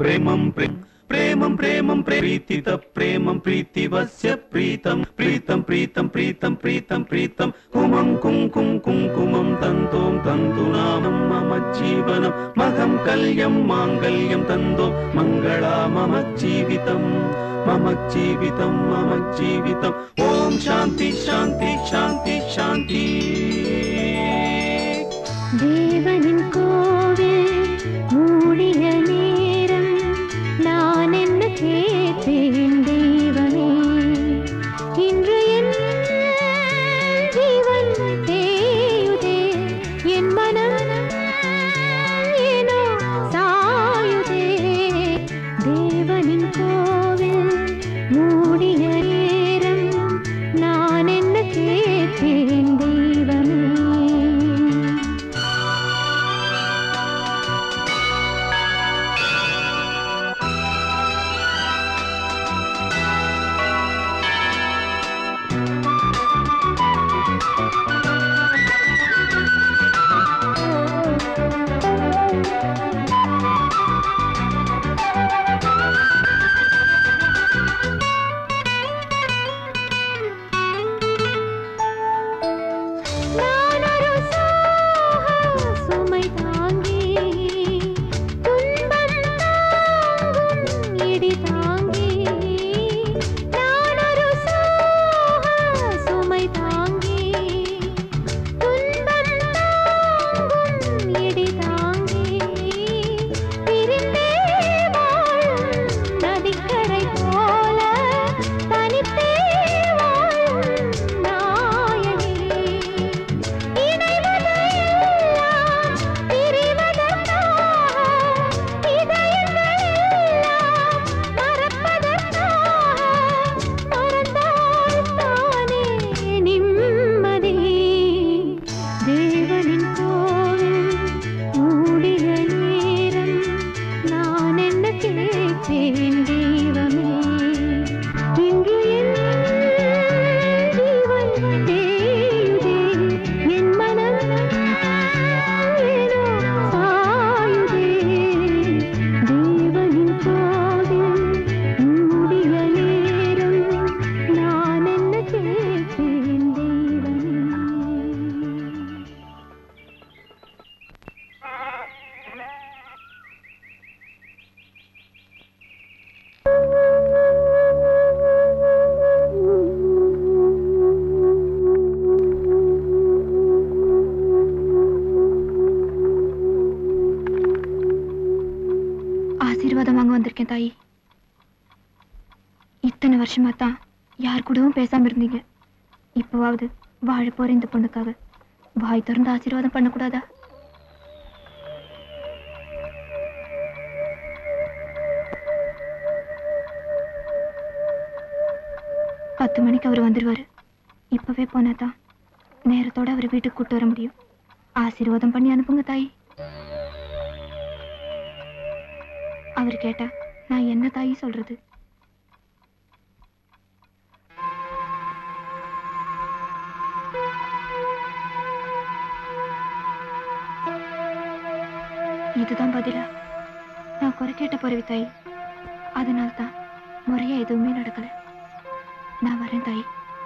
प्रेमं प्रेम प्रेमं प्रेमं प्रीतित प्रेमं प्रीतिवस्य प्रीतं प्रीतं प्रीतं प्रीतं प्रीतं प्रीतं कुमं कुं कुं कुङ्कुमं तन्तों तन्तु नामं मम जीवनं मघं कल्यं माङ्गल्यं तन्दो मङ्गला मम जीवितम् मम जीवितं मम जीवितम् ॐ शान्ति शान्ति शान्ति शान्ति தேவனின் கோவில் மூடிய நேரம் நான் என்ன கேட்டேன் தெய்வமே இன்று என் ஜீவன் தேயுதே என் மனம் ஏனோ சாயுதே தேவனின் கோவில் மூடிய நேரம் நான் என்ன கேட்டேன் தெய்வமே நான் ஒரு சோக சுமை தாங்கி துன்பம் தாங்கும் இடி தாங்கி நான் ஒரு சோக சுமை தாங்கி துன்பம் தாங்கும் இடி தாங்கி பிரிந்தே வாழும் நதிக்கரை போல தனித்தே வாழும் நாயகி இணைவதையெல்லாம் பிரிவதற்காக இதயங்களெல்லாம் மறப்பதற்காக மறந்தால் தானே நிம்மதி தேவனின் கோவில் மூடிய நேரம் நான் என்ன கேட்பேன் தெய்வமே இன்று என் ஜீவன் தேயுதே என் மனம் ஏனோ சாயுதே தேவனின் கோவில் மூடிய நேரம் நான் என்ன கேட்பேன் தெய்வமே ஆசீர்வாதம் வாங்க வந்திருக்கேன் தாயி இத்தனை வருஷமா தான் யார் கூடவும் பேசாம இருந்தீங்க இப்போவாவது வாழ போற இந்த பொண்ணுக்காக வாய் திறந்து ஆசீர்வாதம் பண்ணக்கூடாதா பத்து மணிக்கு அவர் வந்துருவாரு இப்பவே போனா தான் நேரத்தோட அவர் வீட்டுக்கு கூட்டு வர முடியும் ஆசீர்வாதம் பண்ணி அனுப்புங்க தாயி அவர் கேட்டா நான் என்ன தாயி சொல்றது இதுதான் பதிலா நான் குறை கேட்ட பிறவி தாய் அதனால தான் முறையா எதுவுமே நடக்கல நான் வரேன் தாய்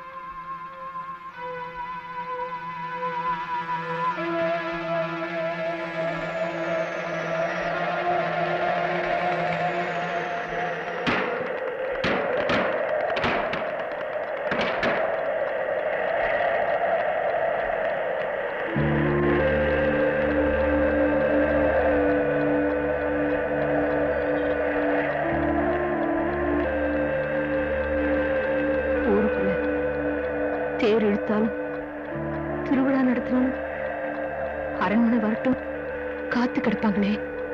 ஊருக்குள்ள தேர் இழுத்தாலும் திருவிழா நடத்தினாலும் அரண்மனை வரட்டும் காத்து கிடப்பாங்களே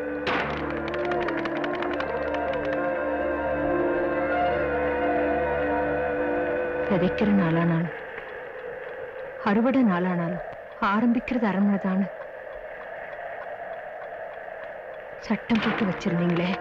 விதைக்கிற நாளானாலும் அறுவடை நாளானாலும் ஆரம்பிக்கிறது அரண்மனை தானே சட்டம் போட்டு வச்சிருந்தீங்களே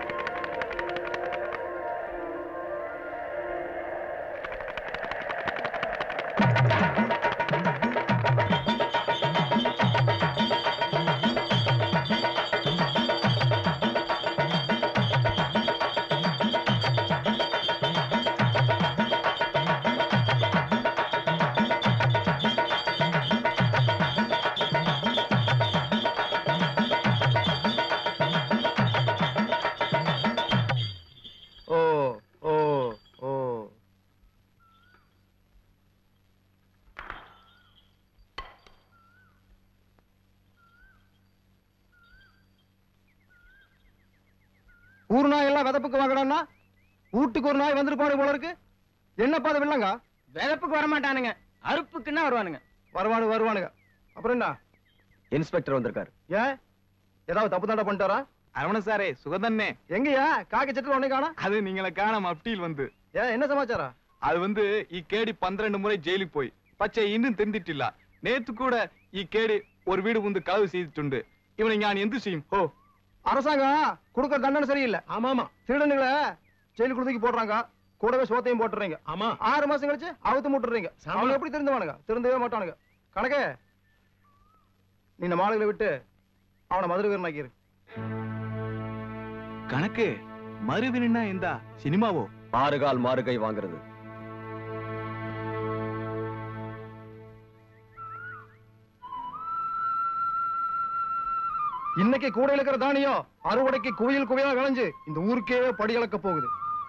ஊர் நாய் எல்லாம் விதப்புக்கு வாங்கடான்னா வீட்டுக்கு ஒரு நாய் வந்துருப்பாடு போல இருக்கு என்னப்பா அது வில்லங்க விதப்புக்கு வரமாட்டானுங்க அறுப்புக்குன்னா வருவானுங்க வருவானு வருவானுங்க அப்புறம் என்ன இன்ஸ்பெக்டர் வந்திருக்காரு ஏன் ஏதாவது தப்பு தாண்டா பண்ணிட்டாரா அரவண சாரே சுகதன்னே எங்கயா காக்கி சட்டில் உடனே காணா அது நீங்களை காணாம அப்டீல் வந்து ஏன் என்ன சமாச்சாரம் அது வந்து ಈ ಕೇಡಿ ಪನ್ನೆರಡು ಮುறை ಜೈಲಿಗೆ போய் பச்சை இன்னும் தெரிஞ்சிட்டிಲ್ಲ நேத்து கூட ಈ கேடி ஒரு வீடு வந்து களவு செய்துட்டுண்டு இவனை ஞான் எந்த செய்யும் ஓ அரசாங்கம் கொடுக்கற தண்டனை சரியில்லை ஆமா ஆமா திருடனுங்களை ஜெயிலுக்கு கொடுத்துக்கி போடுறாங்க கூடவே சோத்தையும் போட்டுறீங்க ஆமா ஆறு மாசம் கழிச்சு அவுத்து முட்டுறீங்க அவனுக்கு எப்படி திருந்துவானுங்க திருந்தவே மாட்டானுங்க கணக்கே நீ இந்த மாடுகளை விட்டு அவனை மதுரை வீரனாக்கிரு கணக்கு மறுவினா இந்த சினிமாவோ ஆறுகால் மாறுகை வாங்குறது இன்னைக்கு கூட இருக்கிற தானியம் அறுவடைக்கு குவியல் குவியலா விளைஞ்சு இந்த ஊருக்கே படி அளக்க போகுது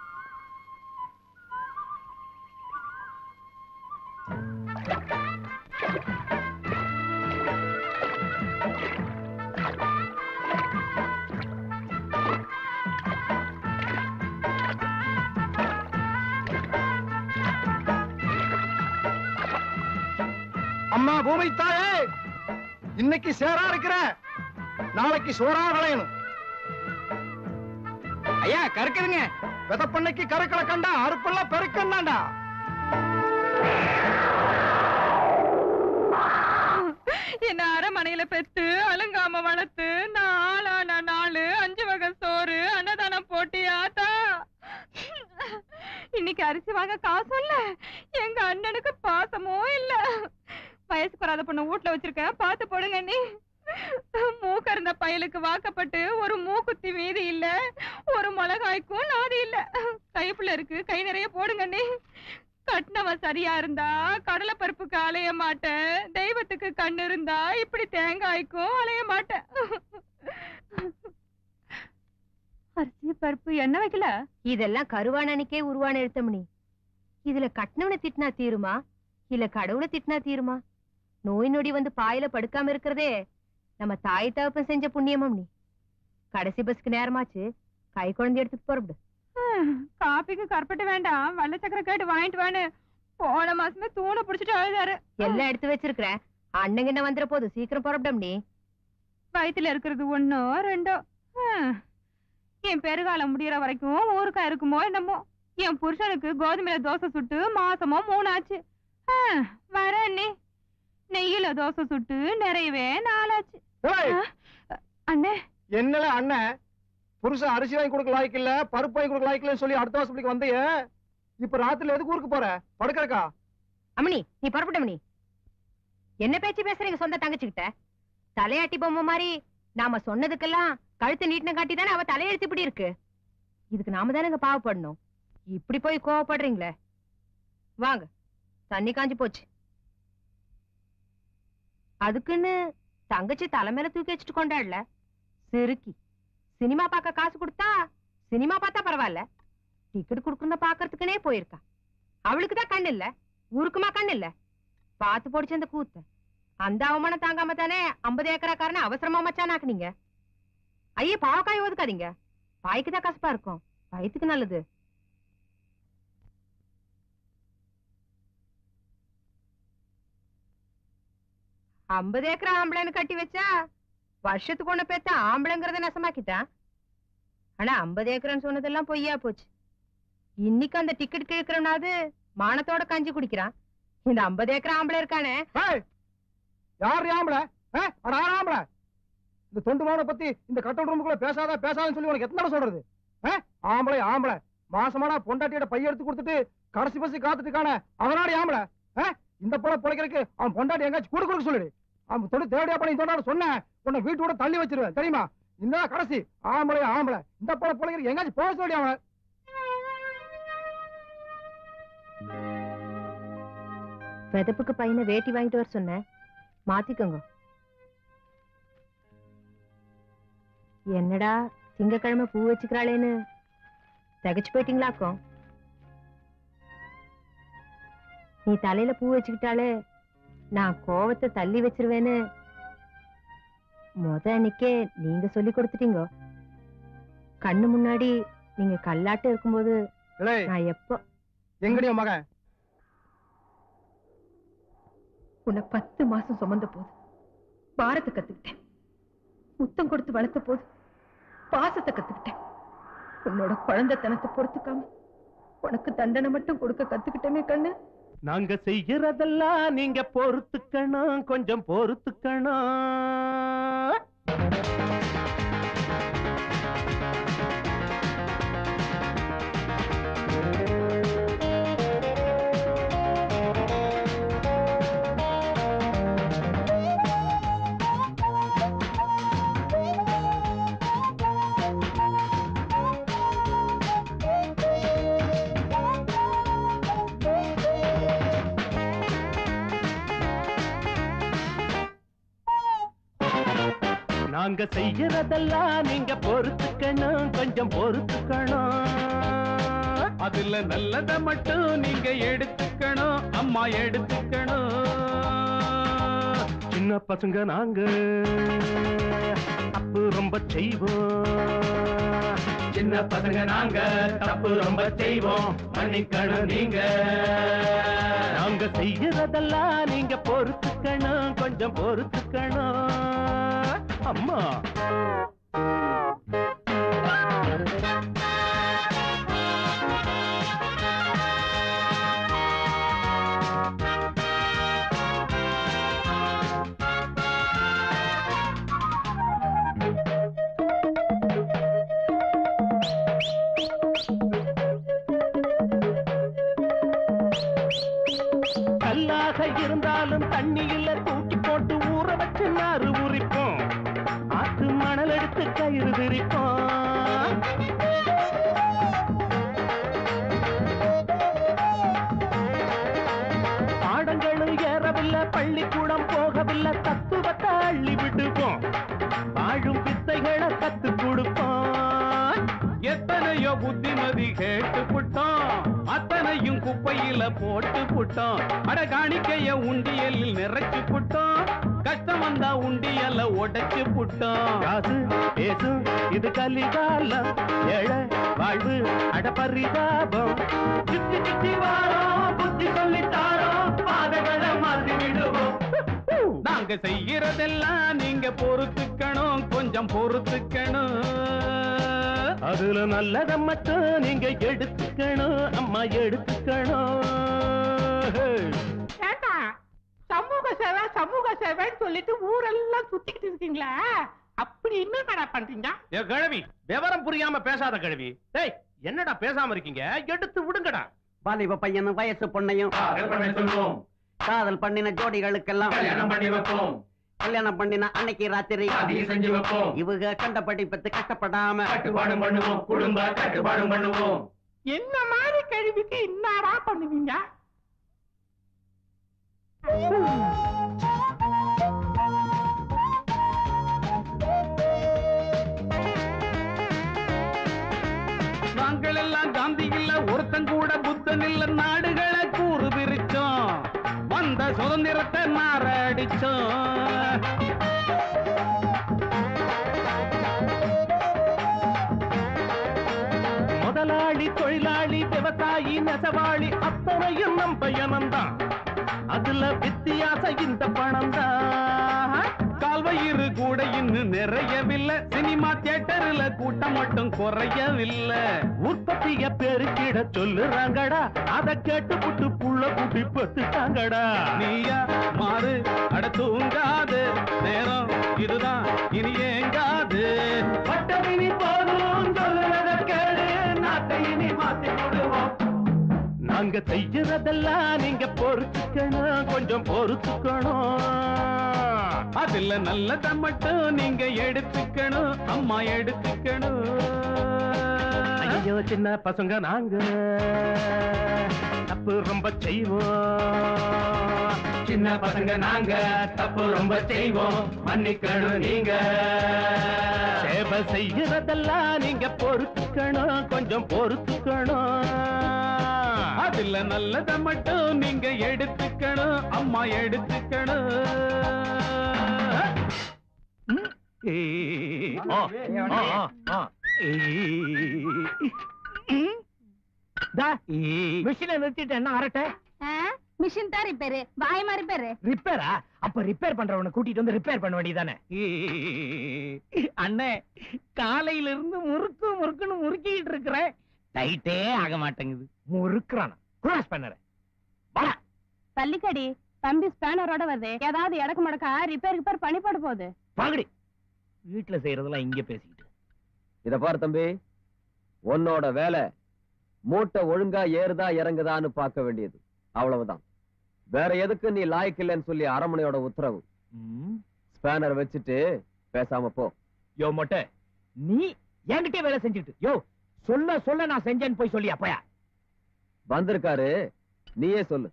அம்மா பூமி தாயே இன்னைக்கு சேரா இருக்கிற நாளைக்கு சோறா விளையணும் ஐயா கறக்குதுங்க விதப்பண்ணைக்கு கறக்கலை கண்டா அறுப்பெல்லாம் பெருக்கண்டாண்டா என்ன அரமனையில பெத்து அலங்காம வளர்த்து நான் ஆளான நாலு அஞ்சு வகை சோறு அன்னதானம் போட்டி ஆத்தா இன்னைக்கு அரிசி வாங்க காசும் இல்ல எங்க அண்ணனுக்கு பாசமும் இல்ல வயசுக்கு வராத பொண்ணு வீட்டுல வச்சிருக்கேன் பார்த்து போடுங்க நீ மூக்க இருந்த பயலுக்கு வாக்கப்பட்டு ஒரு மூக்குத்தி மீதி இல்ல ஒரு மிளகாய்க்கும் நாதி இல்ல கைப்புள்ள இருக்கு கை நிறைய போடுங்க நீ கட்டினவன் சரியா இருந்தா கடலை பருப்புக்கு அலைய மாட்டேன் தெய்வத்துக்கு கண்ணு இருந்தா இப்படி தேங்காய்க்கும் அலைய மாட்டேன் அரிசி பருப்பு என்ன வைக்கல இதெல்லாம் கருவானனுக்கே உருவான எழுத்தமணி இதுல கட்டினவனை திட்டினா தீருமா இல்ல கடவுளை திட்டினா தீருமா நோய் நொடி வந்து பாயில படுக்காம இருக்கிறதே நம்ம தாய் தகப்பன் செஞ்ச புண்ணியமம் நீ கடைசி பஸ்க்கு நேரமாச்சு கை குழந்தை எடுத்துட்டு புறப்படு காப்பிக்கு கற்பட்டு வேண்டாம் வெள்ளை சக்கரை கேட்டு வாங்கிட்டு வான்னு போன மாசமே தூணை புடிச்சிட்டு அழுதாரு எல்லாம் எடுத்து வச்சிருக்கிறேன் அண்ணங்க என்ன வந்துட போது சீக்கிரம் புறப்படும் நீ வயித்துல இருக்கிறது ஒண்ணோ ரெண்டோ ஹம். என் பெருகாலம் முடியற வரைக்கும் ஊருக்கா இருக்குமோ என்னமோ என் புருஷனுக்கு கோதுமையில தோசை சுட்டு மாசமோ மூணாச்சு ஹம், வரேன் நீ நெய்யில தோசை சுட்டு நிறையவே நாளாச்சு ஏய், அண்ணே என்னல அண்ணன் புருஷன் அரிசி வாங்கி கொடுக்க லாய்க்கு இல்ல பருப்பு வாங்கி கொடுக்க லாய்க்கு இல்லன்னு சொல்லி அடுத்த வருஷத்துக்கு வந்தையே இப்ப ராத்திரில எதுக்கு ஊருக்கு போற படுக்கிறக்கா அம்மணி நீ புறப்பட்ட மணி என்ன பேச்சு பேசுறீங்க சொந்த தங்கச்சிக்கிட்ட தலையாட்டி பொம்மை மாதிரி நாம சொன்னதுக்கெல்லாம் கழுத்து நீட்டின காட்டி தானே அவ தலையெழுத்து இப்படி இருக்கு இதுக்கு நாம தானேங்க பாவப்படணும் இப்படி போய் கோவப்படுறீங்களே வாங்க தண்ணி காஞ்சு போச்சு அதுக்குன்னு தங்கச்சி தலை மேல தூக்கி வச்சுட்டு கொண்டாடல சிறுக்கி சினிமா பார்க்க காசு கொடுத்தா சினிமா பார்த்தா பரவாயில்ல டிக்கெட் கொடுக்கணும் பாக்குறதுக்குனே போயிருக்கா அவளுக்கு தான் கண்ணு இல்ல ஊருக்குமா கண்ணு இல்ல பாத்து போடிச்சு அந்த கூத்த அந்த அவமானம் தாங்காம தானே ஐம்பது ஏக்கராக்காரன அவசரமா மச்சானாக்குனீங்க ஐயே பாவக்காய் ஒதுக்காதீங்க பாய்க்கு தான் கசப்பா இருக்கும் வயித்துக்கு நல்லது ஐம்பது ஏக்கரா ஆம்பளைன்னு கட்டி வச்சா வருஷத்துக்கு ஒண்ணு பேத்த ஆம்பளைங்கிறத நெசமாக்கிட்டான் ஆனா ஐம்பது ஏக்கரான்னு சொன்னதெல்லாம் பொய்யா போச்சு இன்னைக்கு அந்த டிக்கெட் கிழக்கிறவனாவது மானத்தோட கஞ்சி குடிக்கிறான் இந்த ஐம்பது ஏக்கர் ஆம்பளை இருக்கானே ஏய், யார் ஆம்பள அட யார் ஆம்பள இந்த தொண்டு மாவனை பத்தி இந்த கட்டல் ரூமுக்குள்ள பேசாத பேசாதன்னு சொல்லி உனக்கு எத்தனை தடவை சொல்றது ஆ? ஆம்பளை ஆம்பளை மாசமானா பொண்டாட்டியோட பைய எடுத்து கொடுத்துட்டு கடைசி பசி காத்துட்டு இருக்கானே அவனாடி ஆம்பளை ஆ? இந்த போல பிழைக்கிறதுக்கு அவன் பொண்டாட்டி எங்காச்சும் கூட கொடுக்க சொல்லிடு அவன் தொண்டு தேவையா பண்ணி தொண்டாட சொன்னேன் உன்னை வீட்டோட தள்ளி வச்சிருவேன் தெரியுமா இந்த கடைசி ஆம்பளை ஆம்பளை இந்த போல பிழைக்கிறதுக்கு எங்காச்சும் போக சொல்லி அவனை விதப்புக்கு பையனை வேட்டி வாங்கிட்டு வர சொன்னேன் மாத்திக்கோங்க என்னடா திங்கக்கிழமை பூ வச்சுக்கிறாளேன்னு தகச்சு போயிட்டீங்களாக்கும் நீ தலையில பூ வச்சுக்கிட்டாலே நான் கோவத்தை தள்ளி வச்சிருவேன்னு முத அன்னைக்கே நீங்க சொல்லி கொடுத்துட்டீங்க கண்ணு முன்னாடி நீங்க கல்லாட்டு இருக்கும்போது டேய் நான் எப்போ எங்கடி உன் மகன் உன்னை பத்து மாசம் சுமந்த போது பாரத்தை கத்துக்கிட்டேன் முத்தம் கொடுத்து வளர்த்த போது பாசத்தை கத்துக்கிட்டேன் உன்னோட குழந்தைத்தனத்தை பொறுத்துக்காம உனக்கு தண்டனை மட்டும் கொடுக்க கத்துக்கிட்டேனே கண்ணு நாங்க செய்யறதெல்லாம் நீங்க பொறுத்துக்கணும் கொஞ்சம் பொறுத்துக்கணும் நாங்க செய்யறதெல்லாம் நீங்க பொறுத்துக்கணும் கொஞ்சம் பொறுத்துக்கணும் அதுல நல்லத மட்டும் நீங்க எடுத்துக்கணும் அம்மா எடுத்துக்கணும் சின்ன பசங்க நாங்க தப்பு ரொம்ப செய்வோம் சின்ன பசங்க நாங்க தப்பு ரொம்ப செய்வோம் மன்னிக்கணும் நீங்க நாங்க செய்யறதெல்லாம் நீங்க பொறுத்துக்கணும் கொஞ்சம் பொறுத்துக்கணும் அம்மா கல்லாக இருந்தாலும் தண்ணியில தூக்கி போட்டு ஊற வச்சு நாறு உரிப்போம் ஆத்து மணல் எடுத்து கயிறு விரிப்போம் பாடங்களும் ஏறவில்லை பள்ளிக்கூடம் போகவில்லை தத்துவத்தை அள்ளி விடுவோம் வாழும் வித்தைகளை கத்து கொடுப்போம் எத்தனையோ புத்திமதி கேட்டு புட்டோம் அத்தனையும் குப்பையில போட்டு புட்டோம் அட காணிக்கைய உண்டியலில் நிறைச்சு புட்டோம் கஷ்டம் வந்தா உண்டியல உடைச்சு புட்டோம் காசு பேசும் இது கலிகாலம் ஏழை வாழ்வு அடப்பரிதாபம் சுத்தி சுத்தி வாரோம் புத்தி சொல்லித்தாரோம் பாதைகளை மாற்றி விடுவோம் நாங்க செய்யறதெல்லாம் நீங்க பொறுத்துக்கணும் கொஞ்சம் பொறுத்துக்கணும் அதுல நல்லத மட்டும் நீங்க எடுத்துக்கணும் அம்மா எடுத்துக்கணும் ஏண்டா சமூக சேவை சமூக சேவைன்னு சொல்லிட்டு ஊரெல்லாம் சுத்திக்கிட்டு இருக்கீங்களா அப்படி என்ன கடை பண்றீங்க ஏ கிழவி விவரம் புரியாம பேசாத கிழவி டேய் என்னடா பேசாம இருக்கீங்க எடுத்து விடுங்கடா வாலிப பையனும் வயசு பொண்ணையும் சொல்லுவோம் காதல் பண்ணின ஜோடிகளுக்கெல்லாம் கல்யாணம் பண்ணி வைப்போம் கல்யாணம் பண்ணின அன்னைக்கு ராத்திரி அதையும் செஞ்சு வைப்போம் இவங்க கண்ட படிப்பத்து கஷ்டப்படாம கட்டுப்பாடும் பண்ணுவோம் குடும்ப கட்டுப்பாடும் பண்ணுவோம் என்ன மாதிரி கேள்விக்கு இன்னாரா பண்ணுவீங்க நாங்கள் எல்லாம் காந்தி இல்ல ஒருத்தன் கூட புத்தன் இல்ல நாடுகளை கூறு பிரிச்சோம் வந்த சுதந்திரத்தை மாரடிச்சோம் முதலாளி தொழிலாளி விவசாயி நெசவாளி அத்தனையும் நம் பையனம்தான் அதுல வித்தியாசம் இந்த பணம் தான் கால்வயிறு கூட இன்னும் நிறையவில்லை சினிமா தியேட்டர்ல கூட்டம் மட்டும் குறையவில்லை உற்பத்திய பெருக்கிட சொல்லுறாங்கடா அத கேட்டு புட்டு புள்ள குட்டி பத்துட்டாங்கடா நீயா மாறு அட தூங்காது நேரம் இதுதான் இனி ஏங்காது பட்டமினி போதும் சொல்லுறத கேளு நாட்டை இனி மாத்தி விடுவோம் நாங்க செய்யறதெல்லாம் நீங்க பொறுத்துக்கணும் கொஞ்சம் பொறுத்துக்கணும் அதுல நல்லத மட்டும் நீங்க எடுத்துக்கணும் அம்மா எடுத்துக்கணும் ஐயோ சின்ன பசங்க நாங்க தப்பு ரொம்ப செய்வோம் சின்ன பசங்க நாங்க தப்பு ரொம்ப செய்வோம் மன்னிக்கணும் நீங்க சேவை செய்யறதெல்லாம் நீங்க பொறுத்துக்கணும் கொஞ்சம் பொறுத்துக்கணும் அதுல நல்லத மட்டும் நீங்க எடுத்துக்கணும் அம்மா எடுத்துக்கணும் ஆ, ஆ, ஆ, ஆ. மிஷினை நிறுத்திட்டு என்ன அரட்டை மிஷின் தான் ரிப்பேரு வாயமா ரிப்பேரு ரிப்பேரா அப்ப ரிப்பேர் பண்றவனை கூட்டிட்டு வந்து ரிப்பேர் பண்ண வேண்டியதானே அண்ணே காலையில இருந்து முறுக்கு முறுக்குன்னு முறுக்கிட்டு இருக்கிறேன் டைட்டே ஆக மாட்டேங்குது முறுக்குறானா கிராஸ் பண்ணற தள்ளிக்கடி தம்பி ஸ்பேனரோட வருது ஏதாவது இடக்கு மடக்கா ரிப்பேர் ரிப்பேர் பண்ணி போட போகுது பாகடி வீட்டுல செய்யறதெல்லாம் இங்க பேசிக்கிட்டு இத பாரு தம்பி உன்னோட வேலை மூட்டை ஒழுங்கா ஏறுதா இறங்குதான்னு பார்க்க வேண்டியது அவ்வளவுதான் வேற எதுக்கு நீ லாய்க்கு இல்லைன்னு சொல்லி அரமனையோட உத்தரவு ஸ்பேனர் வச்சுட்டு பேசாம போ யோ மொட்டை நீ என்கிட்டயே வேலை செஞ்சுட்டு யோ சொல்ல சொல்ல நான் செஞ்சேன்னு போய் சொல்லி அப்பயா வந்திருக்காரு நீயே சொல்லு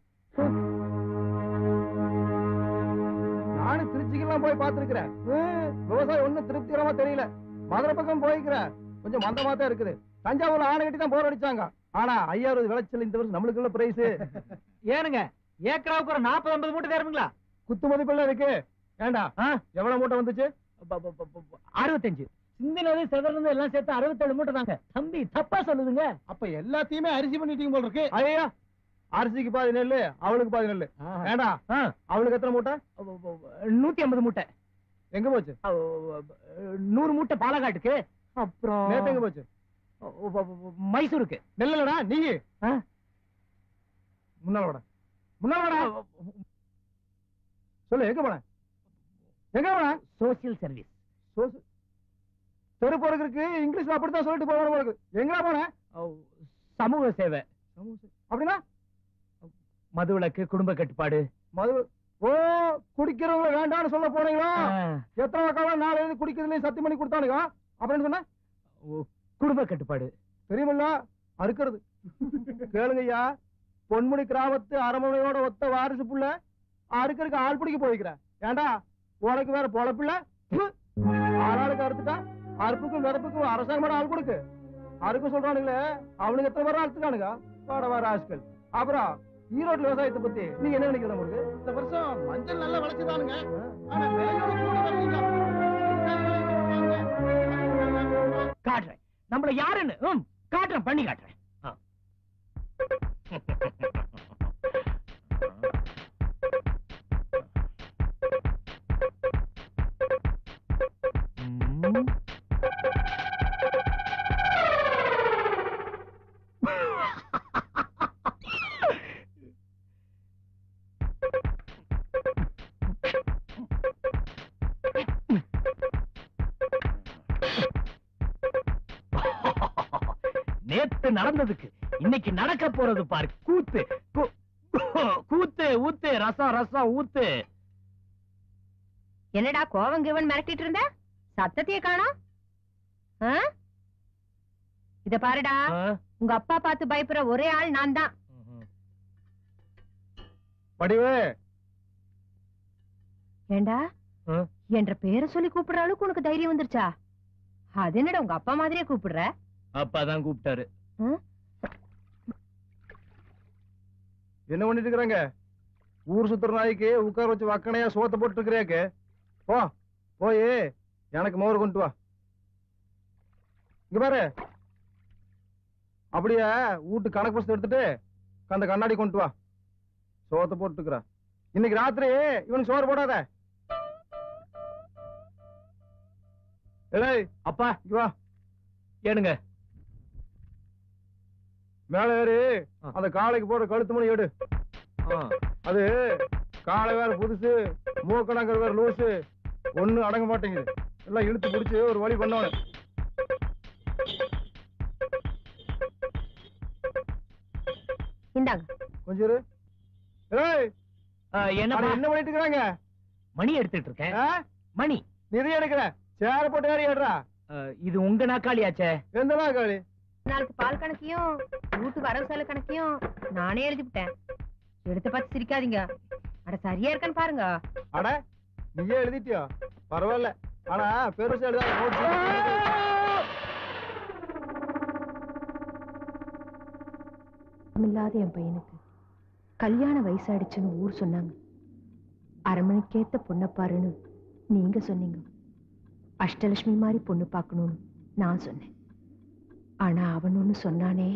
நானும் திருச்சிக்கெல்லாம் போய் பார்த்திருக்கிறேன் ஹம், விவசாயம் ஒண்ணும் திருப்திகரமா தெரியல மதுரை பக்கம் போய்க்கிறேன் கொஞ்சம் மந்தமா தான் இருக்குது தஞ்சாவூர்ல ஆணை கட்டி தான் போர் அடிச்சாங்க ஆனா ஐயாயிரம் விளைச்சல் இந்த வருஷம் நம்மளுக்கு உள்ள பிரைஸ் ஏனுங்க ஏக்கராவுக்கு ஒரு நாற்பது ஐம்பது மூட்டை தருவீங்களா குத்து மதிப்பெல்லாம் இருக்கு ஏண்டா எவ்வளவு மூட்டை வந்துச்சு அறுபத்தஞ்சு சிந்தினது செதறது எல்லாம் சேர்த்து அறுபத்தேழு மூட்டை தாங்க தம்பி தப்பா சொல்லுதுங்க அப்ப எல்லாத்தையுமே அரிசி பண்ணிட்டீங்க போல இருக்கு ஐயா அரிசிக்கு பாதி நெல்லு அவளுக்கு பாதி நெல்லு ஏண்டா அவளுக்கு எத்தனை மூட்டை நூத்தி ஐம்பது மூட்டை எங்க போச்சு நூறு மூட்டை பாலக்காட்டுக்கு அப்புறம் நேத்து எங்க போச்சு மைசூருக்கு நெல்லடா நீ முன்னால வாடா முன்னால வாடா சொல்லு எங்க போன எங்க போன சோசியல் சர்வீஸ் சோசு- தெரு பொறுக்கிறதுக்கு இங்கிலீஷ்ல அப்படித்தான் சொல்லிட்டு போகணும் போல இருக்கு. எங்கடா போன சமூக சேவை அப்படின்னா மதுவிலக்கு குடும்ப கட்டுப்பாடு மது ஓ குடிக்கிறவங்க வேண்டாம்னு சொல்ல போனீங்களா ஆ. எத்தனை காலம் நாளை இருந்து குடிக்கிறதுலயும் சத்தி பண்ணி கொடுத்தானுங்க அப்படின்னு சொன்ன குடும்ப கட்டுப்பாடு தெரியுமில்ல அறுக்கிறது கேளுங்க ஐயா பொன்முடி கிராமத்து அரமனையோட ஒத்த வாரிசு புள்ள அறுக்கறதுக்கு ஆள் பிடிக்க போய்க்கிறேன் ஏண்டா உனக்கு வேற பொழப்பில்ல ஆளாளுக்கு அறுத்துட்டா அறுப்புக்கும் விதப்புக்கும் அரசாங்கம் ஆள் கொடுக்கு அறுக்க சொல்றானுங்களே அவனுக்கு எத்தனை பேரும் அறுத்துட்டானுங்க வாட வர ஆட்கள் அப்புறம் ஈரோடு விவசாயத்தை பத்தி நீங்க என்ன நினைக்கிறீங்க உங்களுக்கு இந்த வருஷம் மஞ்சள் நல்லா விளைச்சுதானுங்க ஆனா விலையோட கூட வரலீங்க. காட்டுறேன் நம்மள யாருன்னு ம், காட்டுறேன் பண்ணி காட்டுறேன் ஆ. ம். நேத்து நடந்ததுக்கு இன்னைக்கு நடக்க போறது பாரு கூத்து கூ- கூத்து ஊத்து ரசம் ரசம் ஊத்து என்னடா கோவம் கிவன் மிரட்டிட்டு இருந்த சத்தத்தையே காணோம் ஆ? இத பாருடா உங்க அப்பா பார்த்து பயப்படுற ஒரே ஆள் நான் தான் வடிவு ஏண்டா ஆ? என்ற பேரை சொல்லி கூப்பிடுற அளவுக்கு உனக்கு தைரியம் வந்துருச்சா அது என்னடா உங்க அப்பா மாதிரியே கூப்பிடுற அப்பாதான் கூப்பிட்டாரு என்ன பண்ணிட்டு இருக்கிறாங்க ஊர் சுத்துற நாய்க்கு உட்கார வச்சு வக்கனையா சோத்த போட்டு இருக்கிறியாக்கு போ போய் எனக்கு மோர் கொண்டு வா இங்க பாரு அப்படியே வீட்டு கணக்கு புஸ்தகம் எடுத்துட்டு அந்த கண்ணாடி கொண்டு வா சோத்த போட்டுக்கிறா இன்னைக்கு ராத்திரி இவனுக்கு சோறு போடாத ஏய் அப்பா இங்க வா ஏனுங்க மேல ஏறி அந்த காளைக்கு போற கழுத்து மணி எடு அது காளை வேற புதுசு மூக்கணங்கர் வேற லூசு ஒண்ணு அடங்க மாட்டேங்குது எல்லாம் இழுத்து பிடிச்சு ஒரு வழி பண்ணவன இந்தாங்க கொஞ்சம் இரு. ஏய் என்ன அட, என்ன பண்ணிட்டு இருக்காங்க மணி எடுத்துட்டு இருக்கேன் மணி நிதி எடுக்கிற சேர போட்டு ஏறி ஏடுறா இது உங்க நாக்காளியாச்சே எந்த நாக்காளி நாளுக்கு பால் கணக்கையும் வீட்டு வரவு செலவு கணக்கையும் நானே எழுதிவிட்டேன் எடுத்து பார்த்து சிரிக்காதீங்க அட சரியா இருக்கான்னு பாருங்க அட நீயே எழுதிட்டியோ பரவாயில்ல ஆனா பெருசு எழுதாத notes. இல்லாத என் பையனுக்கு கல்யாண வயசாயிடுச்சுன்னு ஊர் சொன்னாங்க அரண்மனைக்கேத்த பொண்ணை பாருன்னு நீங்க சொன்னீங்க அஷ்டலட்சுமி மாதிரி பொண்ணு பார்க்கணும்னு நான் சொன்னேன் ஆனா அவன் ஒண்ணு சொன்னானே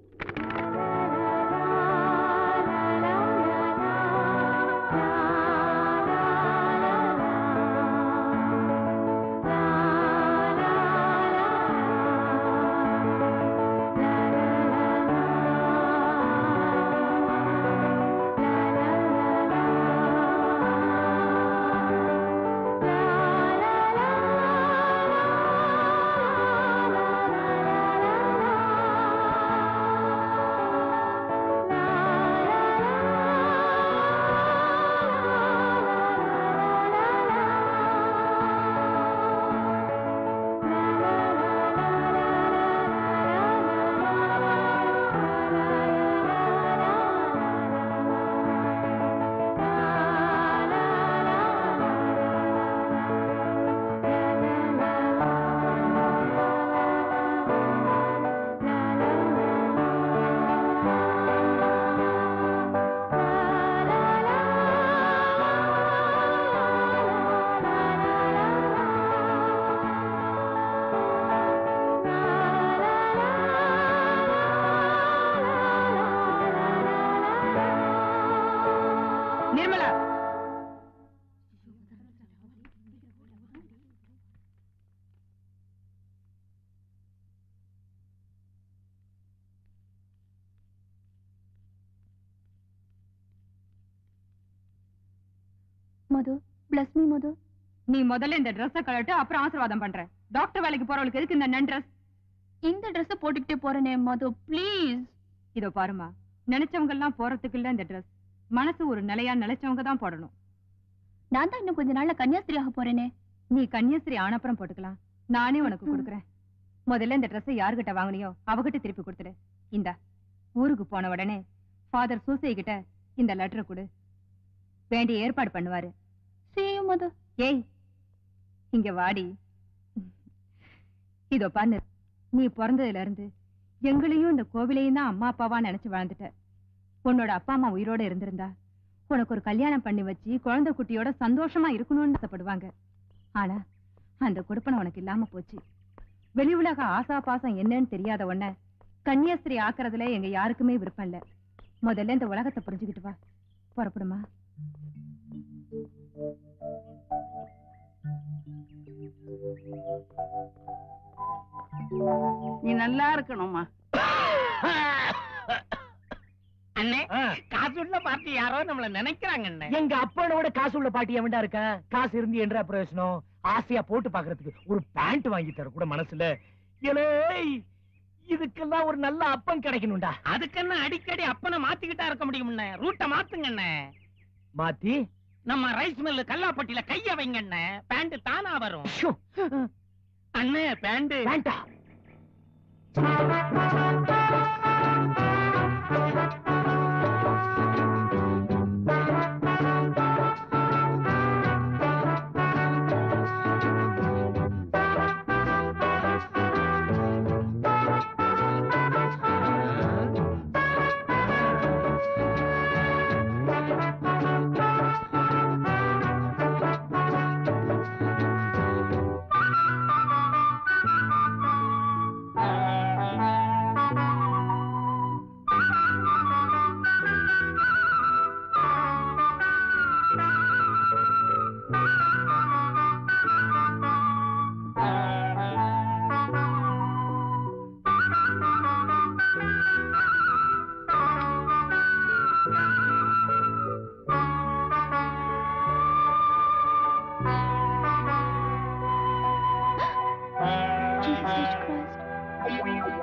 நிர்மலா மது பிளஸ் மீ மது நீ முதல்ல இந்த ட்ரெஸ்ஸ கழட்டு அப்புறம் ஆசீர்வாதம் பண்றேன் டாக்டர் வேலைக்கு போறவளுக்கு எதுக்கு இந்த நன் ட்ரெஸ் இந்த ட்ரெஸ் போட்டுக்கிட்டே போறேனே மது ப்ளீஸ் இதோ பாருமா நினைச்சவங்க எல்லாம் போறதுக்கு இல்ல இந்த ட்ரெஸ் மனசு ஒரு நிலையா நிலைச்சவங்க தான் போடணும் நான் தான் இன்னும் கொஞ்ச நாள்ல கன்னியாஸ்திரி ஆக போறேனே நீ கன்னியாஸ்திரி ஆனப்புறம் போட்டுக்கலாம் நானே உனக்கு கொடுக்குறேன் முதல்ல இந்த ட்ரெஸ்ஸை யார்கிட்ட வாங்குனியோ அவகிட்ட திருப்பி கொடுத்துடு இந்தா ஊருக்கு போன உடனே ஃபாதர் சூசை கிட்ட இந்த லெட்டரை கொடு வேண்டிய ஏற்பாடு பண்ணுவாரு சேயும் மது ஏய் இங்க வாடி இதோ பண்ணு நீ பிறந்ததுல இருந்து எங்களையும் இந்த கோவிலையும் தான் அம்மா அப்பாவா நினைச்சு வாழ்ந்துட்ட உன்னோட அப்பா அம்மா உயிரோட இருந்திருந்தா உனக்கு ஒரு கல்யாணம் பண்ணி வச்சு குழந்தை குட்டியோட சந்தோஷமா இருக்கணும்னு ஆசைப்படுவாங்க ஆனா அந்த கொடுப்பனை உனக்கு இல்லாம போச்சு வெளி உலக ஆசா பாசம் என்னன்னு தெரியாத உடனே கன்னியாஸ்திரி ஆக்குறதுல எங்க யாருக்குமே விருப்பம் இல்ல முதல்ல இந்த உலகத்தை புரிஞ்சுக்கிட்டு வா புறப்படுமா நீ நல்லா இருக்கணும்மா அண்ணே காசுள்ள பார்ட்டி யாரோ நம்மள நினைக்கிறாங்க அண்ணே எங்க அப்பனை விட காசு உள்ள பாட்டி எவன்டா இருக்கா காசு இருந்து என்ன பிரயோஜனம் ஆசையா போட்டு பாக்குறதுக்கு ஒரு பேண்ட் வாங்கி தர கூட மனசுல ஏலே இதுக்கெல்லாம் ஒரு நல்ல அப்பன் கிடைக்கணும்டா அதுக்கு என்ன அடிக்கடி அப்பனை மாத்திக்கிட்டா இருக்க முடியும் ரூட்டை மாத்துங்க அண்ணே மாத்தி நம்ம ரைஸ் மில்லு கல்லாப்பட்டியில கைய வைங்க அண்ணே பேண்ட் தானா வரும் அண்ணே பேண்ட் வேண்டா Jesus Christ.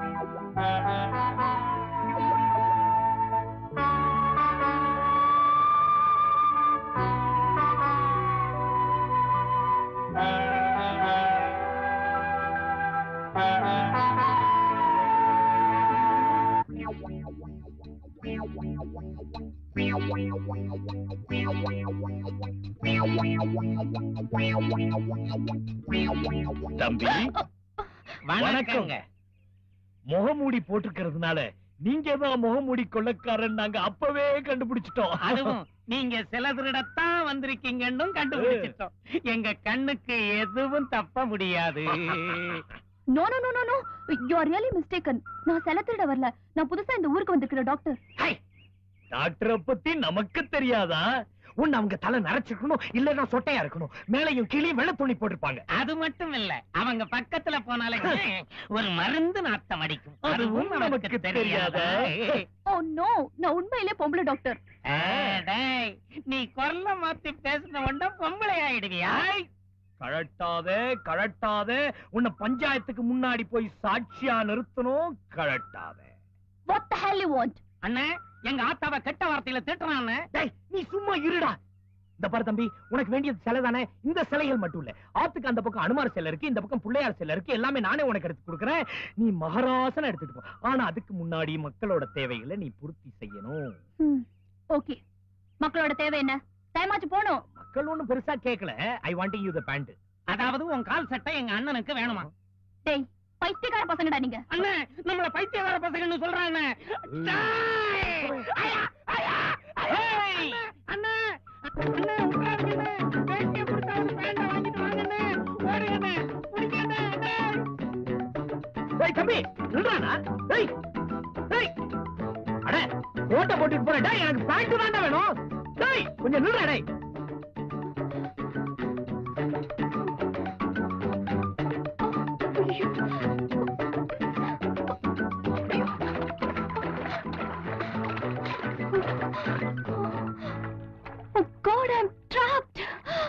தம்பி வணக்கங்க முகமூடி போட்டுக்கிறதுனால நீங்க தான் முகமூடி கொள்ளக்காரன் நாங்க அப்பவே கண்டுபிடிச்சிட்டோம் அதுவும் நீங்க சில திருடத்தான் வந்திருக்கீங்கன்னு கண்டுபிடிச்சிட்டோம் எங்க கண்ணுக்கு எதுவும் தப்ப முடியாது no no no no no you are really mistaken நான் செல திருட வரல நான் புதுசா இந்த ஊருக்கு வந்திருக்கிற டாக்டர் டாக்டரை பத்தி நமக்கு தெரியாதா உன்னை அவங்க தலை நரைச்சிருக்கணும் இல்லன்னா சொட்டையா இருக்கணும் மேலையும் கீழே வெள்ளை துணி போட்டிருப்பாங்க அது மட்டும் இல்ல அவங்க பக்கத்துல போனாலே ஒரு மருந்து நாத்தம் அடிக்கும் அதுவும் நமக்கு தெரியாத ஓ நோ நான் உண்மையிலே பொம்பளை டாக்டர் நீ குரல மாத்தி பேசின உடனே பொம்பளை ஆயிடுவியா கழட்டாதே கழட்டாதே உன்னை பஞ்சாயத்துக்கு முன்னாடி போய் சாட்சியா நிறுத்தணும் கழட்டாதே what the hell you want அண்ணே எங்க ஆத்தாவை கெட்ட வார்த்தையில திட்டுறான் டேய் நீ சும்மா இருடா இந்த பாரு தம்பி உனக்கு வேண்டியது சிலை தானே இந்த சிலைகள் மட்டும் இல்ல ஆத்துக்கு அந்த பக்கம் அனுமார் சிலை இருக்கு இந்த பக்கம் பிள்ளையார் சிலை இருக்கு எல்லாமே நானே உனக்கு எடுத்து கொடுக்குறேன் நீ மகராசன எடுத்துட்டு போ ஆனா அதுக்கு முன்னாடி மக்களோட தேவைகளை நீ பூர்த்தி செய்யணும் ஓகே மக்களோட தேவை என்ன டைமாச்சு போணும் மக்கள் ஒண்ணும் பெருசா கேட்கல I wanting you the pant அதாவது உன் கால் சட்டை எங்க அண்ணனுக்கு வேணுமா டேய் பைத்தியக்கார பசங்கடா நீங்க அண்ணே நம்மள பைத்தியக்கார பசங்கன்னு சொல்றானே அண்ணே அண்ணே உட்காருங்கண்ணே வேட்டியை கொடுத்தாவது பேண்ட வாங்கிட்டு வாங்கண்ணே ஓடுங்கண்ணே பிடிக்கண்ணே அண்ணே டேய் தம்பி நில்றானா டேய் டேய் அட கோட்டை போட்டுட்டு போறேன் டேய் எனக்கு பேண்ட் தாண்டா வேணும் டேய் கொஞ்சம் நில்றா டேய் Oh God, I'm trapped.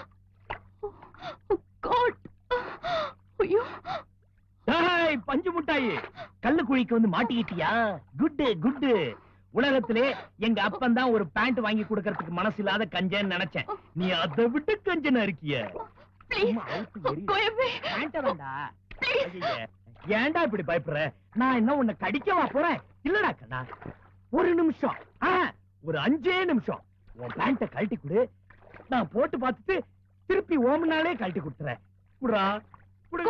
Oh God. ஐயோ டேய் பஞ்சு முட்டாயி கல்லு குழிக்கு வந்து மாட்டிக்கிட்டியா குட்டு குட்டு உலகத்திலே எங்க அப்பன் தான் ஒரு பேண்ட் வாங்கி கொடுக்கறதுக்கு மனசு இல்லாத கஞ்சன்னு நினைச்சேன் நீ அதை விட்டு கஞ்சனா இருக்கிய ப்ளீஸ் கோ அவே வேண்டா ஏன்டா இப்படி பயப்படுற நான் என்ன உன்னை கடிக்கவா போறேன் இல்லடா கண்ணா ஒரு நிமிஷம் ஆ, ஒரு அஞ்சே நிமிஷம் உன் பேண்ட கழட்டி கொடு நான் போட்டு பார்த்துட்டு திருப்பி ஓமனாலே கழட்டி கொடுத்துறேன் குடுறா குடு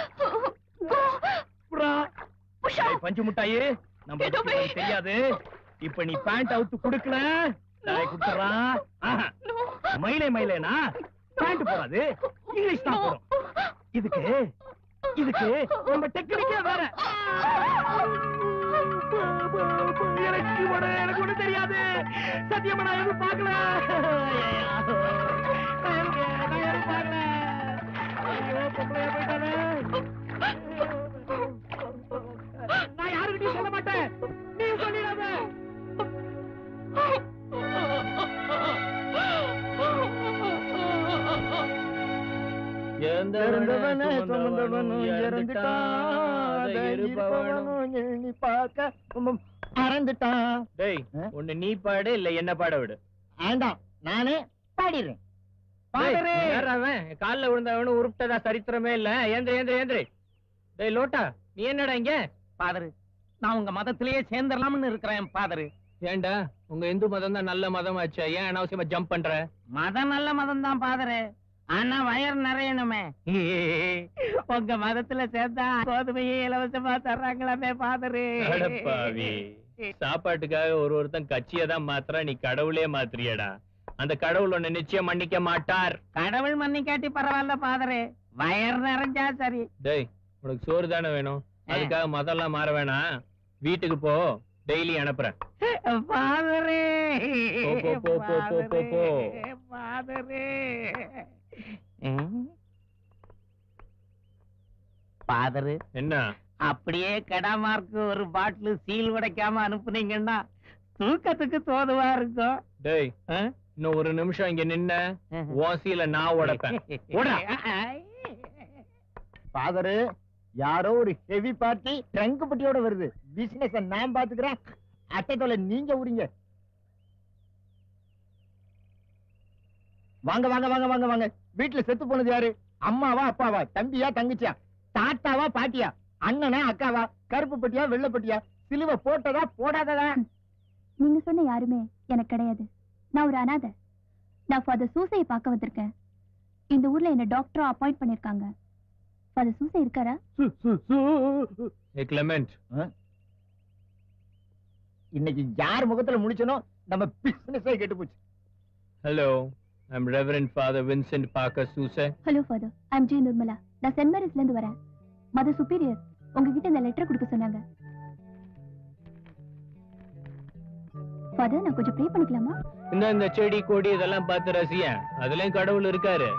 குடுறா ஏய், பஞ்சு முட்டாயி நம்ம Get away. உனக்கு தெரியாது இப்ப நீ பேண்ட் அவுத்து குடுக்கல நான் குடுத்துறான் மயிலே மயிலேனா பேண்ட் போடாது இங்கிலீஷ் தான் போடும் இதுக்கு இதுக்கு நம்ம டெக்னிக்கே வேற எனக்கு ஒண்ணு எனக்கு ஒண்ணு தெரியாது சத்தியமா நான் எதுவும் பார்க்கல நான் எதுவும் நான் எதுவும் பார்க்கல ஐயோ பொம்பளையா போயிட்டானே நான் யாருக்கிட்டையும் சொல்ல மாட்டேன் நீ சொல்லிடாத இறந்தவனே சுமந்தவனும் இறந்துட்டான் இருப்பவனும் எண்ணி பார்க்க உம், மறந்துட்டான் டேய் ஒண்ணு நீ பாடு இல்ல என்ன பாட விடு வேண்டாம் நானே பாடிடுறேன் டேய், யார்றா அவன்? கால்ல விழுந்தவனு உருப்பிட்டதா சரித்திரமே இல்ல ஏந்திர ஏந்திர ஏந்திர டேய் லோட்டா நீ என்னடா இங்க பாதரு நான் உங்க மதத்திலேயே சேர்ந்துடலாம்னு இருக்கிறேன் பாதரு ஏன்டா உங்க இந்து மதம் தான் நல்ல மதம் ஆச்சு ஏன் அனாவசியமா ஜம்ப் பண்ற மதம் நல்ல மதம் தான் பாதரு ஆனா வயர் நிறையணுமே உங்க மதத்துல சேர்ந்தா கோதுமையே இலவசமா தர்றாங்களாமே பாதரு அடப்பாவி சாப்பாட்டுக்காக ஒரு ஒருத்தன் கட்சியை தான் மாத்துறா நீ கடவுளே மாத்திரியடா அந்த கடவுள் உன்னை நிச்சயம் மன்னிக்க மாட்டார் கடவுள் மன்னிக்காட்டி பரவாயில்ல பாதரு வயர் நிறைஞ்சா சரி டேய் உனக்கு சோறு தானே வேணும் அதுக்காக மதம்லாம் மாற வேணாம் வீட்டுக்கு போ டெய்லி அனுப்புறேன் பாதரு போ, போ, போ, போ, போ, போ, போ. பாதரு பாதரு என்ன அப்படியே கடாமார்க்கு ஒரு பாட்டில் சீல் உடைக்காம அனுப்புனீங்கன்னா தூக்கத்துக்கு தோதுவா இருக்கும் டேய் இன்னும் ஒரு நிமிஷம் இங்க நின்ன ஓசியில நான் உடைப்பேன் ஓடா ஃபாதரு யாரோ ஒரு ஹெவி பார்ட்டி ட்ரங்க் பட்டியோட வருது பிசினஸ் நான் பாத்துக்கிறேன் அட்டை தொலை நீங்க உரிங்க வாங்க வாங்க வாங்க வாங்க வாங்க வீட்டுல செத்து போனது யாரு அம்மாவா அப்பாவா தம்பியா தங்கச்சியா தாத்தாவா பாட்டியா அண்ணனா அக்காவா கருப்பு பட்டியா வெள்ளை பட்டியா சிலுவை போட்டதா போடாததா நீங்க சொன்ன யாருமே எனக்கு கிடையாது நான் ஒரு அனாதை நான் ஃபாதர் சூசையை பார்க்க வந்திருக்கேன் இந்த ஊர்ல என்ன டாக்டரா அப்பாயிண்ட் பண்ணிருக்காங்க ஃபாதர் சூசை இருக்காரா ஏ கிளமெண்ட் இன்னைக்கு யார் முகத்துல முடிச்சனோ நம்ம பிசினஸே கெட்டு போச்சு hello I'm reverend father Vincent Parker சூசே hello father I'm G Nirmala நான் சென்ட் மேரிஸ்ல இருந்து வரேன் மத சுப்பீரியர் உங்ககிட்ட இந்த லெட்டர் கொடுக்க சொன்னாங்க ஃபாதர் நான் கொஞ்சம் ப்ரே பண்ணிக்கலாமா இந்த இந்த செடி கொடி இதெல்லாம் பார்த்து ரசிய அதுலயும் கடவுள் இருக்காரு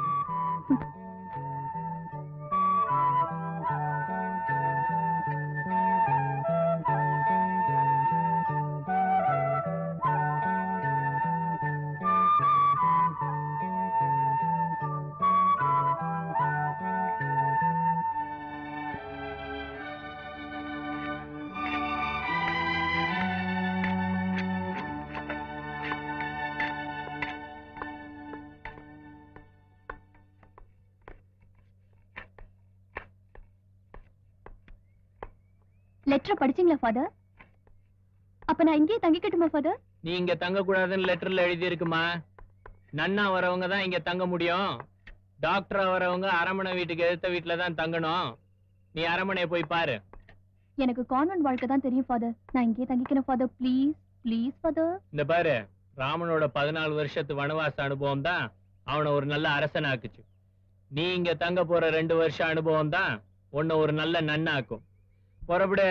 லெட்டர் படிச்சீங்களா ஃபாதர் அப்ப நான் இங்கேயே தங்கிக்கட்டுமா ஃபாதர் நீ இங்க தங்க கூடாதுன்னு லெட்டர்ல எழுதி இருக்குமா நன்னா வரவங்க தான் இங்க தங்க முடியும் டாக்டரா வரவங்க அரமனை வீட்டுக்கு எதிர்த்த வீட்டுல தான் தங்கணும் நீ அரமனையை போய் பாரு எனக்கு கான்வென்ட் வாழ்க்கை தான் தெரியும் ஃபாதர் நான் இங்கேயே தங்கிக்கிறேன் ஃபாதர் ப்ளீஸ் ப்ளீஸ் ஃபாதர் இந்த பாரு ராமனோட பதினாலு வருஷத்து வனவாச அனுபவம் தான் அவனை ஒரு நல்ல அரசனாக்குச்சு நீ இங்க தங்க போற ரெண்டு வருஷம் அனுபவம் தான் உன்னை ஒரு நல்ல நன்னாக்கும் புறப்படு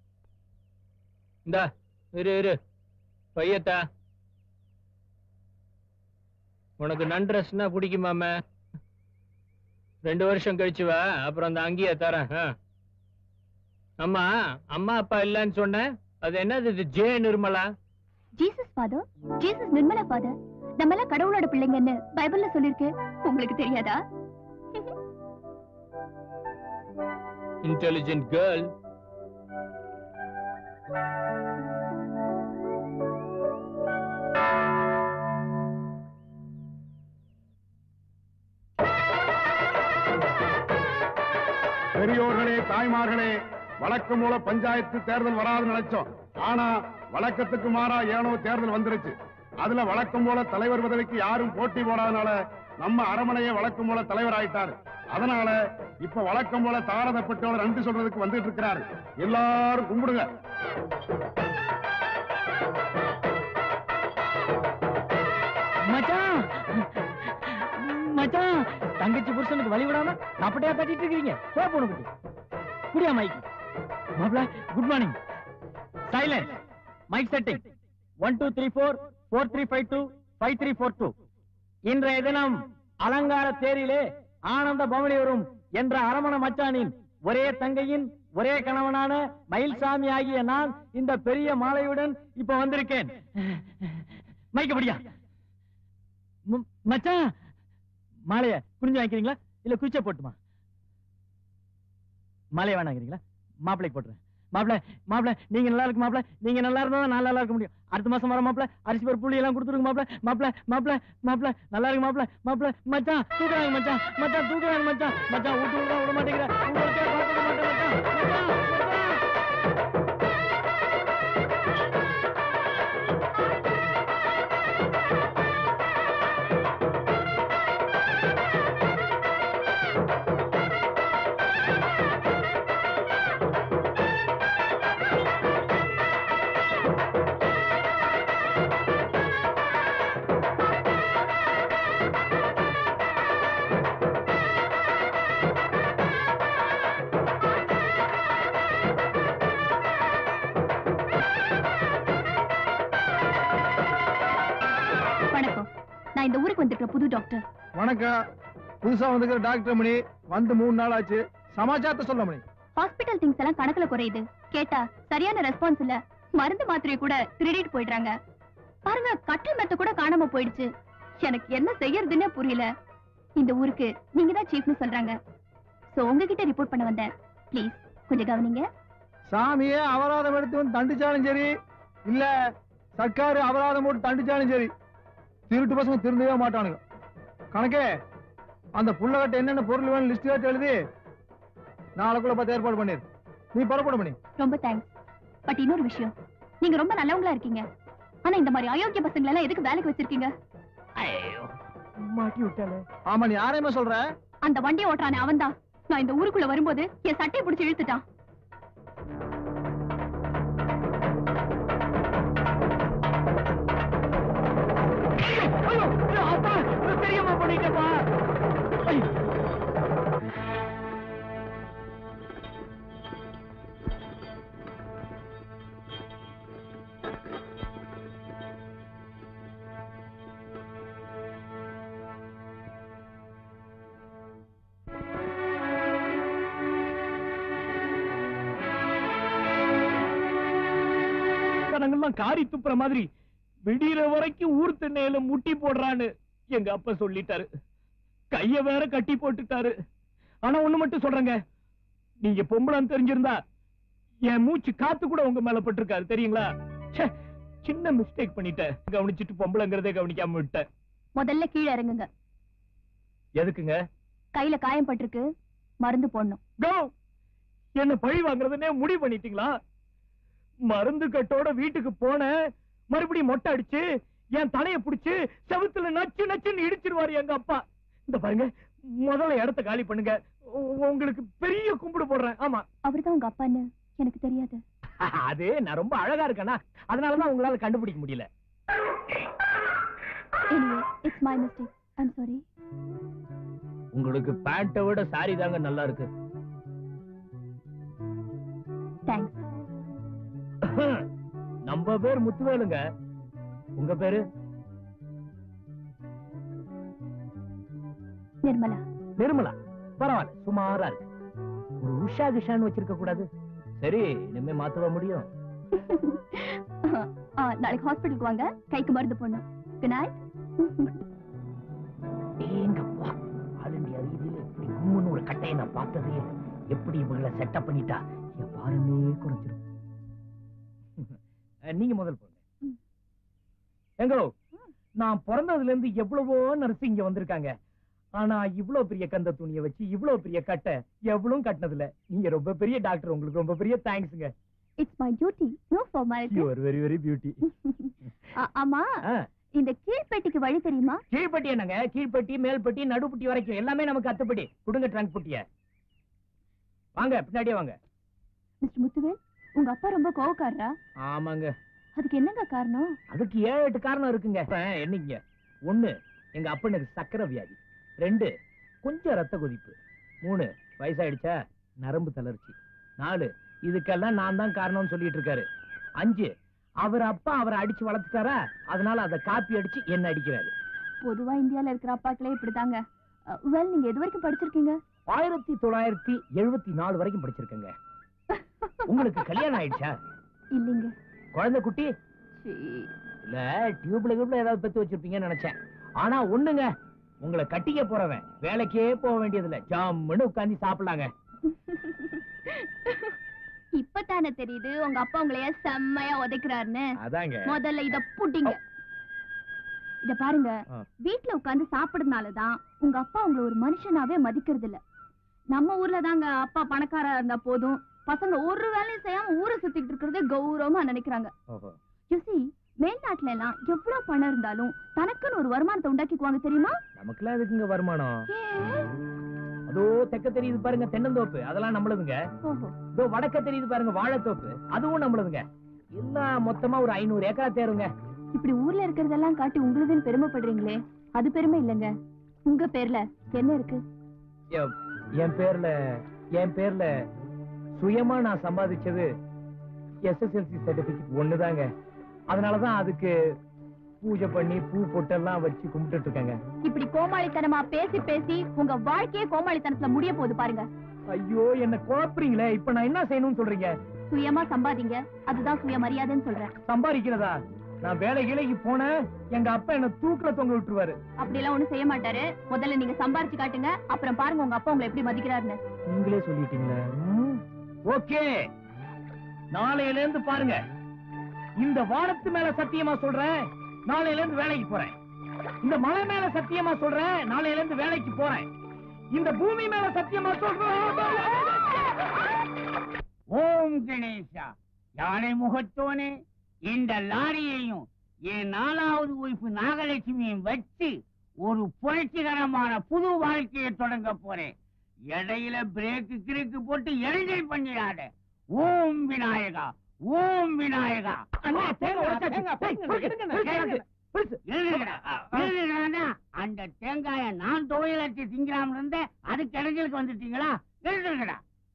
இந்தா இரு இரு பையத்தா உனக்கு நன்ட்ரஸ்னா பிடிக்குமாம ரெண்டு வருஷம் கழிச்சு வா அப்புறம் அந்த அங்கேயே தரேன் ஆ. அம்மா அம்மா அப்பா இல்லைன்னு சொன்னேன் அது என்னது இது J Nirmala Jesus father Jesus Nirmala father நம்ம எல்லாம் கடவுளோட பிள்ளைங்கன்னு பைபிள்ல சொல்லிருக்கு உங்களுக்கு தெரியாதா intelligent girl. பெரியோர்களே தாய்மார்களே வழக்கம் மூல பஞ்சாயத்து தேர்தல் வராதுன்னு நினைச்சோம் ஆனா வழக்கத்துக்கு மாறா ஏனோ தேர்தல் வந்துருச்சு அதுல வழக்கம் போல தலைவர் பதவிக்கு யாரும் போட்டி போடாதனால நம்ம அரமனையே வழக்கம் போல தலைவர் ஆயிட்டாரு அதனால இப்ப வழக்கம் போல தாரதப்பட்டோட நன்றி சொல்றதுக்கு வந்துட்டு இருக்கிறாரு எல்லாரும் கும்பிடுங்க மச்சான் மச்சான் தங்கச்சி புருஷனுக்கு வழி விடாம அப்பட்டையா தட்டிட்டு இருக்கீங்க போ போன குட்டி குடியா மைக் மாப்ள good morning silence mike setting one two three four four three five two five three four two இன்றைய தினம் அலங்கார தேரிலே ஆனந்த பவனி வரும் என்ற அரமண மச்சானின் ஒரே தங்கையின் ஒரே கணவனான மயில்சாமி ஆகிய நான் இந்த பெரிய மாலையுடன் இப்ப வந்திருக்கேன் மைக்கப்படியா ம- மச்சான் மாலைய குனிஞ்சு வாங்கிக்கிறீங்களா இல்ல குச்ச போட்டுமா மாலைய வேணாங்கிறீங்களா மாப்பிளைக்கு போட்டுறேன் மாப்பிள மாப்பிள நீங்க நல்லா இருக்கு மாப்பிள நீங்க நல்லா இருந்தா தான் நான் நல்லா இருக்க முடியும் அடுத்த மாசம் வர மாப்பிள அரிசி பருப்பு புளி எல்லாம் கொடுத்துருங்க மாப்பிள மாப்பிள மாப்பிள மாப்பிள நல்லா இருக்கு மாப்பிள மாப்பிள மச்சான் தூக்குறாங்க மச்சான் மச்சான் தூக்குறாங்க மச்சான் மச்சான் வீட்டு விட விட மாட்டேங்கிற உங்களுக்கே பார்க்க மாட்டேன் மச்சான் மச்சான் மச்சான் வணக்கம் நான் இந்த ஊருக்கு வந்திருக்கிற புது டாக்டர் வணக்கம் புதுசா வந்துக்கிற டாக்டர் மணி வந்து மூணு நாள் ஆச்சு சமாச்சாரத்தை சொல்ல மணி ஹாஸ்பிட்டல் திங்ஸ் எல்லாம் கணக்குல குறையுது கேட்டா சரியான ரெஸ்பான்ஸ் இல்ல மருந்து மாத்திரையை கூட திருடிட்டு போயிடுறாங்க பாருங்க கட்டில் மெத்த கூட காணாம போயிடுச்சு எனக்கு என்ன செய்யறதுன்னே புரியல இந்த ஊருக்கு நீங்க தான் சீஃப்னு சொல்றாங்க சோ உங்ககிட்ட ரிப்போர்ட் பண்ண வந்தேன் ப்ளீஸ் கொஞ்சம் கவனிங்க சாமியே அபராதம் எடுத்து வந்து தண்டிச்சாலும் சரி இல்ல சர்க்காரு அபராதம் போட்டு தண்டிச்சாலும் சரி திருட்டு பசங்க திருந்தவே மாட்டானுங்க கணக்கே அந்த புள்ளகட்ட என்னென்ன பொருள் வேணும் லிஸ்ட் கேட்டு எழுதி நாளைக்குள்ள பார்த்து ஏற்பாடு பண்ணிரு நீ புறப்பட பண்ணி ரொம்ப தேங்க்ஸ் பட் இன்னொரு விஷயம் நீங்க ரொம்ப நல்லவங்களா இருக்கீங்க ஆனா இந்த மாதிரி அயோக்கிய பசங்களை எல்லாம் எதுக்கு வேலைக்கு வச்சிருக்கீங்க மாட்டி விட்டாலே ஆமா நீ யாரையுமே சொல்ற அந்த வண்டியை ஓட்டுறானே அவன்தான் நான் இந்த ஊருக்குள்ள வரும்போது என் சட்டையை பிடிச்சு இழுத்துட்டான் ஐயோ அப்பா தெரியாம பண்ணிட்டப்பா ஜனங்கள்லாம் காரி துப்புற மாதிரி விடிகிற வரைக்கும் ஊர் திண்ணையில முட்டி போடுறான்னு எங்க அப்பா சொல்லிட்டாரு கைய வேற கட்டி போட்டுட்டாரு ஆனா ஒண்ணு மட்டும் சொல்றேங்க நீங்க பொம்பளைன்னு தெரிஞ்சிருந்தா என் மூச்சு காத்து கூட உங்க மேல பட்டிருக்காரு தெரியுங்களா ச்சே, சின்ன மிஸ்டேக் பண்ணிட்டேன் கவனிச்சிட்டு பொம்பளைங்கிறதே கவனிக்காம விட்டேன் முதல்ல கீழே இறங்குங்க எதுக்குங்க கையில காயம் பட்டிருக்கு மருந்து போடணும் கோ என்ன பழி வாங்குறதுன்னே முடிவு பண்ணிட்டீங்களா மருந்து கட்டோட வீட்டுக்கு போனேன் மறுபடியும் மொட்டை அடிச்சு என் தலைய புடிச்சு செவுத்துல நச்சு நச்சுன்னு இடிச்சிருவாரு எங்க அப்பா இந்த பாருங்க முதல்ல இடத்த காலி பண்ணுங்க உ- உங்களுக்கு பெரிய கும்பிடு போடுறேன் ஆமா அவர்தான் உங்க அப்பான்னு எனக்கு தெரியாது அது நான் ரொம்ப அழகா இருக்கேனா அதனாலதான் உங்களால கண்டுபிடிக்க முடியல anyway it's my mistake I'm sorry உங்களுக்கு பேண்ட்டை விட சாரி தாங்க நல்லா இருக்கு தேங்க்ஸ் நம்ம பேர் முத்துவேலுங்க உங்க பேரு நிர்மலா நிர்மலா பரவாயில்ல சுமாரா இருக்கு ஒரு உஷா கிஷான்னு வச்சிருக்க கூடாது சரி இனிமே மாத்தவ முடியும் ஆ, நாளைக்கு ஹாஸ்பிட்டலுக்கு வாங்க கைக்கு மருந்து போடணும் குட் நைட் ஏங்கப்பா ஆல் இந்தியா ரீதியில இப்படி கும்முன்னு ஒரு கட்டையை நான் பார்த்ததே இல்ல. எப்படி இவங்களை செட்டப் பண்ணிட்டா என் பாரமே குறைச்சிடும் அஹ், நீங்க முதல் போங்க எங்கோ நான் பிறந்ததுல இருந்து எவ்வளவோ நர்ஸ் இங்க வந்திருக்காங்க ஆனா இவ்வளவு பெரிய கந்த துணியை வச்சு இவ்வளவு பெரிய கட்டை எவ்வளவும் கட்டினது இல்ல நீங்க ரொம்ப பெரிய டாக்டர் உங்களுக்கு ரொம்ப பெரிய தேங்க்ஸ்ங்க it's my duty no formality you are very very beauty ஆமா இந்த கீழ்பெட்டிக்கு வழி தெரியுமா கீழ்பட்டி என்னங்க கீழ்பட்டி மேல்பட்டி நடுப்பட்டி வரைக்கும் எல்லாமே நமக்கு அத்துப்படி கொடுங்க ட்ரங்க் பட்டிய வாங்க பின்னாடியே வாங்க மிஸ்டர் முத்துவேல் உங்க அப்பா ரொம்ப கோவக்காரரா ஆமாங்க அதுக்கு என்னங்க காரணம் அதுக்கு ஏழு எட்டு காரணம் இருக்குங்க இப்ப என்னைக்குங்க ஒண்ணு எங்க அப்பனுக்கு சக்கரை வியாதி ரெண்டு கொஞ்சம் ரத்த கொதிப்பு மூணு வயசாயிடுச்சா நரம்பு தளர்ச்சி நாலு இதுக்கெல்லாம் நான் தான் காரணம்னு சொல்லிட்டு இருக்காரு அஞ்சு அவர் அப்பா அவரை அடிச்சு வளர்த்துட்டாரா அதனால அதை காப்பி அடிச்சு என்ன அடிக்கிறாரு பொதுவா இந்தியால இருக்கிற அப்பாக்களே இப்படிதாங்க வெல் நீங்க எது வரைக்கும் படிச்சிருக்கீங்க ஆயிரத்தி தொள்ளாயிரத்தி எழுபத்தி நாலு வரைக்கும் படிச்சிருக்கேங்க உங்களுக்கு கல்யாணம் ஆயிடுச்சா இல்லைங்க குழந்தை குட்டி சீ. இல்ல டியூப்ல கியூப்ல ஏதாவது பெத்து வச்சிருப்பீங்கன்னு நினைச்சேன் ஆனா ஒண்ணுங்க உங்களை கட்டிக்க போறவன் வேலைக்கே போக வேண்டியதில்ல ஜாம்னு உட்கார்ந்து சாப்பிடலாங்க இப்பதானே தெரியுது உங்க அப்பா உங்களைய செம்மையா உதைக்கிறாருன்னு அதாங்க முதல்ல இத புட்டிங்க இத பாருங்க ஆ. வீட்ல உட்கார்ந்து சாப்பிடுறதுனாலதான் உங்க அப்பா உங்களை ஒரு மனுஷனாவே மதிக்கிறது இல்ல நம்ம ஊர்ல தாங்க அப்பா பணக்காரா இருந்தா போதும் பசங்க ஒரு வேலையும் செய்யாம ஊரை சுத்திட்டு இருக்கிறதே கௌரவமா நினைக்கிறாங்க யூசி மேல்நாட்டுல எல்லாம் எவ்வளவு பணம் இருந்தாலும் தனக்குன்னு ஒரு வருமானத்தை உண்டாக்கிக்குவாங்க தெரியுமா நமக்குலாம் எதுக்குங்க வருமானம் ஏன்? அதோ தெக்க தெரியுது பாருங்க தென்னந்தோப்பு அதெல்லாம் நம்மளுதுங்க ஓஹோ இதோ வடக்க தெரியுது பாருங்க வாழைத்தோப்பு அதுவும் நம்மளுதுங்க எல்லாம் மொத்தமா ஒரு ஐநூறு ஏக்கரா தேருங்க இப்படி ஊர்ல இருக்கிறதெல்லாம் காட்டி உங்களுதுன்னு பெருமைப்படுறீங்களே அது பெருமை இல்லைங்க உங்க பேர்ல என்ன இருக்கு என்- என் பேர்ல என் பேர்ல சுயமா நான் சம்பாதிச்சது எஸ்எஸ்எல்சி சர்டிபிகேட் ஒண்ணுதாங்க அதனாலதான் அதுக்கு பூஜை பண்ணி பூ பொட்டெல்லாம் வச்சு கும்பிட்டுட்டு இருக்கேங்க இப்படி கோமாளித்தனமா பேசி பேசி உங்க வாழ்க்கையே கோமாளித்தனத்துல முடிய போகுது பாருங்க ஐயோ என்ன குழப்புறீங்களே இப்ப நான் என்ன செய்யணும்னு சொல்றீங்க சுயமா சம்பாதிங்க அதுதான் சுயமரியாதைன்னு சொல்றேன் சம்பாதிக்கிறதா நான் வேலை கிளைக்கு போனேன் எங்க அப்பா என்ன தூக்குல தொங்க விட்டுருவாரு அப்படி எல்லாம் ஒண்ணும் செய்ய மாட்டாரு முதல்ல நீங்க சம்பாரிச்சு காட்டுங்க அப்புறம் பாருங்க உங்க அப்பா உங்களை எப்படி மதிக்கிறாருன்னு நீங்களே சொல்லிட்டீங்களே ஓகே நாளையில இருந்து பாருங்க இந்த வானத்து மேல சத்தியமா சொல்றேன் நாளையில இருந்து வேலைக்கு போறேன் இந்த மலை மேல சத்தியமா சொல்றேன் நாளையில இருந்து வேலைக்கு போறேன் இந்த பூமி மேல சத்தியமா சொல்றேன் ஓம் கணேசா யானை முகத்தோனே இந்த லாரியையும் என் நாலாவது ஒய்ஃப் நாகலட்சுமியும் வச்சு ஒரு புரட்சிகரமான புது வாழ்க்கையை தொடங்க போறேன் இடையில பிரேக்கு கிரேக்கு போட்டு எரிஞ்சல் பண்ணிடாத ஓம் விநாயகா ஓம் விநாயகா அண்ணா, தேங்காய் உடைச்சாச்சு. தேங்காய், ஏய், எடுங்கண்ணா, கேளுங்க. பெருசு. எழுதுங்கடா. எழுதுங்கடான்னா, அந்த தேங்காய நான் துவையல் அரைச்சு திங்கலாம்னு இருந்தேன் அதுக்கு இடைஞ்சலுக்கு வந்துட்டீங்களா எழுதுங்கடா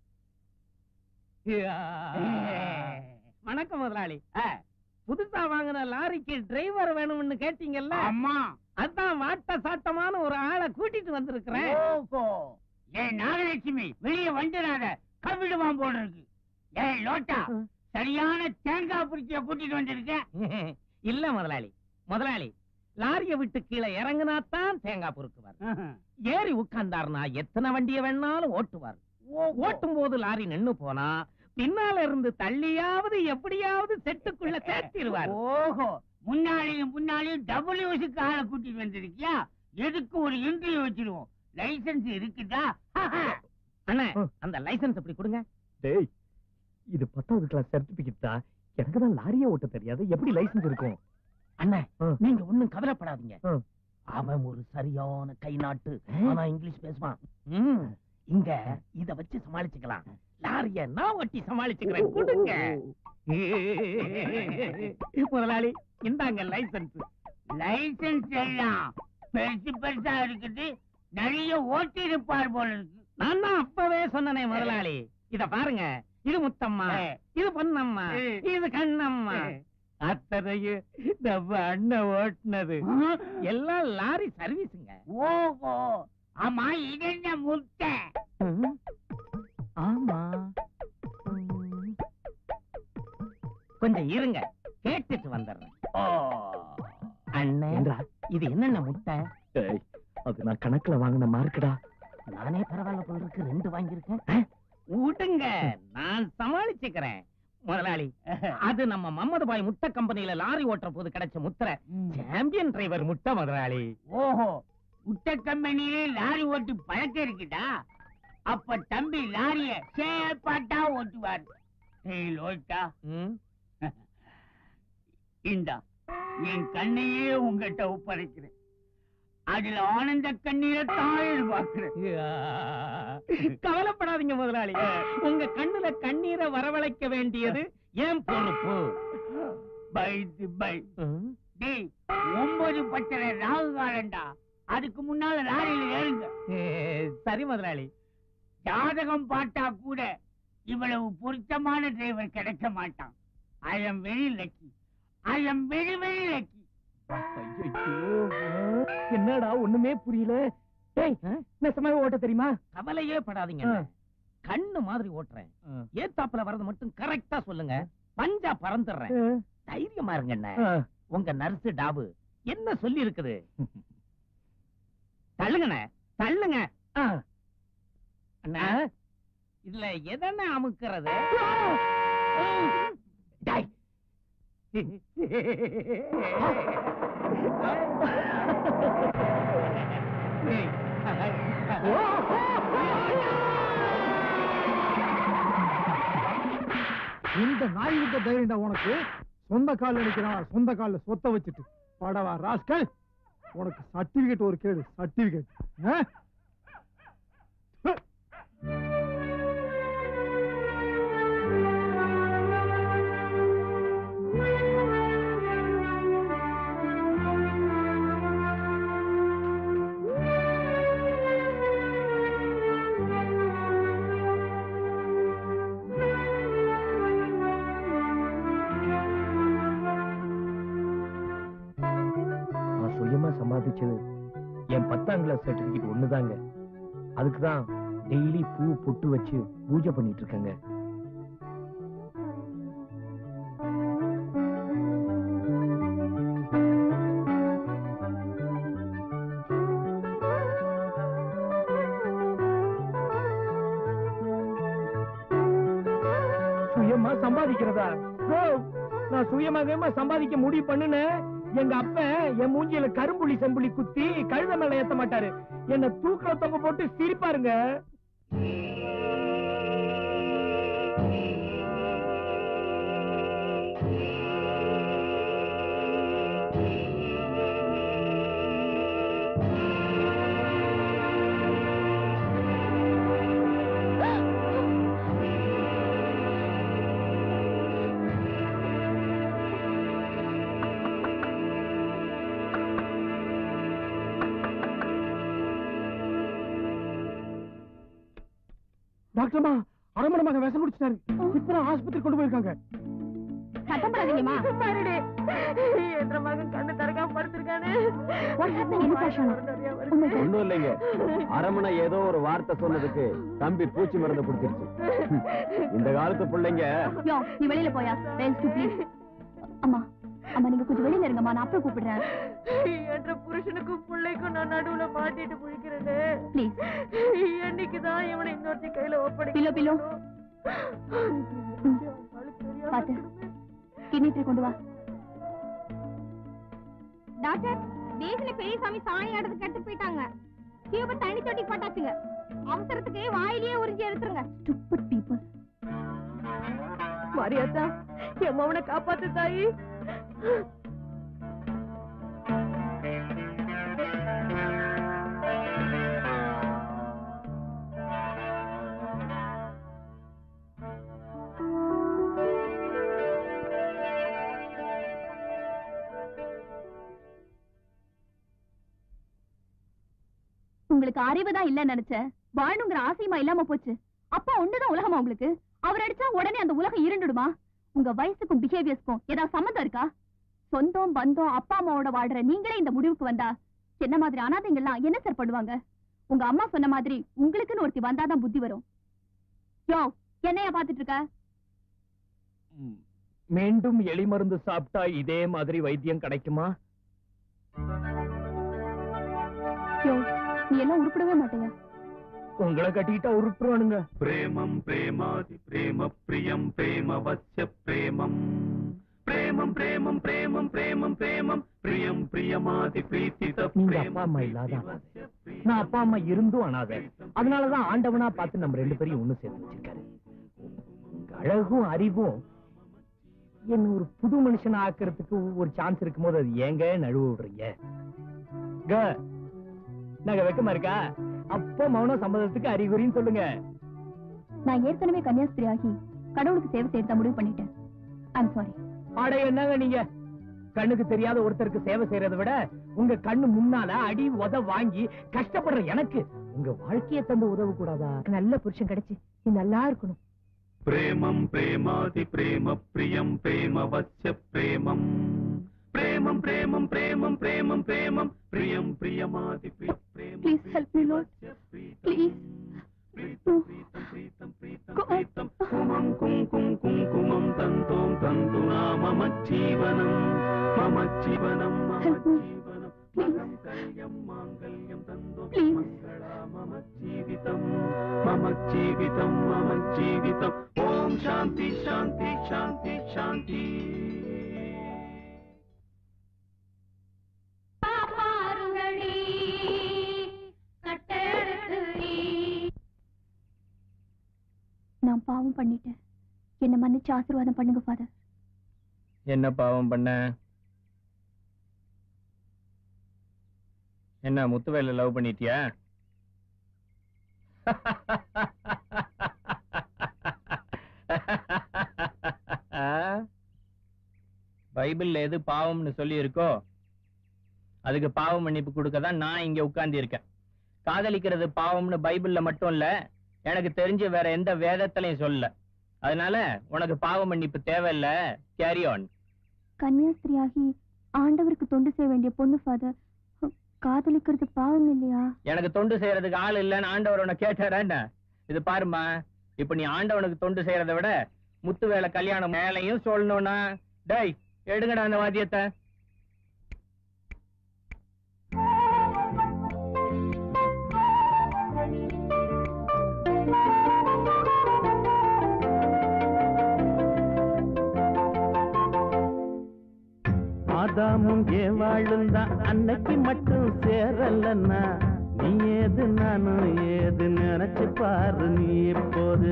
வணக்கம் முதலாளி புதுசா வாங்கின லாரிக்கு டிரைவர் வேணும்னு கேட்டீங்கல்ல அம்மா அதான் வாட்ட சாட்டமான ஒரு ஆளை கூட்டிட்டு வந்திருக்கிறேன் ஓஹோ ஏய் நாகலட்சுமி வெளியே வந்துடாத கவிடுவான் போல இருக்கு ஏய் லோட்டா சரியான தேங்காய் பிடிச்சிய கூட்டிட்டு வந்திருக்கேன் இல்ல முதலாளி முதலாளி லாரிய விட்டு கீழே இறங்குனாத்தான் தேங்காய் பொறுக்குவார் ஏறி உட்கார்ந்தாருனா எத்தனை வண்டிய வேணாலும் ஓட்டுவார் ஓட்டும் போது லாரி நின்னு போனா பின்னால இருந்து தள்ளியாவது எப்படியாவது செட்டுக்குள்ள சேர்த்திருவார் ஓஹோ முன்னாடியும் முன்னாடியும் டபிள்யூஸுக்கு ஆளை கூட்டிட்டு வந்திருக்கியா எதுக்கு ஒரு இன்டர்வியூ வச்சிருவோம் லைசென்ஸ் இருக்குதா அண்ணே அந்த லைசென்ஸ் எப்படி கொடுங்க டேய் இது பத்தாவது கிளாஸ் சர்டிபிகேட் தான் எனக்கு தான் லாரியே ஓட்ட தெரியாது எப்படி லைசென்ஸ் இருக்கும் அண்ணே நீங்க ஒண்ணும் கவலைப்படாதீங்க ஆ. அவன் ஒரு சரியான கை நாட்டு ஆனா இங்கிலீஷ் பேசுவான் ம், இங்க இத வச்சு சமாளிச்சுக்கலாம் லாரிய நான் ஒட்டி சமாளிச்சுக்கிறேன் கொடுங்க முதலாளி இந்தாங்க லைசென்ஸ் லைசென்ஸ் எல்லாம் பெருசு பெருசா இருக்குது நிறைய ஓட்டி இருப்பார் போல இருக்கு நான் தான் அப்பவே சொன்னனே முதலாளி இத பாருங்க இது முத்தம்மா இது பொன்னம்மா இது கண்ணம்மா அத்தனையும் நம்ம அண்ணன் ஓட்டுனது எல்லாம் லாரி சர்வீஸுங்க ஓஹோ ஆமா இது என்ன முட்டை ஆமா கொஞ்சம் இருங்க கேட்டுட்டு வந்துடுறேன் அண்ணே இது என்னென்ன முட்டை டேய் அது நான் கணக்குல வாங்கின மார்க்குடா நானே பரவாயில்ல போல இருக்கு ரெண்டு வாங்கியிருக்கேன் விடுங்க நான் சமாளிச்சுக்கிறேன் முதலாளி அது நம்ம மம்மது பாய் முட்டை கம்பெனில லாரி ஓட்டுற போது கிடைச்ச முத்திரை சாம்பியன் டிரைவர் முட்டை முதலாளி ஓஹோ முட்டை கம்பெனிலே லாரி ஓட்டி பழக்கம் இருக்குதா அப்ப தம்பி லாரிய சேப்பாட்டா ஓட்டுவார் ஏய் லோட்டா இந்தா என் கண்ணையே உங்ககிட்ட ஒப்படைக்கிறேன் அதுல ஆனந்த கண்ணீரை தான் எதிர்பார்க்கிறேன் கவலைப்படாதீங்க முதலாளி உங்க கண்ணுல கண்ணீரை வரவழைக்க வேண்டியது ஏன் பொறுப்பு பைத்து பை டேய் ஒன்பது பச்சரை ராகு காலண்டா அதுக்கு முன்னால லாரியில ஏறுங்க சரி முதலாளி ஜாதகம் பார்த்தா கூட இவ்வளவு பொருத்தமான டிரைவர் கிடைக்க மாட்டான் I am very lucky I am very very lucky என்னடா ஒண்ணுமே புரியல டேய் நெசமாவே ஓட்ட தெரியுமா கவலையே படாதீங்க கண்ணு மாதிரி ஓட்டுறேன் ஏத்தாப்புல வரது மட்டும் கரெக்டா சொல்லுங்க பஞ்சா பறந்துடுறேன் தைரியமா இருங்க அண்ணே. உங்க நர்ஸ் டாபு என்ன சொல்லி இருக்குது தள்ளுங்கண்ணே தள்ளுங்க அண்ணா இதுல எதன அமுக்கிறது டேய். இந்த நாய் விட்ட தைரியம்டா உனக்கு சொந்த கால்ல நிக்கிறான் சொந்த கால்ல சொத்த வச்சுட்டு படவா ராஸ்கல் உனக்கு சர்டிபிகேட் ஒரு கேடு சர்டிபிகேட் நான் சுயமா சம்பாதிச்சது என் பத்தாம் கிளாஸ் சர்டிபிகேட் ஒண்ணுதாங்க அதுக்குதான் டெய்லி பூ பொட்டு வச்சு பூஜை பண்ணிட்டு இருக்கேங்க சுயமா சம்பாதிக்கிறதா ஓ, நான் சுயமாகமா சம்பாதிக்க முடிவு பண்ணுனேன் எங்க அப்ப என் மூஞ்சியில கரும்புள்ளி செம்புள்ளி குத்தி கழுத மேல ஏத்த மாட்டாரு என்ன தூக்கில தொங்க போட்டு சிரிப்பாருங்க டாக்டர்மா அரமணமாக விஷம் குடிச்சிட்டாரு இப்பதான் ஆஸ்பத்திரி கொண்டு போயிருக்காங்க சத்தம் போடாதீங்கம்மா பாருடி என்ற மகன் கண்ணு திறக்காம படுத்திருக்கானே என்ன காஷம் ஒண்ணும் இல்லைங்க அரமனை ஏதோ ஒரு வார்த்தை சொன்னதுக்கு தம்பி பூச்சி மருந்து குடிச்சிருச்சு இந்த காலத்து பிள்ளைங்க யோ நீ வெளியில போயா ரேஸ் டு ப்ளீஸ் அம்மா அம்மா நீங்க கொஞ்சம் வெளியில இருங்கம்மா நான் அப்புறம் கூப்பிடுறேன் என்ற புருஷனுக்கும் பிள்ளைக்கும் நான் நடுவுல மாட்டிட்டு முழிக்கிறேனே ப்ளீஸ் என்னைக்குதான் இவனை இன்னொருத்தி கையில ஒப்படைக்க பில்லோ பில்லோ பாத்து கிண்ணிட்டு கொண்டு வா டாக்டர் தேசில பெரியசாமி சாணி ஆடுறதுக்கு எடுத்து போயிட்டாங்க டியூப தண்ணி தொட்டி போட்டாச்சுங்க அவசரத்துக்கு வாயிலேயே உறிஞ்சி எடுத்துருங்க ஸ்டூபிட் பீப்பிள் மரியாதா என் மவனை காப்பாத்து தாயி உங்களுக்கு அறிவு தான் இல்ல நினைச்சேன் வாழணுங்கிற ஆசையுமா இல்லாம போச்சு அப்பா ஒண்ணுதான் உலகமா உங்களுக்கு அவர் அடிச்சா உடனே அந்த உலகம் இருண்டுடுமா உங்க வயசுக்கும் பிஹேவியர்ஸ்க்கும் ஏதாவது சம்மந்தம் இருக்கா சொந்தம் பந்தம் அப்பா அம்மாவோட வாழ்ற நீங்களே இந்த முடிவுக்கு வந்தா என்ன மாதிரி அனாதைங்கள்லாம் என்ன சார் பண்ணுவாங்க உங்க அம்மா சொன்ன மாதிரி உங்களுக்குன்னு ஒருத்தி வந்தாதான் புத்தி வரும் யோ என்னையா பாத்துட்டு இருக்க மீண்டும் எலி மருந்து சாப்பிட்டா இதே மாதிரி வைத்தியம் கிடைக்குமா யோ நீ எல்லாம் உருப்படவே மாட்டேயா உங்களை கட்டிக்கிட்டா உருட்டுவானுங்க ప్రేమం ప్రేమాది ప్రేమ ప్రియం ప్రేమ వస్య ప్రేమం ప్రేమం ప్రేమం ప్రేమం ప్రేమం ప్రేమం ప్రియం ప్రియమాది ప్రీతిత நீங்க அப்பா அம்மா இல்லாத அனாதை நான் அப்பா அம்மா இருந்தும் அனாதை அதனாலதான் ஆண்டவனா பார்த்து நம்ம ரெண்டு பேரையும் ஒண்ணு சேர்த்து வச்சிருக்காரு உங்க அழகும் அறிவும் என்ன ஒரு புது மனுஷன் ஆக்குறதுக்கு ஒரு சான்ஸ் இருக்கும்போது அது ஏங்க நழுவ விடுறீங்க க, நாங்க வெக்கமா இருக்கா அப்போ மௌன சம்மதத்துக்கு அறிகுறின்னு சொல்லுங்க நான் ஏற்கனவே கன்னியாஸ்திரி ஆகி கடவுளுக்கு சேவை செய்யறதா முடிவு பண்ணிட்டேன் ஐம் சாரி அட என்னங்க நீங்க கண்ணுக்கு தெரியாத ஒருத்தருக்கு சேவை செய்யறதை விட உங்க கண்ணு முன்னால அடி உத வாங்கி கஷ்டப்படுற எனக்கு உங்க வாழ்க்கையை தந்து உதவ கூடாதா நல்ல புருஷன் கிடைச்சு நீ நல்லா இருக்கணும் ప్రేమం ప్రేమాది ప్రేమ ప్రియం ప్రేమ వస్య ప్రేమం ప్రేమం ప్రేమం ప్రేమం ప్రేమం ప్రేమం ప్రియం ప్రియమాది ప్రియ ప్రేమ please help me lord please ప్రీతం కుమం కుంకుం కుంకుమం తంతోం తంతు మమ జీవనం మమ జీవనం మమ జీవనం మగం కళ్యం మాంగళ్యం తందో మంగళా మమ జీవితం మమ జీవితం మమ జీవితం ఓం శాంతి శాంతి శాంతి శాంతి பாருங்கடி கட்டெடுத்து நான் பாவம் பண்ணிட்டேன் என்ன மன்னிச்சு ஆசீர்வாதம் பண்ணுங்க ஃபாதர் என்ன பாவம் பண்ண என்ன முத்துவேல லவ் பண்ணிட்டியா பைபிள்ல எது பாவம்னு சொல்லி இருக்கோ அதுக்கு பாவ மன்னிப்பு கொடுக்க தான் நான் இங்க உட்கார்ந்து இருக்கேன் காதலிக்கிறது பாவம்னு பைபிள்ல மட்டும் இல்ல எனக்கு தெரிஞ்சு வேற எந்த வேதத்திலையும் சொல்லல அதனால உனக்கு பாவ மன்னிப்பு தேவையில்ல கேரி ஆன் கன்னியாஸ்திரி ஆகி ஆண்டவருக்கு தொண்டு செய்ய வேண்டிய பொண்ணு ஃபாதர் காதலிக்கிறது பாவம் இல்லையா எனக்கு தொண்டு செய்யறதுக்கு ஆள் இல்லைன்னு ஆண்டவர் உன்னை கேட்டாரா என்ன இது பாருமா இப்ப நீ ஆண்டவனுக்கு தொண்டு செய்யறதை விட முத்து வேலை கல்யாணம் மேலையும் சொல்லணும்னா டேய் எடுங்கடா அந்த வாத்தியத்தை ஆதாமும் ஏவாளும் தான் அன்னைக்கு மட்டும் சேரலன்னா நீ ஏது நானும் ஏது நினைச்சு பாரு நீ இப்போது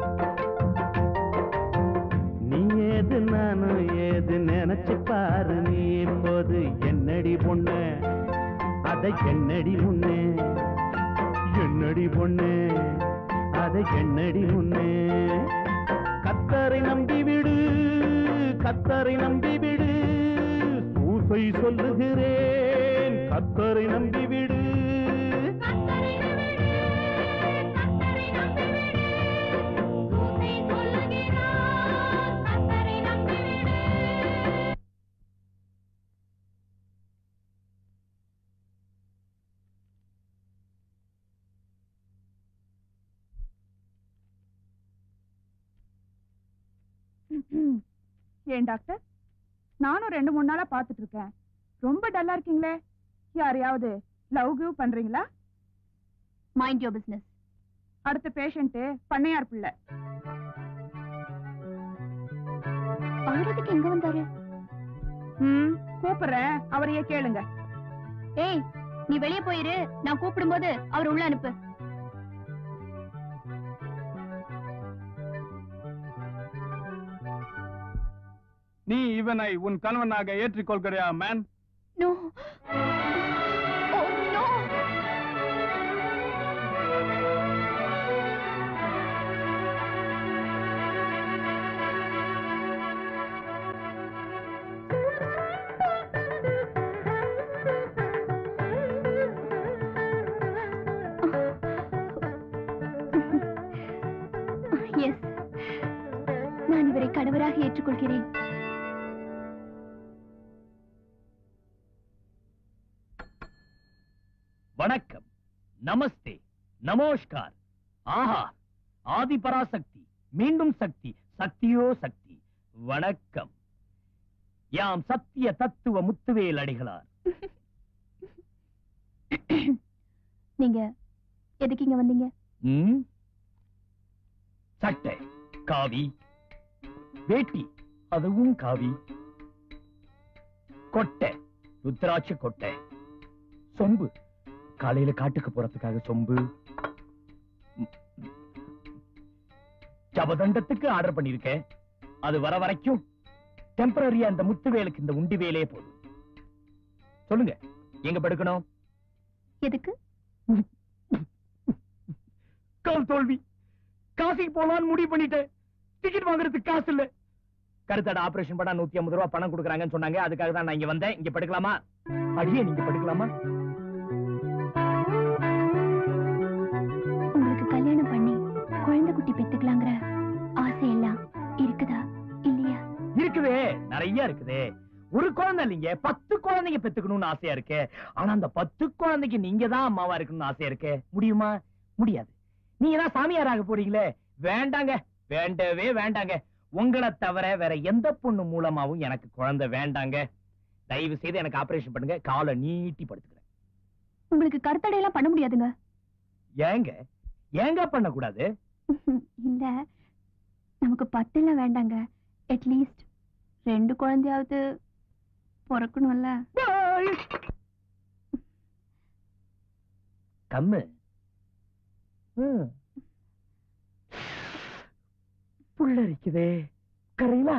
நீ ஏது நானும் ஏது நினைச்சு பாரு நீ இப்போது என்னடி பொண்ணு அதை என்னடி முன்னே என்னடி பொண்ணு அதை என்னடி முன்னே கத்தரை நம்பி விடு கத்தரை நம்பி விடு சூசை சொல்லுகிறேன் கத்தரை நம்பி விடு ஏன் டாக்டர் நானும் ரெண்டு மூணு நாளா பாத்துட்டு இருக்கேன் ரொம்ப டல்லா இருக்கீங்களே யாரையாவது லவ் கிவ் பண்றீங்களா மைண்ட் யோர் பிசினஸ் அடுத்த பேஷண்ட் பண்ணையார் பிள்ளை பாடுறதுக்கு எங்க வந்தாரு ம் கூப்பிடுறேன் அவரையே கேளுங்க ஏய் நீ வெளியே போயிரு நான் கூப்பிடும்போது அவர் உள்ள அனுப்பு நீ இவனை உன் கணவனாக ஏற்றுக்கொள்கிறாயா man no oh no yes நான் இவரை கணவராக ஏற்றுக்கொள்கிறேன் வணக்கம் நமஸ்தே நமோஷ்கார் ஆஹா ஆதி பராசக்தி மீண்டும் சக்தி சக்தியோ சக்தி வணக்கம் யாம் சத்திய தத்துவ முத்துவேல் அடிகளார் நீங்க எதுக்கு இங்க வந்தீங்க ம்? சட்டை காவி வேட்டி அதுவும் காவி கொட்டை ருத்ராட்ச கொட்டை சொம்பு காலையில காட்டுக்கு போறதுக்காக சொம்பு ம். ஜபதண்டத்துக்கு ஆர்டர் பண்ணிருக்கேன் அது வர வரைக்கும் டெம்பரரியா அந்த முத்துவேலுக்கு இந்த உண்டி வேலையே போதும் சொல்லுங்க எங்க படுக்கணும் எதுக்கு கால் தோல்வி காசிக்கு போலான்னு முடிவு பண்ணிட்டேன் டிக்கெட் வாங்குறதுக்கு காசு இல்ல கருத்தாட ஆபரேஷன் பண்ணா நூத்தி ஐம்பது ரூபாய் பணம் கொடுக்குறாங்கன்னு சொன்னாங்க அதுக்காக தான் நான் இங்க வந்தேன் இங்க படுக்கலாமா அடியே நீங்க படுக்கலாமா உங்களுக்கு கல்யாணம் பண்ணி குழந்தை குட்டி பெத்துக்கலாங்கிற ஆசை எல்லாம் இருக்குதா இல்லையா இருக்குதே நிறைய இருக்குதே ஒரு குழந்தை இல்லைங்க பத்து குழந்தைங்க பெத்துக்கணும்னு ஆசையா இருக்கு ஆனா அந்த பத்து குழந்தைக்கு நீங்க தான் அம்மாவா இருக்கணும்னு ஆசையா இருக்கு முடியுமா முடியாது நீங்க தான் சாமியாராக போறீங்களே வேண்டாங்க வேண்டவே வேண்டாங்க உங்களை தவிர வேற எந்த பொண்ணு மூலமாவும் எனக்கு குழந்தை வேண்டாங்க தயவு செய்து எனக்கு ஆபரேஷன் பண்ணுங்க காலை நீட்டி படுத்துக்கிறேன் உங்களுக்கு கருத்தடையெல்லாம் பண்ண முடியாதுங்க ஏங்க ஏங்க பண்ணக்கூடாது இல்ல நமக்கு பத்துல வேண்டாங்க அட்லீஸ்ட் ரெண்டு குழந்தையாவது பிறக்கணும்ல கம்மு ம். புல்லரிக்குதே கரையிலா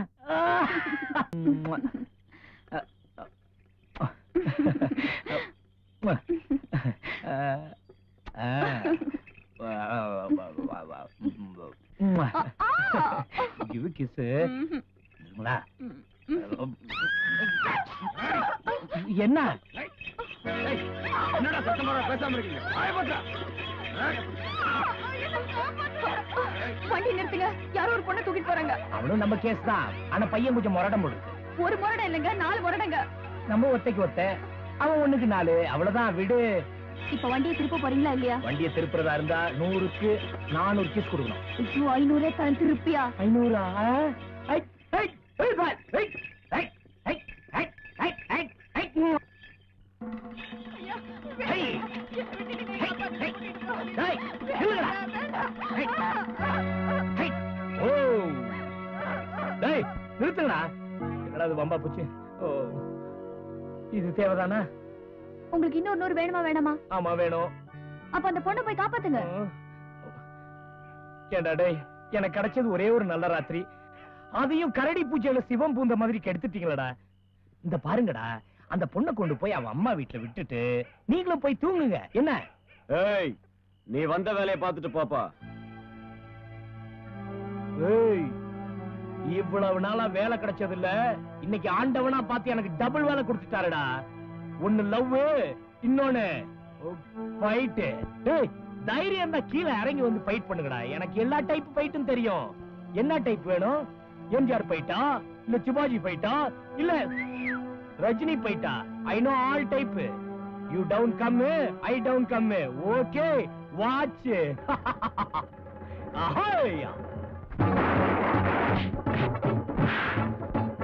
கிவு கிசு என்ன என்னடா சத்தம் போட பேசாம இருக்கீங்க ஆயப்பட்டா வண்டி நிறுத்துங்க யாரோ ஒரு பொண்ணை தூக்கிட்டு போறாங்க அவனும் நம்ம கேஸ் தான் ஆனா பையன் கொஞ்சம் முரடம் போடு ஒரு முரடம் இல்லைங்க நாலு முரடங்க நம்ம ஒத்தைக்கு ஒத்த அவன் ஒண்ணுக்கு நாலு அவ்வளவுதான் விடு இப்ப வண்டியை திருப்ப போறீங்களா இல்லையா வண்டியை திருப்புறதா இருந்தா நூறுக்கு நானூறு கிஸ் கொடுக்கணும் ஐயோ ஐநூறே தன் திருப்பியா ஐநூறா ஐ, ஐ, ஐ, பாய், ஐ, ஐ, ஐ, ஐ, ஐ, ஐ, ஐ, ம். ஐ, ஐ, ஐ, டேய், நில்லுங்கடா. ஐ, ஐ, ஓ டேய் நிறுத்துங்கடா என்னடா இது வம்பா போச்சு ஓ இது தேவைதானா உங்களுக்கு இன்னொரு நூறு வேணுமா வேணாமா ஆமா வேணும் அப்ப அந்த பொண்ணை போய் காப்பாத்துங்க ஏண்டா டேய் எனக்கு கிடைச்சது ஒரே ஒரு நல்ல ராத்திரி அதையும் கரடி பூஜையில சிவம் பூந்த மாதிரி கெடுத்துட்டீங்களடா இந்த பாருங்கடா அந்த பொண்ணை கொண்டு போய் அவன் அம்மா வீட்டுல விட்டுட்டு நீங்களும் போய் தூங்குங்க என்ன ஏய் நீ வந்த வேலையை பார்த்துட்டு போப்பா ஏய் இவ்வளவு நாளா வேலை கிடைச்சது இல்ல இன்னைக்கு ஆண்டவனா பார்த்து எனக்கு டபுள் வேலை கொடுத்துட்டாருடா ஒன்னு லவ் இன்னொன்னு ஃபைட் டேய் தைரியம் தான் கீழே இறங்கி வந்து ஃபைட் பண்ணுங்கடா எனக்கு எல்லா டைப் ஃபைட்டும் தெரியும் என்ன டைப் வேணும் எம்ஜிஆர் ஃபைட்டா இல்ல சிவாஜி ஃபைட்டா இல்ல ரஜினி ஃபைட்டா I know all type you down come I down come okay watch அஹோய்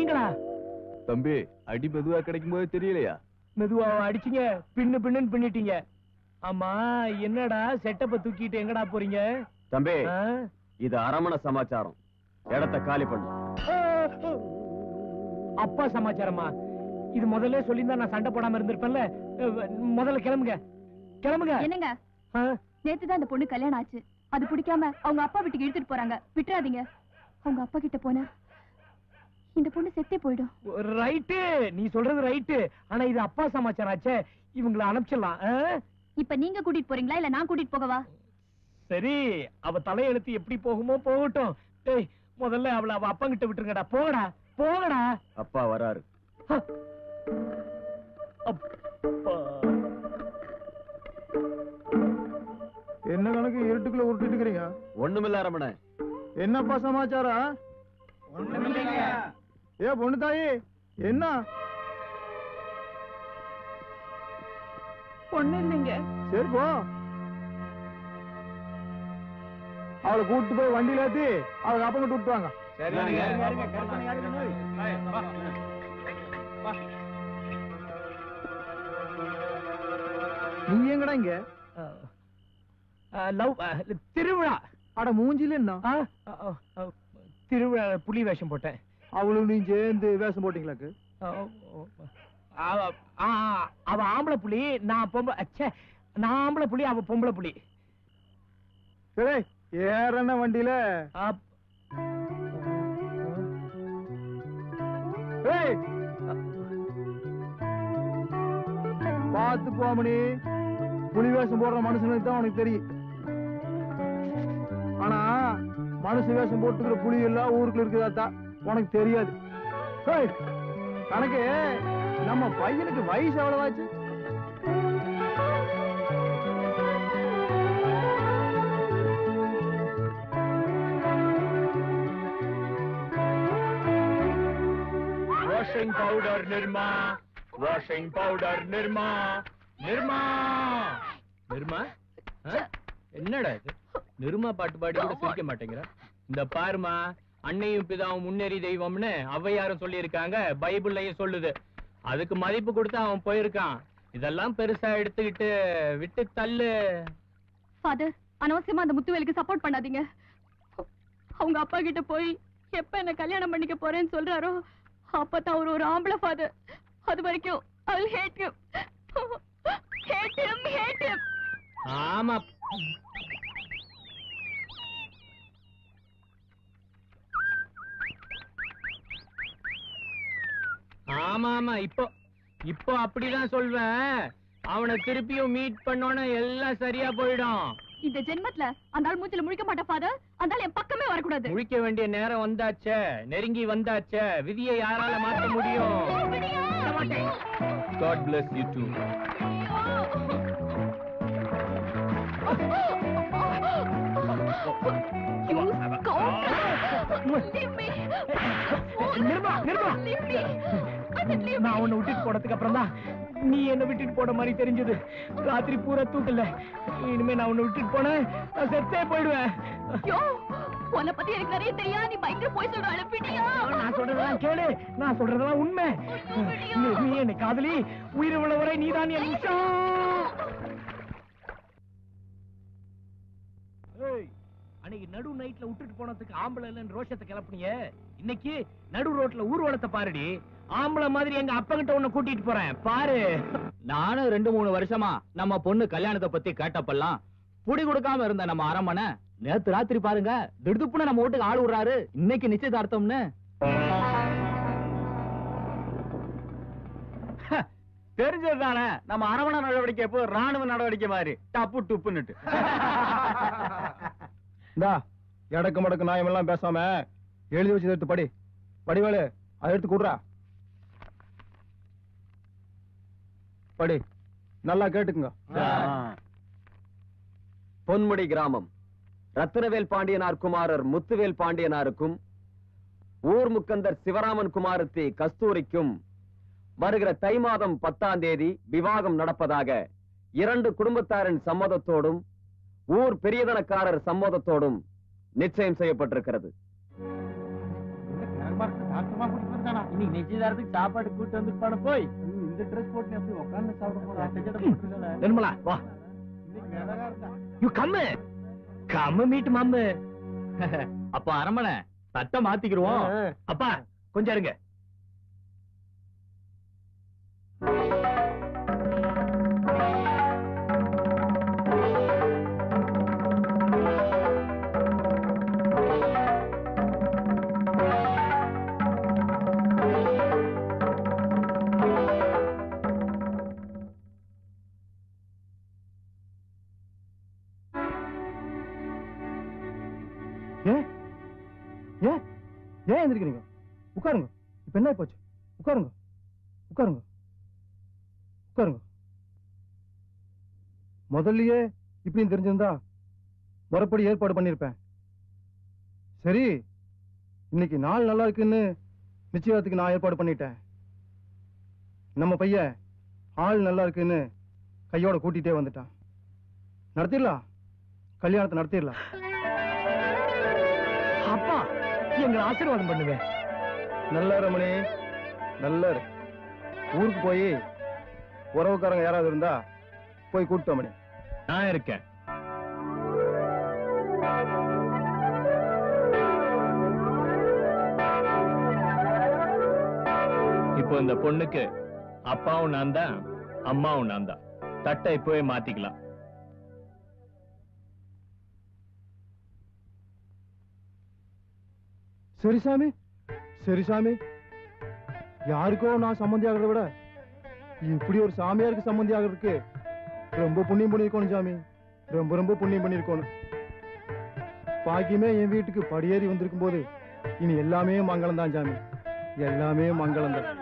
நீங்களா தம்பி அடி மெதுவா கிடைக்கும் போது தெரியலையா மெதுவா அடிச்சீங்க பின்னு பின்னுன்னு பின்னிட்டீங்க ஆமா என்னடா செட்டப்ப தூக்கிட்டு எங்கடா போறீங்க தம்பி ஆ? இது அரமண சமாச்சாரம் இடத்த காலி பண்ணு அப்பா சமாச்சாரமா இது முதல்ல சொல்லியிருந்தா நான் சண்டை போடாம இருந்திருப்பேன்ல அஹ், முதல்ல கிளம்புங்க கிளம்புங்க என்னங்க ஆ? நேத்து தான் அந்த பொண்ணு கல்யாணம் ஆச்சு அது பிடிக்காம அவங்க அப்பா வீட்டுக்கு இழுத்துட்டு போறாங்க விட்டுறாதீங்க அவங்க அப்பா கிட்ட போனா இந்த பொண்ணு செத்தே போயிடும் ரைட்டு நீ சொல்றது ரைட்டு ஆனா இது அப்பா சமாச்சாரம் ஆச்சே இவங்கள அனுப்பிச்சிடலாம் ஆ? இப்ப நீங்க கூட்டிட்டு போறீங்களா இல்ல நான் கூட்டிட்டு போகவா சரி அவ தலையெழுத்து எப்படி போகுமோ போகட்டும் டேய் முதல்ல அவளை அவ அப்பங்கிட்ட விட்டுருங்கடா போகடா போகடா அப்பா வராரு அப்பா. என்ன கணக்கு இருட்டுக்குள்ள உருட்டிட்டு இருக்கிறீங்க ஒண்ணுமில்ல அரமண என்னப்பா சமாச்சாரம் ஏ பொண்ணு தாயி என்ன ஒண்ணு இல்லைங்க சரி போ அவளை கூட்டிட்டு போய் வண்டியில ஏத்தி அவளுக்கு அப்ப மட்டும் விட்டு வாங்க நீ எங்கடா இங்க லவ் திருவிழா அட மூஞ்சில என்ன ஆ, ஆ, ஆ, ஆ, திருவிழா புலி வேஷம் போட்டேன் அவளும் நீ சேர்ந்து வேஷம் போட்டீங்களாக்கு ஆ, ஓ, அவ- ஆ, ஆ, அவ ஆம்பளை புலி நான் பொம்பளை அச்சே நான் ஆம்பளை புலி அவ பொம்பளை புலி சரி ஏறன வண்டியில அப்- ஏய் பார்த்து போமணி புலி வேஷம் போடுற மனுஷனுக்கு தான் உனக்கு தெரியும் ஆனா மனுஷ வேஷம் போட்டுக்கிற புலி எல்லாம் ஊருக்குள்ள இருக்குதாத்தா உனக்கு தெரியாது ஏய், கணக்கு நம்ம பையனுக்கு வயசு எவ்வளவாச்சு washing powder Nirma washing powder Nirma Nirma Nirma ஆ? என்னடா இது நிர்மா பாட்டு பாடி கூட சிரிக்க மாட்டேங்கிற இந்த பாருமா அன்னையும் பிதாவும் முன்னேறி தெய்வம்னு ஔவையாரும் சொல்லியிருக்காங்க பைபிள்லயும் சொல்லுது அதுக்கு மதிப்பு கொடுத்து அவன் போயிருக்கான் இதெல்லாம் பெருசா எடுத்துக்கிட்டு விட்டு தள்ளு ஃபாதர் அனாவசியமா அந்த முத்துவேலுக்கு சப்போர்ட் பண்ணாதீங்க அவங்க அப்பா கிட்ட போய் எப்ப என்ன கல்யாணம் பண்ணிக்க போறேன்னு சொல்றாரோ அப்பதான் அவர் ஒரு ஆம்பளை ஃபாதர் அது வரைக்கும் I will hate him hate him hate him ஆமா ஆமா ஆமா இப்போ இப்போ அப்படிதான் சொல்வேன் அவனை திருப்பியும் மீட் பண்ணோன்னு எல்லாம் சரியா போயிடும் இந்த ஜென்மத்துல அந்த ஆள் மூச்சில முழிக்க மாட்டா ஃபாதர் அந்த ஆள் என் பக்கமே வரக்கூடாது முழிக்க வேண்டிய நேரம் வந்தாச்சே நெருங்கி வந்தாச்சே விதியை யாரால மாத்த முடியும் God bless you too Nirma Nirma நான் உன்னை விட்டுட்டு போனதுக்கு அப்புறம் தான் நீ என்ன விட்டுட்டு போன மாதிரி தெரிஞ்சது ராத்திரி பூரா தூக்கல இனிமே நான் உன்னை விட்டுட்டு போனேன் நான் செத்தே போயிடுவேன் ஐயோ உன்னை பத்தி எனக்கு நிறைய தெரியா நீ பயங்கர போய் சொல்ற அனுப்பிட்டியா நான் சொல்றதெல்லாம் கேளு நான் சொல்றதெல்லாம் உண்மை நீ- நீ என்ன காதலி உயிர் உள்ள வரை நீதான் என் உஷா ஏய், அன்னைக்கு நடு நைட்ல விட்டுட்டு போனதுக்கு ஆம்பளை இல்லைன்னு ரோஷத்தை கிளப்புனிய இன்னைக்கு நடு ரோட்ல ஊர்வலத்தை பாருடி ஆம்பளை மாதிரி எங்க அப்பா கிட்ட உன்னை கூட்டிட்டு போறேன் பாரு நானும் ரெண்டு மூணு வருஷமா நம்ம பொண்ணு கல்யாணத்தை பத்தி கேட்டப்பெல்லாம் புடி கொடுக்காம இருந்த நம்ம அரமனை நேத்து ராத்திரி பாருங்க திடுதுப்புன்னு நம்ம வீட்டுக்கு ஆள் விடுறாரு இன்னைக்கு நிச்சயதார்த்தம்னு தெரிஞ்சதுதானே நம்ம அரவண நடவடிக்கை எப்போ ராணுவ நடவடிக்கை மாதிரி டப்பு டுப்புன்னுட்டு இந்தா எடக்கு மடக்கு நியாயமெல்லாம் பேசாம எழுதி வச்சு எடுத்து படி படிவேலு அதை எடுத்து கூடுறா படி நல்லா கேட்டுக்குங்க பொன்முடி கிராமம் ரத்தினவேல் பாண்டியனார் குமாரர் முத்துவேல் பாண்டியனாருக்கும் ஊர் முக்கந்தர் சிவராமன் குமாரத்தி கஸ்தூரிக்கும் வருகிற தை மாதம் பத்தாம் தேதி விவாகம் நடப்பதாக இரண்டு குடும்பத்தாரின் சம்மதத்தோடும் ஊர் பெரியதனக்காரர் சம்மதத்தோடும் நிச்சயம் செய்யப்பட்டிருக்கிறது இன்னைக்கு நிச்சயதாரத்துக்கு சாப்பாடு கூட்டு வந்துருப்பான போய் இந்த ட்ரெஸ் போட்டு எப்படி உட்கார்ந்து சாப்பிட போறோம் நிர்மலா வா யூ கம் கம் மீட் மம்மு அப்ப அரமனை சட்டை மாத்திக்கிருவோம் அப்பா கொஞ்சம் இருங்க ஏன் ஏன் ஏன் எந்திரிக்கிறீங்க உட்காருங்க இப்ப என்ன போச்சு உட்காருங்க உட்காருங்க உட்காருங்க முதல்லயே இப்படின்னு தெரிஞ்சிருந்தா முறைப்படி ஏற்பாடு பண்ணிருப்பேன் சரி இன்னைக்கு நாள் நல்லா இருக்குன்னு நிச்சயத்துக்கு நான் ஏற்பாடு பண்ணிட்டேன் நம்ம பையன் ஆள் நல்லா இருக்குன்னு கையோட கூட்டிட்டே வந்துட்டான் நடத்திடலாம் கல்யாணத்தை நடத்திடலாம் அப்பா எங்களை ஆசீர்வாதம் பண்ணுங்க நல்ல ரமணி நல்ல இரு. ஊருக்கு போய் உறவுக்காரங்க யாராவது இருந்தா போய் கூப்பிட்டு மணி நான் இருக்கேன் இப்போ இந்த பொண்ணுக்கு அப்பாவும் நான் தான் அம்மாவும் நான் தான் தட்டை இப்பவே மாத்திக்கலாம் சரி சாமி சரி சாமி யாருக்கோ நான் சம்மந்தி ஆகிறத விட இப்படி ஒரு சாமியாருக்கு சம்மந்தி ஆகிறதுக்கு ரொம்ப புண்ணியம் பண்ணிருக்கணும் சாமி ரொம்ப ரொம்ப புண்ணியம் பண்ணிருக்கணும் பாக்கியமே என் வீட்டுக்கு படியேறி வந்திருக்கும் போது இனி எல்லாமே மங்களம் தான் சாமி எல்லாமே மங்களம் தான்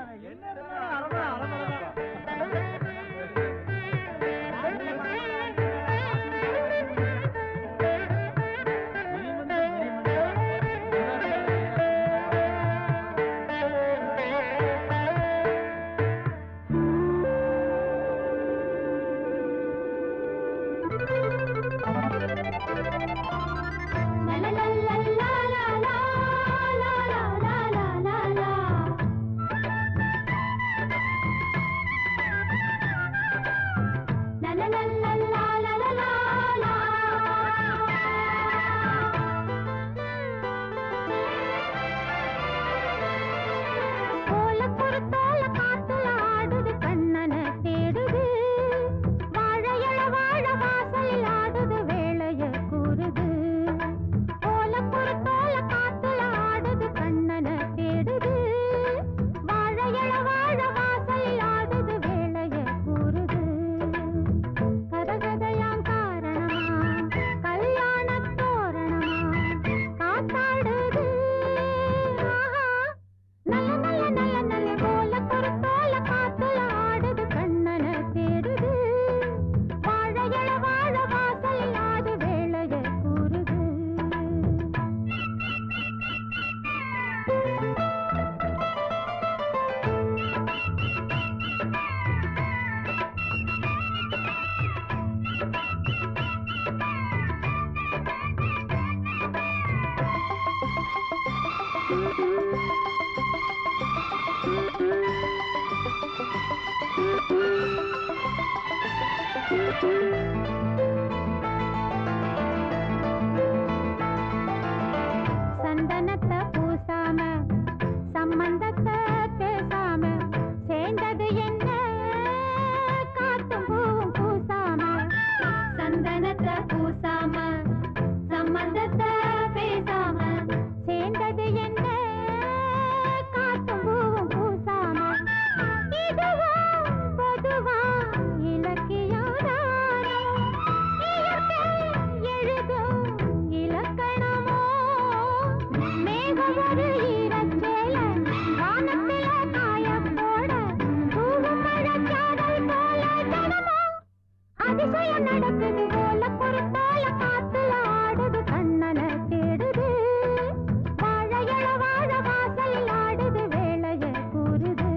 சந்தனத்தை பூசாம சம்பந்தத்தை பேசாம சேர்ந்தது என்ன காத்தும் பூவும் பூசாம சந்தனத்தை பூசாம சம்பந்தத்தை பேசாம சேர்ந்தது என்ன காத்தும் பூவும் பூசாம இதுவா பொதுவா இலக்கியாதாரோ இயற்கை எழுதும் இலக்கணமோ மேகம் ஒரு ஈரச்சேல வானத்தில காயம் போட தூவும் மழைச்சாரல் போல தினமோ அதிசயம் நடக்குது போல பொறுத்தால காத்துல ஆடுது கண்ணன தேடுது வாழையள வாழ வாசலில் ஆடுது வேளைய கூறுது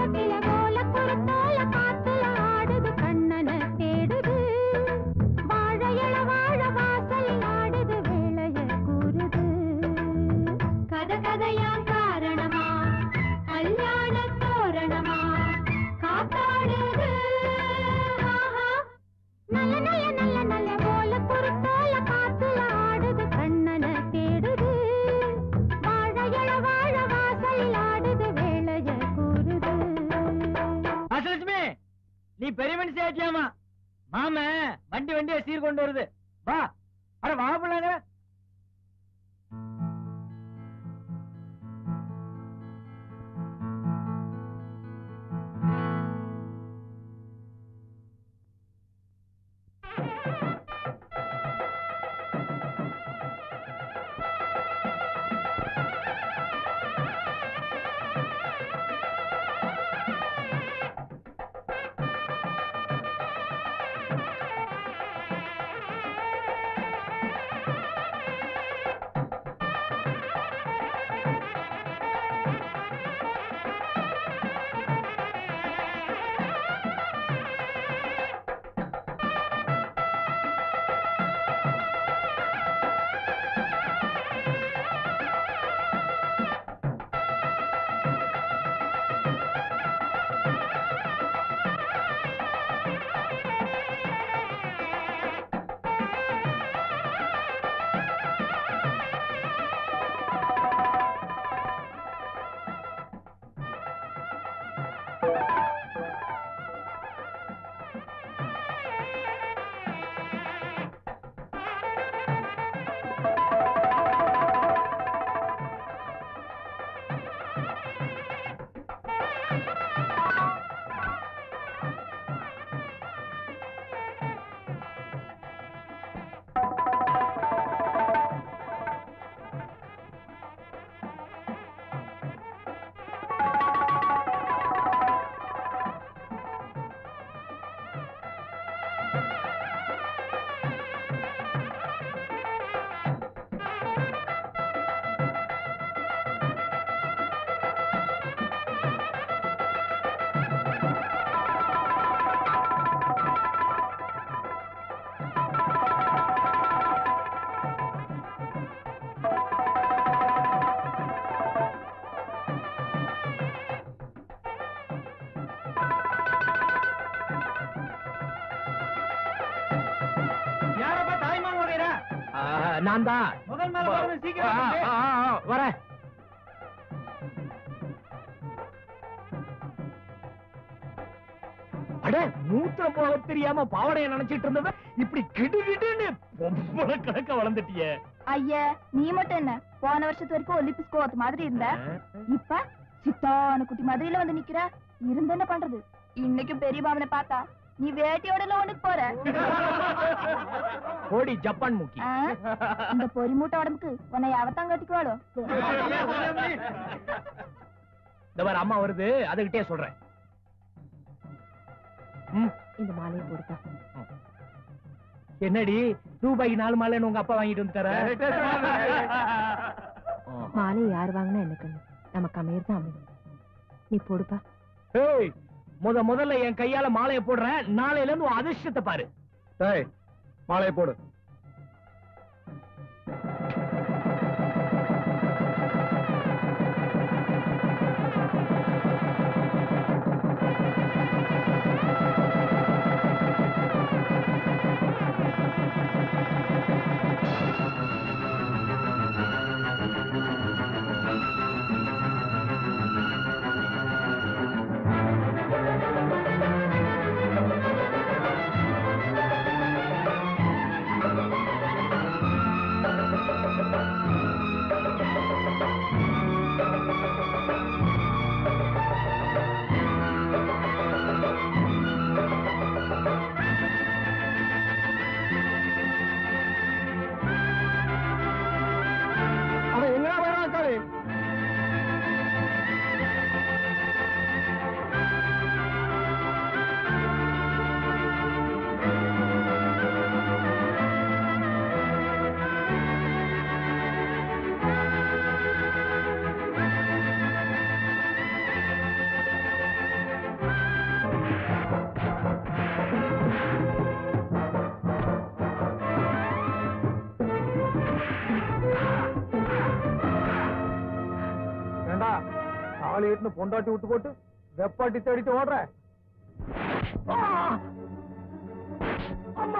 தோட்டத்தில ஓல குருத்தோல காத்துல ஆடுது கண்ணனை தேடுது வாழை இள வாழ வாசலில் ஆடுது வேளைய கூறுது கத கதையா காரணமா கல்யாண தோரணமா காத்தாடுது ஆஹா. நல்ல நல்ல நல்ல நல்ல ஓல குருத்தோல காத்துல ஆடுது கண்ணனை தேடுது வாழ இள வாழ வாசலில் ஆடுது வேளைய கூறுது அசலட்சுமி நீ பெரிய மனுஷி ஆச்சியாமா மாம வண்டி வண்டியா சீர் கொண்டு வருது வா அட வா பிள்ளைங்க யாரப்பா தாய்மான் வகைரா நான் தான் முதல் மேல வரணும் சீக்கிரம் வந்து. வரேன் அட மூத்திரம் போக தெரியாம பாவடைய நினைச்சிட்டு இருந்தவ இப்படி கிடுகிடுன்னு பொம்பளை கணக்க வளர்ந்துட்டியே ஐயா நீ மட்டும் என்ன போன வருஷத்து வரைக்கும் ஒலிம்பிஸ் கோவத்து மாதிரி இருந்த இப்ப சித்தான குட்டி மாதிரில வந்து நிக்கிற இருந்து என்ன பண்றது இன்னைக்கும் பெரிய மாமனை பார்த்தா நீ வேட்டையோட ஒண்ணுக்கு போற கோடி ஜப்பான் மூக்கி ஆ? இந்த பொறி மூட்டை உடம்புக்கு உன்னை அவத்தான் கட்டிக்குவாளோ இந்த மாதிரி அம்மா வருது அதுகிட்டே சொல்றேன் ம், இந்த மாலையை கொடுத்தா என்னடி ரூபாய்க்கு நாலு மாலைன்னு உங்க அப்பா வாங்கிட்டு வந்துட்டாரா மாலையை யார் வாங்கினா என்ன கண்ணு நமக்கு அமையறது அமையும் நீ போடுப்பா ஏய் முத முதல்ல என் கையால மாலையை போடுறேன் நாளையில இருந்து உன் அதிர்ஷ்டத்தை பாரு டேய் மாலையை போடு ஆ தாலி எட்டுன்னு பொண்டாட்டி விட்டு போட்டு வெப்பாட்டி தேடிட்டு ஓடுற ஆ! அம்மா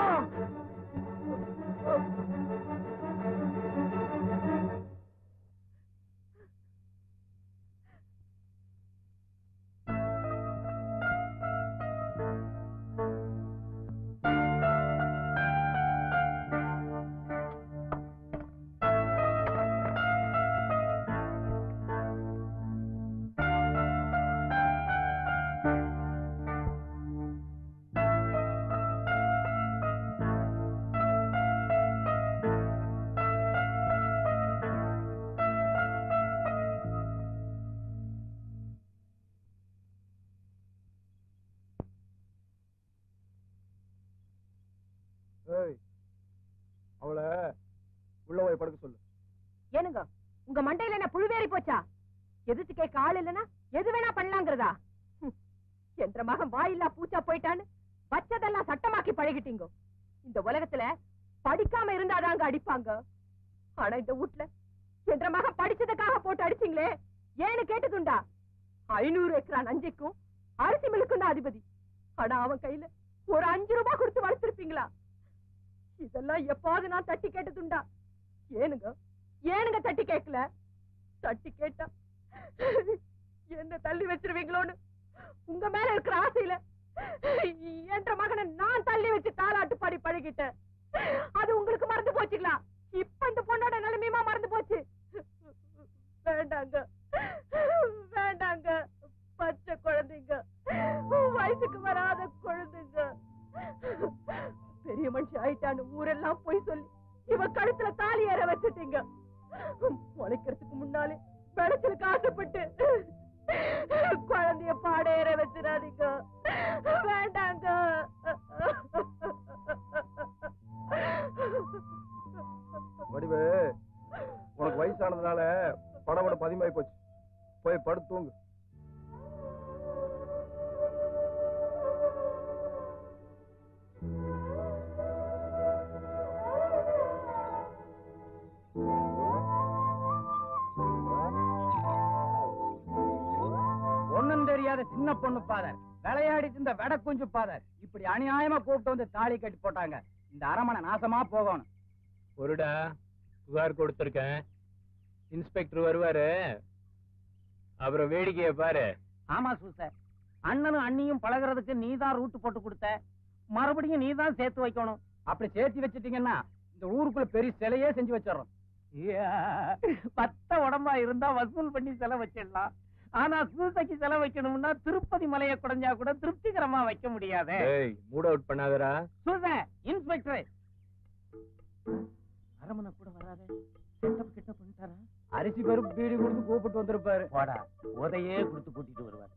ஏய் அவளை உள்ள போய் படுக்க சொல்லு ஏனுங்க உங்க மண்டையில என்ன புழுவேறி போச்சா எதிர்த்து கேட்க ஆள் இல்லனா எது வேணா பண்ணலாங்கிறதா ஹம், என்ற மகன் வாயில்லா பூச்சா போயிட்டான்னு வச்சதெல்லாம் சட்டமாக்கி பழகிட்டீங்க இந்த உலகத்துல படிக்காம இருந்தாதாங்க அடிப்பாங்க ஆனா இந்த வீட்ல என்ற மகன் படிச்சதுக்காக போட்டு அடிச்சீங்களே ஏன்னு கேட்டதுண்டா ஐநூறு ஏக்கரா நஞ்சைக்கும் அரிசி மில்லுக்கும் தான் அதிபதி ஆனா அவன் கையில ஒரு அஞ்சு ரூபாய் கொடுத்து வளர்த்திருப்பீங்களா இதெல்லாம் எப்பாவது நான் தட்டி கேட்டதுண்டா ஏனுங்க ஏனுங்க தட்டி கேட்கல தட்டி கேட்டா என்ன தள்ளி வச்சிருவீங்களோன்னு உங்க மேல இருக்கிற ஆசையில என்ற மகனை நான் தள்ளி வச்சு தாலாட்டு பாடி பழகிட்டேன் அது உங்களுக்கு மறந்து போச்சுங்களா இப்ப இந்த பொண்ணோட நிலைமையுமா மறந்து போச்சு வேண்டாங்க வேண்டாங்க பச்சை குழந்தைங்க வயசுக்கு வராத குழந்தைங்க பெரிய மனுஷன் ஆயிட்டான்னு ஊரெல்லாம் போய் சொல்லி இவ கழுத்துல தாலி ஏற வச்சுட்டீங்க முளைக்கிறதுக்கு முன்னாலே விளைச்சலுக்கு ஆசைப்பட்டு குழந்தைய பாட ஏற வச்சிடாதீங்க வேண்டாங்க வடிவு உனக்கு வயசானதுனால படபட பதிமாயி போச்சு போய் படுத்து தூங்கு ஒண்ணும் தெரியாத சின்ன பொண்ணு பாதர் விளையாடிட்டு இந்த வெட குஞ்சு பாதர் இப்படி அநியாயமா கூப்பிட்டு வந்து தாலி கட்டி போட்டாங்க இந்த அரமனை நாசமா போகணும் ஒருடா புகார் கொடுத்திருக்கேன் இன்ஸ்பெக்டர் வருவாரு அப்புறம் வேடிக்கைய பாரு ஆமா சூச அண்ணனும் அண்ணியும் பழகுறதுக்கு நீ தான் ரூட் போட்டு கொடுத்த மறுபடியும் நீ தான் சேர்த்து வைக்கணும் அப்படி சேர்த்து வச்சிட்டீங்கன்னா இந்த ஊருக்குள்ள பெரிய சிலையே செஞ்சு வச்சிடறோம் பத்த உடம்பா இருந்தா வசூல் பண்ணி செலவு வச்சிடலாம் ஆனா சூசைக்கு செலவு வைக்கணும்னா திருப்பதி மலையை குடைஞ்சா கூட திருப்திகரமா வைக்க முடியாதே ஏய் மூட் அவுட் பண்ணாதடா சூச இன்ஸ்பெக்டர் அரமனை கூட வராதே செட்டப் கிட்ட பண்ணிட்டாரா அரிசி பருப்பு பீடி கொடுத்து கூப்பிட்டு வந்திருப்பாரு போடா உதையே கொடுத்து கூட்டிட்டு வருவார்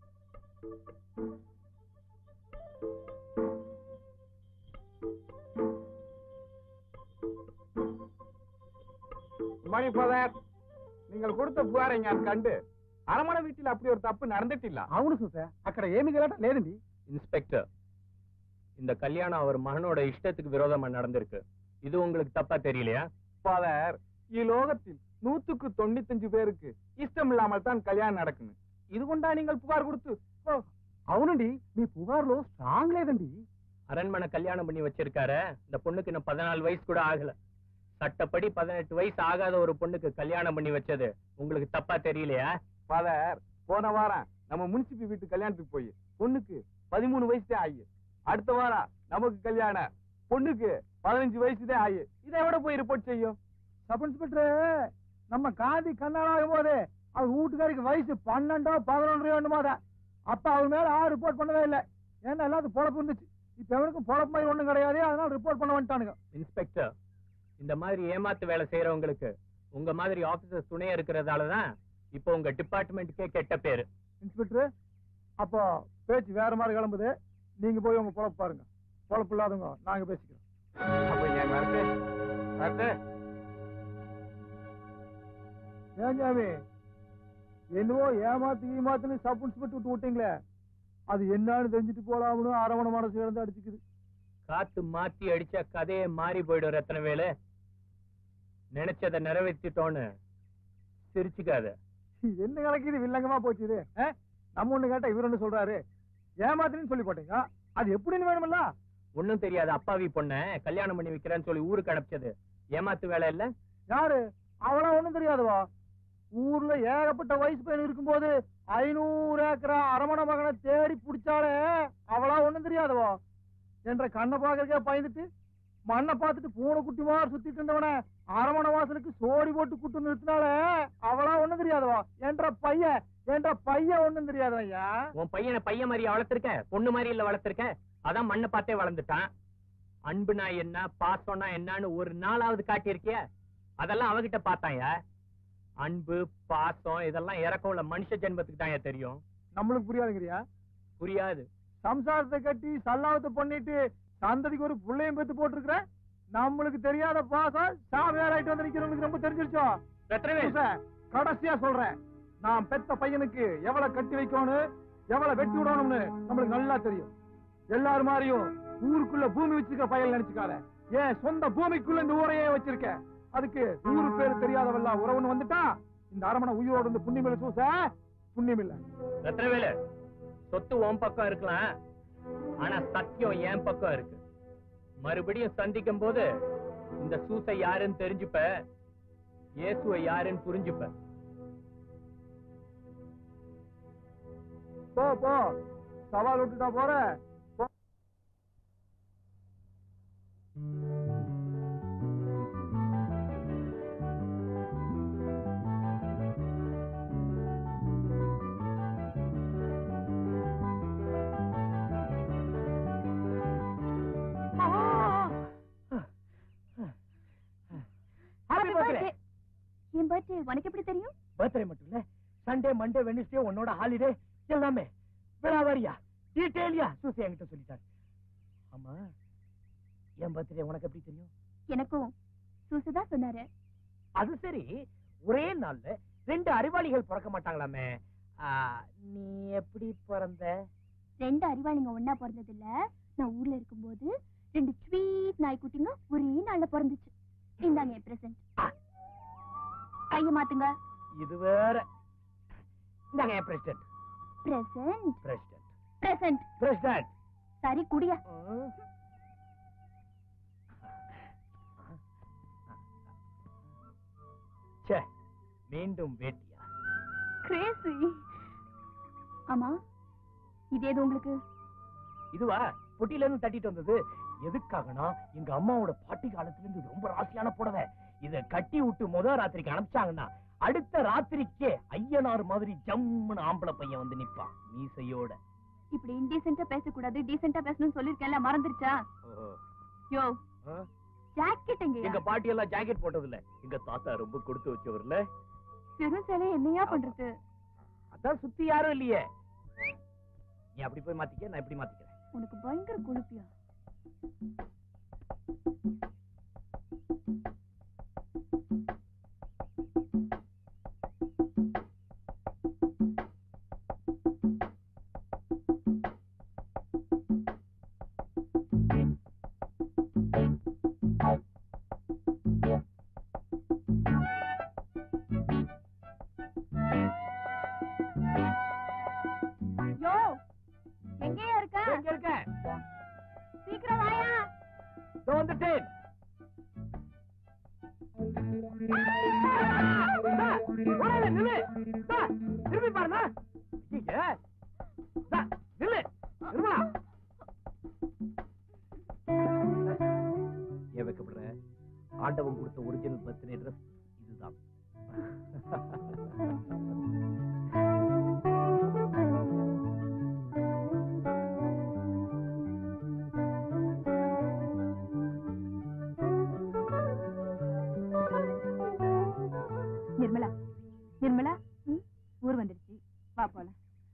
மணி ஃபாதர் நீங்கள் கொடுத்த புகாரை நான் கண்டு அரமனை வீட்டில் அப்படி ஒரு தப்பு நடந்துட்டில்ல అవును చూసా అక్కడ ఏమి గలట లేదండి இன்ஸ்பெக்டர் இந்த கல்யாணம் அவர் மகனோட இஷ்டத்துக்கு விரோதமா நடந்திருக்கு இது உங்களுக்கு தப்பா தெரியலையா ஃபாதர் இலோகத்தில் நூத்துக்கு தொண்ணூத்தஞ்சு பேருக்கு இஷ்டம் இல்லாமல் தான் கல்யாணம் நடக்குது இது கொண்டா நீங்கள் புகார் கொடுத்து ஓ, అవునండి మీ పుగారులో స్ట్రాంగ్ లేదండి அரண்மனை கல்யாணம் பண்ணி வச்சிருக்காரு இந்த பொண்ணுக்கு இன்னும் பதினாலு வயசு கூட ஆகல சட்டப்படி பதினெட்டு வயசு ஆகாத ஒரு பொண்ணுக்கு கல்யாணம் பண்ணி வச்சது உங்களுக்கு தப்பா தெரியலையா ஃபாதர் போன வாரம் நம்ம முனிசிபி வீட்டு கல்யாணத்துக்கு போய் பொண்ணுக்கு பதிமூணு வயசுதான் ஆகி அடுத்த வாரம் நமக்கு கல்யாணம் பொண்ணுக்கு பதினஞ்சு வயசுதான் ஆகி இதை விட போய் ரிப்போர்ட் செய்யும் சப் இன்ஸ்பெக்டர் நம்ம காந்தி கண்ணாடாகும் போது அவர் வீட்டுக்காரிக்கு வயசு பன்னெண்டோ பதினொன்று வேண்டுமாதா அப்ப அவர் மேல ஆறு ரிப்போர்ட் பண்ணவே இல்லை ஏன்னா எல்லாத்துக்கும் பொழப்பு இருந்துச்சு இப்ப எவனுக்கும் பொழப்பு மாதிரி ஒண்ணும் கிடையாது அதனால ரிப்போர்ட் பண்ண வந்துட்டானுங்க இன்ஸ்பெக்டர் இந்த மாதிரி ஏமாத்து வேலை செய்யறவங்களுக்கு உங்க மாதிரி ஆபீசர் துணையா இருக்கிறதாலதான் இப்போ உங்க டிபார்ட்மெண்ட்டுக்கே கெட்ட பேரு இன்ஸ்பெக்டர் அப்போ பேச்சு வேற மாதிரி கிளம்புது நீங்க போய் உங்க பொழப்பு பாருங்க பொழப்பு இல்லாதவங்க நாங்க பேசிக்கிறோம் அப்ப என் வரட்டு வரட்டு ஏன் சாமி என்னவோ ஏமாத்து ஏமாத்துன்னு சப் இன்ஸ்பெக்டர் விட்டு விட்டீங்களே அது என்னன்னு தெரிஞ்சுட்டு போலாம்னு அரவணை மனசு இழந்து அடிச்சுக்குது காத்து மாத்தி அடிச்சா கதையே மாறி போயிடும் ரத்தன வேலு நினைச்சதை நிறைவேற்றிட்டோன்னு சிரிச்சுக்காத என்ன கணக்கு இது வில்லங்கமா போச்சு இது ஆ? நம்ம ஒண்ணு கேட்டா இவர் ஒண்ணு சொல்றாரு ஏமாத்துன்னு சொல்லி போட்டீங்க அது எப்படின்னு வேணுமில்ல ஒண்ணும் தெரியாது அப்பாவி பொண்ண கல்யாணம் பண்ணி வைக்கிறேன்னு சொல்லி ஊருக்கு அனுப்பிச்சது ஏமாத்து வேலை இல்ல யாரு அவளா ஒண்ணும் தெரியாதுவா ஊர்ல ஏகப்பட்ட வயசு பையன் இருக்கும்போது ஐநூறு ஏக்கரா அரமண மகனை தேடி பிடிச்சாலே அவளா ஒண்ணும் தெரியாதுவா என்ற கண்ணை பாக்குறதுக்கே பயந்துட்டு மண்ணை பார்த்துட்டு பூனை குட்டி மாதிரி சுத்திட்டு இருந்தவன அரமண வாசலுக்கு சோடி போட்டு கூட்டு நிறுத்தினாலே அவளா ஒண்ணும் தெரியாதுவா என்ற பையன் என்ற பையன் ஒண்ணும் தெரியாது ஐயா உன் பையனை பையன் மாதிரி வளர்த்திருக்க பொண்ணு மாதிரி இல்ல வளர்த்திருக்க அதான் மண்ணை பார்த்தே வளர்ந்துட்டான் அன்புனா என்ன பாசம்னா என்னன்னு ஒரு நாளாவது காட்டியிருக்கிய அதெல்லாம் அவகிட்ட பார்த்தாயா அன்பு பாசம் இதெல்லாம் இறக்கம் உள்ள மனுஷ ஜென்மத்துக்கு தான் தெரியும் நம்மளுக்கு புரியாதுங்கிறியா புரியாது சம்சாரத்தை கட்டி சல்லாவத்தை பண்ணிட்டு சந்ததிக்கு ஒரு புள்ளையும் பெத்து போட்டிருக்கிற நம்மளுக்கு தெரியாத பாசம் சாமியார் ஆயிட்டு வந்து நிக்கிறவங்களுக்கு ரொம்ப தெரிஞ்சிருச்சோ புருஷ, கடைசியா சொல்றேன் நான் பெத்த பையனுக்கு எவ்வளவு கட்டி வைக்கணும் எவ்வளவு வெட்டி விடணும்னு நம்மளுக்கு நல்லா தெரியும் எல்லாரும் மாதிரியும் ஊருக்குள்ள பூமி வச்சிருக்க பையன் நினைச்சுக்காத ஏன் சொந்த பூமிக்குள்ள இந்த ஊரையே வச்சிருக்க அதுக்கு ஊரு பேர் தெரியாதவெல்லாம் உறவுன்னு வந்துட்டா இந்த அரமனை உயிரோடு வந்து புண்ணியமில்ல சூச புண்ணியமில்ல ரத்னவேலு சொத்து உன் பக்கம் இருக்கலாம் ஆனா சத்தியம் என் பக்கம் இருக்கு மறுபடியும் சந்திக்கும் போது இந்த சூசை யாருன்னு தெரிஞ்சுப்ப இயேசுவை யாருன்னு புரிஞ்சுப்ப போ போ சவால் விட்டுட்டா போற போ. Happy birthday. என் பர்த்டே உனக்கு எப்படி தெரியும் பர்த்டே மட்டும் இல்ல சண்டே மண்டே வெனிஸ்டே உன்னோட ஹாலிடே எல்லாமே விழாவாரியா டீட்டெயிலியா சூசி என்கிட்ட சொல்லிட்டாரு ஆமா என் பர்த்டே உனக்கு எப்படி தெரியும் எனக்கும் சூசு தான் சொன்னாரு அது சரி ஒரே நாள்ல ரெண்டு அறிவாளிகள் பிறக்க மாட்டாங்களாமே ஆ, நீ எப்படி பிறந்த ரெண்டு அறிவாளிங்க ஒன்னா பிறந்தது இல்ல நான் ஊர்ல இருக்கும்போது ரெண்டு ஸ்வீட் நாய்க்குட்டிங்க ஒரே நாள்ல பிறந்துச்சு இந்தாங்க என் பிரசன்ட் கைய மாத்துங்க இது வேற இந்தாங்க என் president present president present president சரி குடியா ச்சே மீண்டும் வேட்டியா கிரேசி ஆமா இது ஏது உங்களுக்கு இதுவா பொட்டில இருந்து தட்டிட்டு வந்தது எதுக்காகனா எங்க அம்மாவோட பாட்டி காலத்துல இருந்து இது ரொம்ப ராசியான புடவை இத கட்டி விட்டு முத ராத்திரிக்கு அனுப்பிச்சாங்கன்னா அடுத்த ராத்திரிக்கே ஐயனார் மாதிரி ஜம்முன்னு ஆம்பளை பையன் வந்து நிப்பான் மீசையோட இப்படி இன்டீசென்ட்டா பேசக்கூடாது டீசென்ட்டா பேசணும்னு சொல்லிருக்கேன்ல மறந்துருச்சா யோ ஜாக்கெட் எங்க எங்க பாட்டி எல்லாம் ஜாக்கெட் போட்டது இல்ல எங்க தாத்தா ரொம்ப கொடுத்து வச்சவர்ல பெரும் சிலை என்னையா பண்றது அதான் சுத்தி யாரும் இல்லையே நீ அப்படி போய் மாத்திக்க நான் இப்படி மாத்திக்கிறேன் உனக்கு பயங்கர கொழுப்பியா யோ எங்கேயா இருக்க எங்க இருக்க சீக்கிரம் வாயா இதோ வந்துட்டேன் ஓடாத, நில்லு. தா, திரும்பி பாருண்ணா. ஐயே. தா, நில்லு. நிர்மலா. ஏன் வைக்கப்படுற ஆண்டவன் கொடுத்த ஒரிஜினல் பர்த்டே ட்ரெஸ் இதுதான் நிர்மலா நிர்மலா ஊர் வந்துருச்சு வா போலாம்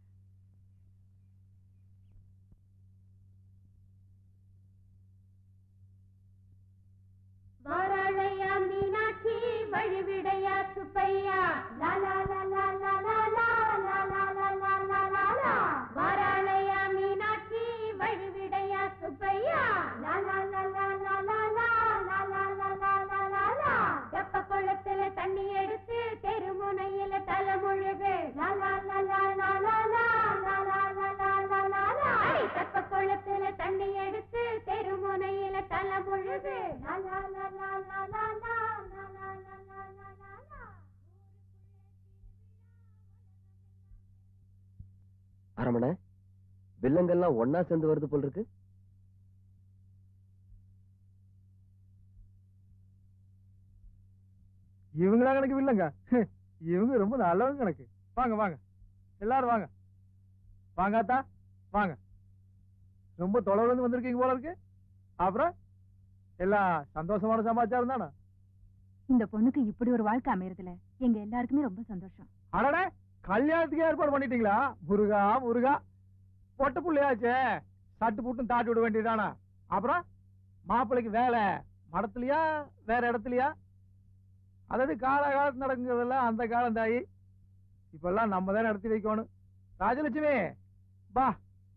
வாராளையா மீனாட்சி வழிவிடையா சுப்பையா லா லா லா லா லா லா லா லா லா லா லா லா லா லா வாராளையா மீனாட்சி வழிவிடையா சுப்பையா லா லா லா லா லா லா லா லா லா லா லா லா லா லா தெப்ப குளத்துல தண்ணி எடுத்து தெருமுனையில தலை முழுக அரமண வில்லங்கெல்லாம் ஒன்னா சேர்ந்து வருது போல் இருக்கு இவங்களா கணக்கு இல்லைங்க இவங்க ரொம்ப நல்லவங்க கணக்கு வாங்க வாங்க எல்லாரும் வாங்க வாங்க அத்தா வாங்க ரொம்ப தொலைவுல இருந்து வந்திருக்கீங்க போல இருக்கு அப்புறம் எல்லாம் சந்தோஷமான சமாச்சாரம் தானே இந்த பொண்ணுக்கு இப்படி ஒரு வாழ்க்கை அமையறதுல எங்க எல்லாருக்குமே ரொம்ப சந்தோஷம் அடடே கல்யாணத்துக்கு ஏற்பாடு பண்ணிட்டீங்களா முருகா முருகா பொட்ட புள்ளையாச்சே சட்டு புட்டும் தாட்டி விட வேண்டியதானா அப்புறம் மாப்பிள்ளைக்கு வேலை மடத்துலயா வேற இடத்துலயா அதாவது காலகாலத்து நடக்குங்கிறதெல்லாம் அந்த காலம் தாயி இப்பெல்லாம் நம்ம தான் நடத்தி வைக்கணும் ராஜலட்சுமி பா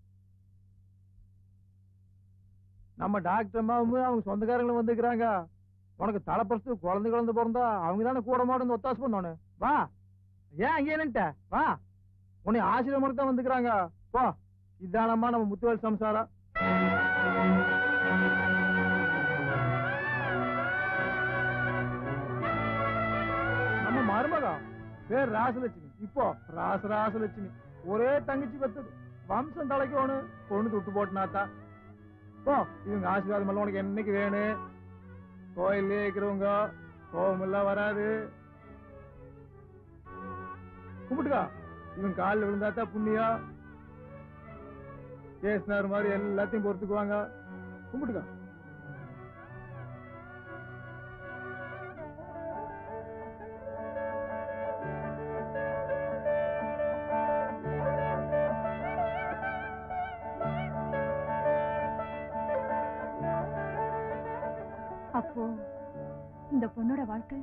நம்ம டாக்டர் அம்மாவும் அவங்க சொந்தக்காரங்களும் வந்துக்கிறாங்க உனக்கு தலைப்பரத்து குழந்தை குழந்தை பிறந்தா அவங்க தானே கூட மாட்டு ஒத்தாசு பண்ணணும் வா ஏன் அங்கே நின்ட்ட வா உன்னை ஆசீர்வாதம் தான் வந்துக்கிறாங்க போ இதானம்மா நம்ம முத்துவேல் சம்சாரம் நம்ம மருமகா பேர் ராசலட்சுமி இப்போ ராச ராசலட்சுமி ஒரே தங்கச்சி பெத்தது வம்சம் தலைக்கணும் பொண்ணு துட்டு போட்டுனாத்தா போ இவங்க ஆசீர்வாதம் எல்லாம் உனக்கு என்னைக்கு வேணும் கோயிலே இருக்கிறவங்க கோபம் எல்லாம் வராது கும்பிட்டுக்கா இவன் காலில் விழுந்தாத்தா புண்ணியா கேசினார் மாதிரி எல்லாத்தையும் பொறுத்துக்குவாங்க கும்பிட்டுக்கா அப்போ இந்த பொண்ணோட வாழ்க்கை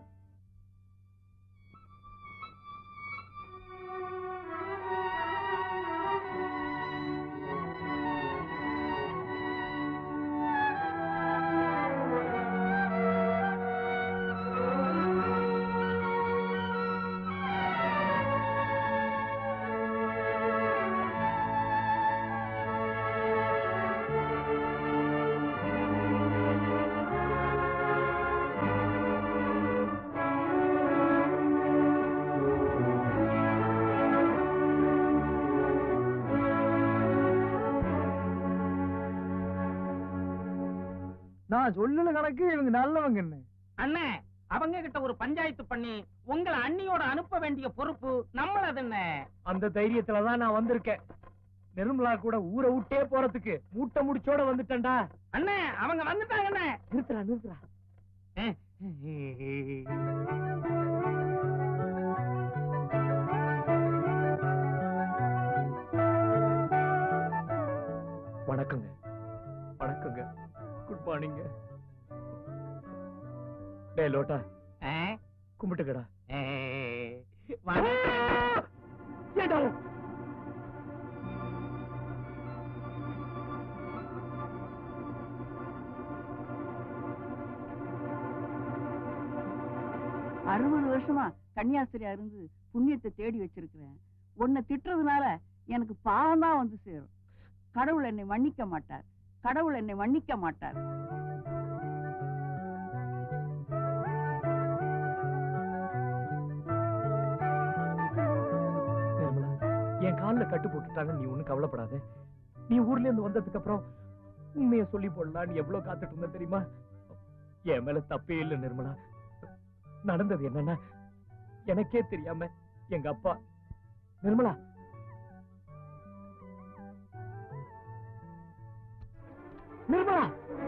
நான் சொல்லல கணக்கு இவங்க நல்லவங்கன்னு அண்ணே அவங்க கிட்ட ஒரு பஞ்சாயத்து பண்ணி உங்களை அண்ணியோட அனுப்ப வேண்டிய பொறுப்பு நம்மளது என்ன அந்த தைரியத்துல தான் நான் வந்திருக்கேன் நிர்மலா கூட ஊரை விட்டே போறதுக்கு மூட்டை முடிச்சோட வந்துட்டேன்டா அண்ணே அவங்க வந்துட்டாங்க அண்ணே நிறுத்துறா நிறுத்துறா வணக்கங்க வணக்கங்க குட் மார்னிங்க டே லோட்டா கும்பிட்டுக்கடா ஏண்டா அறுபது வருஷமா கன்னியாஸ்திரியா இருந்து புண்ணியத்தை தேடி வச்சிருக்கிறேன் உன்னை திட்டுறதுனால எனக்கு பாவம் தான் வந்து சேரும் கடவுள் என்னை மன்னிக்க மாட்டார் கடவுள் என்னை மன்னிக்க மாட்டார் நிர்மலா என் கால்ல கட்டு போட்டுட்டாங்க நீ ஒண்ணும் கவலைப்படாத நீ ஊர்ல இருந்து வந்ததுக்கு அப்புறம் உண்மைய சொல்லி போடலாம் நீ எவ்வளவு காத்துட்டு இருந்த தெரியுமா என் மேல தப்பே இல்ல நிர்மலா நடந்தது என்னன்னா எனக்கே தெரியாம எங்க அப்பா நிர்மலா நிர்மலா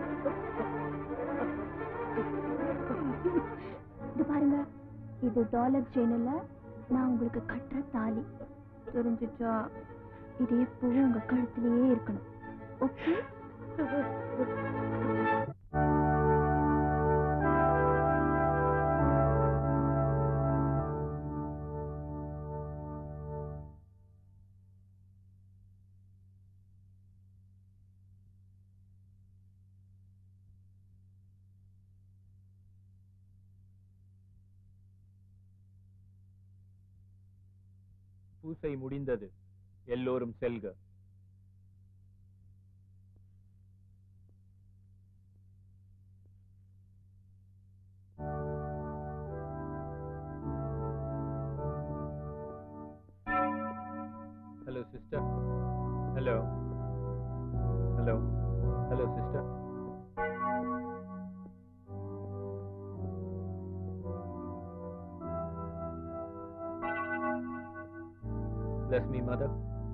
இது பாருங்க இது டாலர் செயின் இல்ல நான் உங்களுக்கு கட்டுற தாலி தெரிஞ்சுச்சா இது எப்பவும் உங்க கழுத்திலேயே இருக்கணும் ஓகே பூசை முடிந்தது எல்லோரும் செல்க hello sister hello hello sister Bless me, mother.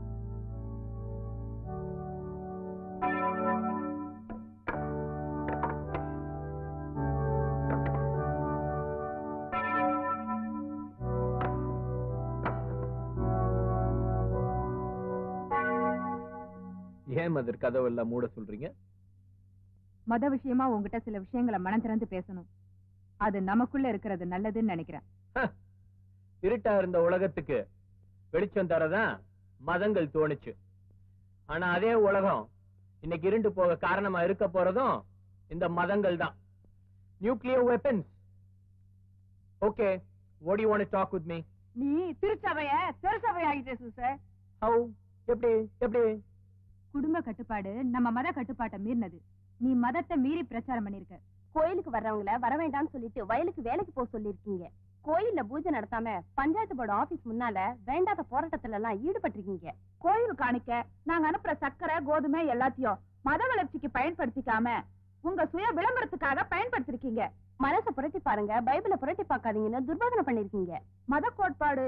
ஏன் மதர் கதவெல்லாம் மூட சொல்றீங்க மத விஷயமா உங்ககிட்ட சில விஷயங்களை மனம் திறந்து பேசணும் அது நமக்குள்ள இருக்கிறது நல்லதுன்னு நினைக்கிறேன் இருட்டா இருந்த உலகத்துக்கு வெளிச்சம் தரதான் மதங்கள் தோணுச்சு ஆனா அதே உலகம் இன்னைக்கு இருண்டு போக காரணமா இருக்க போறதும் இந்த மதங்கள் தான் nuclear weapons okay what do you want to talk with me நீ திருச்சபைய திருச்சபை ஆகிட்டே சார் how எப்படி எப்படி குடும்ப கட்டுப்பாடு நம்ம மத கட்டுப்பாட்டை மீறினது நீ மதத்தை மீறி பிரச்சாரம் பண்ணிருக்க கோயிலுக்கு வர்றவங்கள வர வேண்டாம்னு சொல்லிட்டு வயலுக்கு வேலைக்கு போக சொல்லிருக்கீங்க கோயில்ல பூஜை நடத்தாம பஞ்சாயத்து போர்டு ஆபீஸ் முன்னால வேண்டாத போராட்டத்துல எல்லாம் ஈடுபட்டிருக்கீங்க கோயில் காணிக்க நாங்க அனுப்புற சக்கரை கோதுமை எல்லாத்தையும் மத வளர்ச்சிக்கு பயன்படுத்திக்காம உங்க சுய விளம்பரத்துக்காக பயன்படுத்திருக்கீங்க மனசை புரட்டி பாருங்க பைபிளை புரட்டி பார்க்காதீங்கன்னு துர்பாதனை பண்ணிருக்கீங்க மத கோட்பாடு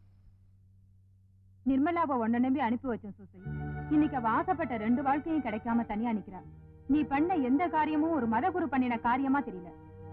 நிர்மலாவை ஒன்ன நம்பி அனுப்பி வச்சோம் சூசை இன்னைக்கு அவ ஆசைப்பட்ட ரெண்டு வாழ்க்கையும் கிடைக்காம தனியா நிக்கிறா நீ பண்ண எந்த காரியமும் ஒரு மதகுரு பண்ணின காரியமா தெரியல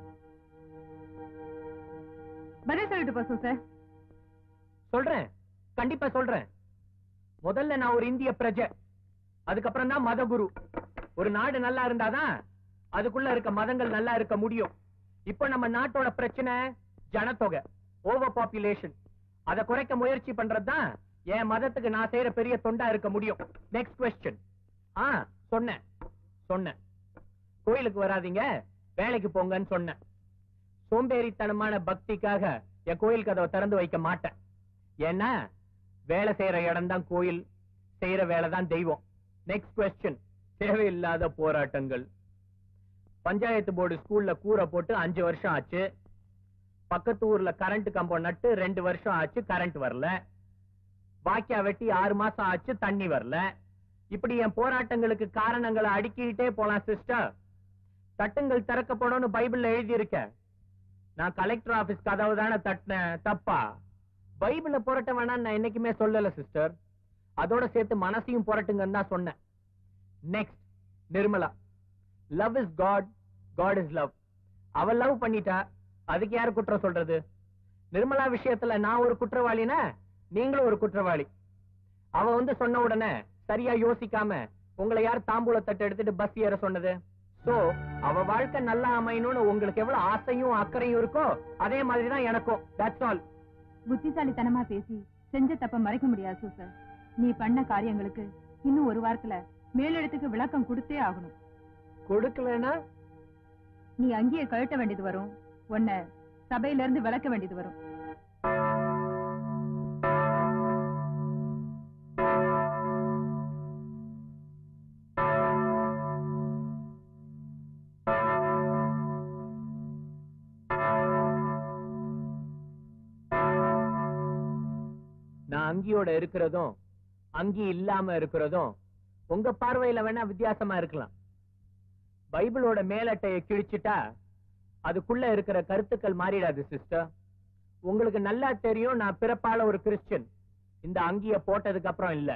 பதில் சொல்லிட்டு போ சூசை சொல்றேன் கண்டிப்பா சொல்றேன் முதல்ல நான் ஒரு இந்திய பிரஜை அதுக்கப்புறம் தான் மதகுரு ஒரு நாடு நல்லா இருந்தாதான் அதுக்குள்ள இருக்க மதங்கள் நல்லா இருக்க முடியும் இப்ப நம்ம நாட்டோட பிரச்சனை ஜனத்தொகை ஓவர் பாப்புலேஷன் அதை குறைக்க முயற்சி பண்றதுதான் என் மதத்துக்கு நான் செய்யற பெரிய தொண்டா இருக்க முடியும் நெக்ஸ்ட் கொஸ்டின் ஆ சொன்னேன் சொன்னேன் கோயிலுக்கு வராதீங்க வேலைக்கு போங்கன்னு சொன்னேன் சோம்பேறித்தனமான பக்திக்காக என் கோயில் கதவை திறந்து வைக்க மாட்டேன் ஏன்னா வேலை செய்யற இடம் தான் கோயில் செய்யற வேலை தான் தெய்வம் நெக்ஸ்ட் கொஸ்டின் தேவையில்லாத போராட்டங்கள் பஞ்சாயத்து போர்டு ஸ்கூல்ல கூரை போட்டு அஞ்சு வருஷம் ஆச்சு பக்கத்து ஊர்ல கரண்ட் கம்பம் நட்டு ரெண்டு வருஷம் ஆச்சு கரண்ட் வரல வாக்கியா வெட்டி ஆறு மாசம் ஆச்சு தண்ணி வரல இப்படி என் போராட்டங்களுக்கு காரணங்களை அடுக்கிக்கிட்டே போலாம் சிஸ்டர் தட்டுங்கள் திறக்கப்படும் பைபிள்ல எழுதி இருக்க நான் கலெக்டர் ஆபீஸ் கதவு தானே தட்டினேன் தப்பா பைபிள புரட்ட வேணாம் நான் என்னைக்குமே சொல்லல சிஸ்டர் அதோட சேர்த்து மனசையும் புரட்டுங்கன்னு தான் சொன்னேன் next Nirmala love is God God is love அவ லவ் பண்ணிட்டா அதுக்கு யார் குற்றம் சொல்றது நிர்மலா விஷயத்துல நான் ஒரு குற்றவாளினா நீங்களும் ஒரு குற்றவாளி அவ வந்து சொன்ன உடனே சரியா யோசிக்காம உங்களை யார் தாம்பூல தட்டு எடுத்துட்டு பஸ் ஏற சொன்னது சோ அவ வாழ்க்கை நல்லா அமையணும்னு உங்களுக்கு எவ்வளவு ஆசையும் அக்கறையும் இருக்கோ அதே மாதிரி தான் எனக்கும் தட்ஸ் ஆல் புத்திசாலித்தனமா பேசி செஞ்ச தப்ப மறைக்க முடியாது சூசர் நீ பண்ண காரியங்களுக்கு இன்னும் ஒரு வாரத்துல மேலிடத்துக்கு விளக்கம் கொடுத்தே ஆகணும் கொடுக்கலனா நீ அங்கேயே கழட்ட வேண்டியது வரும் உன்னை சபையில இருந்து விளக்க வேண்டியது வரும் நான் அங்கியோட இருக்கிறதும் அங்கி இல்லாம இருக்கிறதும் உங்க பார்வையில வேணா வித்தியாசமா இருக்கலாம் பைபிளோட மேலட்டையை கிழிச்சிட்டா அதுக்குள்ள இருக்கிற கருத்துக்கள் மாறிடாது சிஸ்டர் உங்களுக்கு நல்லா தெரியும் நான் பிறப்பால ஒரு கிறிஸ்டியன் இந்த அங்கிய போட்டதுக்கு அப்புறம் இல்ல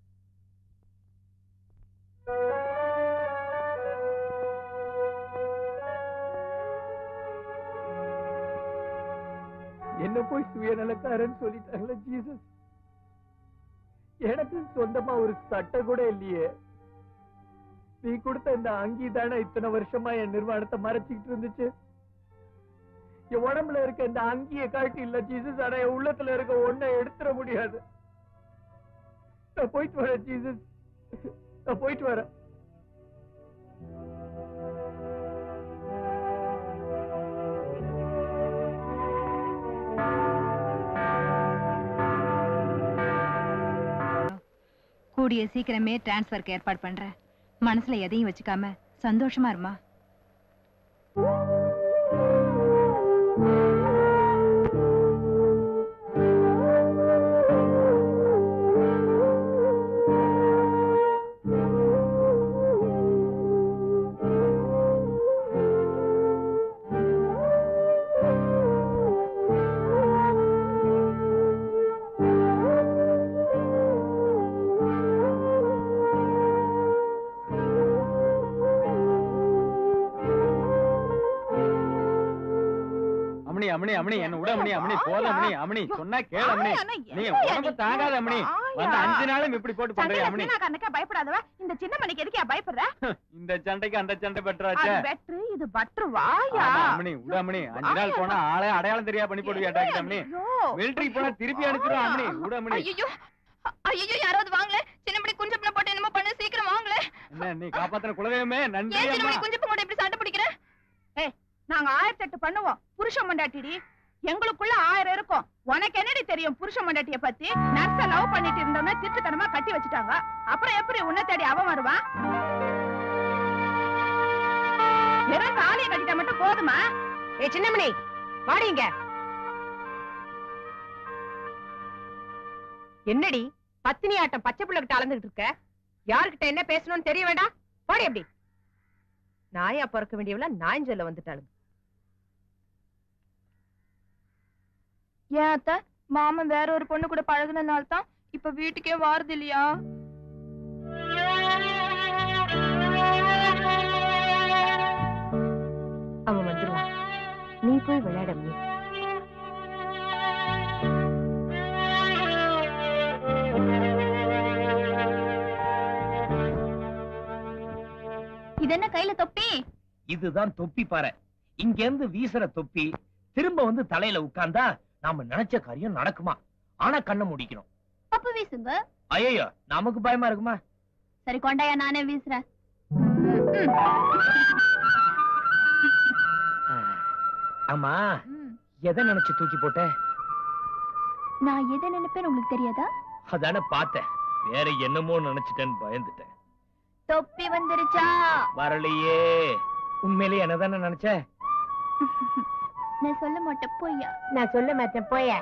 என்ன போய் சுயநலக்காரன் சொல்லிட்டாங்களே ஜீசஸ் எனக்கு சொந்தமா ஒரு சட்டை கூட இல்லையே நீ கொடுத்த இந்த அங்கி தானே இத்தனை வருஷமா என் நிர்வாணத்தை மறைச்சிக்கிட்டு இருந்துச்சு என் உடம்புல இருக்க இந்த அங்கிய காட்டி இல்ல ஜீசஸ் ஆனா என் உள்ளத்துல இருக்க ஒன்ன எடுத்துட முடியாது நான் போயிட்டு வரேன் ஜீசஸ் நான் போயிட்டு வரேன் கூடிய சீக்கிரமே டிரான்ஸ்ஃபருக்கு ஏற்பாடு பண்றேன் மனசுல எதையும் வச்சுக்காம சந்தோஷமா இருமா அம்மணி அம்மணி அம்மணி என்ன விட அம்மணி அம்மணி போத அம்மணி அம்மணி சொன்னா கேள அம்மணி நீ உடம்பு தாங்காத அம்மணி வந்து அஞ்சு நாளும் இப்படி போட்டு பண்றியா அம்மணி கண்ணக்கா பயப்படாதவ இந்த சின்ன மணிக்கு எதுக்கு பயப்படுற இந்த சண்டைக்கு அந்த சண்டை அது பெற்றாச்சே வெற்று இது பற்று வாயா ஆமா, அம்மணி விட அம்மணி அஞ்சு நாள் போனா ஆளே அடையாளம் தெரியா பண்ணி போடுவியா டாக்டர் அம்மணி மிலிட்டரி போனா திருப்பி அனுப்பிச்சிரும் அம்மணி விட அம்மணி ஐயோ ஐயோ யாராவது வாங்கல சின்னப்படி குஞ்சப்பன போட்டு என்னமோ பண்ணு சீக்கிரம் வாங்கல என்ன நீ காப்பாத்தின குலதெய்வமே நன்றி ஏன் அம்மா சின்னப்படி குஞ்சப்ப கூட இப்படி சண்டை பிடிக்கிற ஏய் நாங்க ஆயிரத்தி எட்டு பண்ணுவோம் புருஷன் மண்டாட்டிடி எங்களுக்குள்ள ஆயிரம் இருக்கும் உனக்கு என்னடி தெரியும் புருஷன் மண்டாட்டிய பத்தி நர்ஸ லவ் பண்ணிட்டு இருந்தோம்னா திட்டுத்தனமா கட்டி வச்சுட்டாங்க அப்புறம் எப்படி உன்னை தேடி அவன் வருவான் வெறும் தாலியை கட்டிட்டா மட்டும் போதுமா ஏ சின்னமணி வாடிங்க என்னடி பத்தினி ஆட்டம் பச்சை பிள்ளைகிட்ட அளந்துகிட்டு இருக்க யார்கிட்ட என்ன பேசணும்னு தெரிய வேண்டாம் வாடி அப்படி நாயா பிறக்க வேண்டியவள நாயின் சொல்ல வந்துட்டாளுங்க ஏன் அத்த மாமன் வேற ஒரு பொண்ணு கூட பழகுனனால தான் இப்ப வீட்டுக்கே வாருது இல்லையா அவன் வந்துருவான் நீ போய் விளையாட நீ இது என்ன கையில தொப்பி இதுதான் தொப்பி பாறை இங்க இருந்து வீசுற தொப்பி திரும்ப வந்து தலையில உட்கார்ந்தா நாம நினைச்ச காரியம் நடக்குமா ஆனா கண்ணை முடிக்கணும் அப்ப வீசுங்க ஐயோ நமக்கு பயமா இருக்குமா சரி கொண்டாயா நானே வீசுறேன் ஆமா எதை நினைச்சு தூக்கி போட்ட நான் எதை நினைப்பேன்னு உங்களுக்கு தெரியாதா அதானே பார்த்தேன் வேற என்னமோ நினைச்சிட்டேன்னு பயந்துட்டேன் தொப்பி வந்துருச்சா வரலையே உண்மையிலேயே என்னதானே நினைச்ச நான் சொல்ல மாட்டேன் பொய்யா நான் சொல்ல மாட்டேன் போய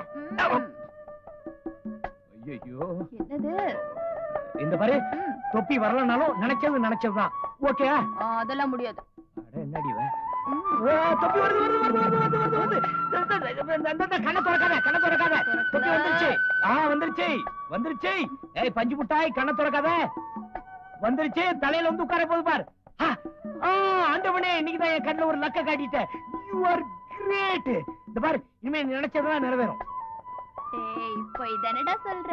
ஐயோ என்னது இந்த பாரு தொப்பி வரலனாலும் நினைச்சது நினைச்சதுதான் ஓகே ஆ, அதெல்லாம் முடியாது என்னடி இவ? ஓ, தொப்பி வருது வருது வருது வருது வருது வருது வருது இந்த, இந்த, இந்த, இந்த, இந்த, இந்த, கண்ணை திறக்காத கண்ணை திறக்காத தொப்பி வந்துருச்சு ஆ வந்துருச்சு வந்துருச்சு ஏய் பஞ்சு முட்டாய் கண்ணை திறக்காத வந்துருச்சு தலையில வந்து உட்கார போது பார் ஆ, ஆ, ஆண்டவனே இன்னைக்கு தான் என் கண்ணுல ஒரு லக்க காட்டிட்டேன் யூ ஆர் கிரேட் இந்த பாரு இனிமே நீ நினைச்சதெல்லாம் நிறைவேறும் ஏய் இப்போ இதனடா சொல்ற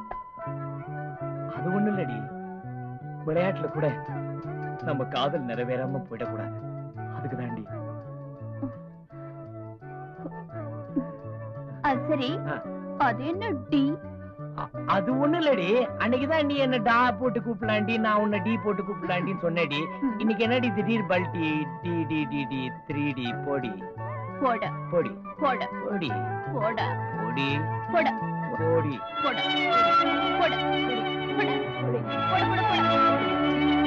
அது ஒண்ணு இல்லடி விளையாட்டுல கூட நம்ம காதல் நிறைவேறாம போயிடக்கூடாது அதுக்கு தாண்டி அது சரி ஆ. அது என்ன டி அது ஒண்ணு இல்லடி அன்னைக்குதான் நீ என்ன டா போட்டு கூப்பிடலாண்டி நான் உன்னை டி போட்டு கூப்பிடலாண்டின்னு சொன்னேடி இன்னைக்கு என்னடி திடீர் பல்டி D D D D three D போடி போட போடி போட போடி போட போடி போட போடி போட போட போட போட போட போட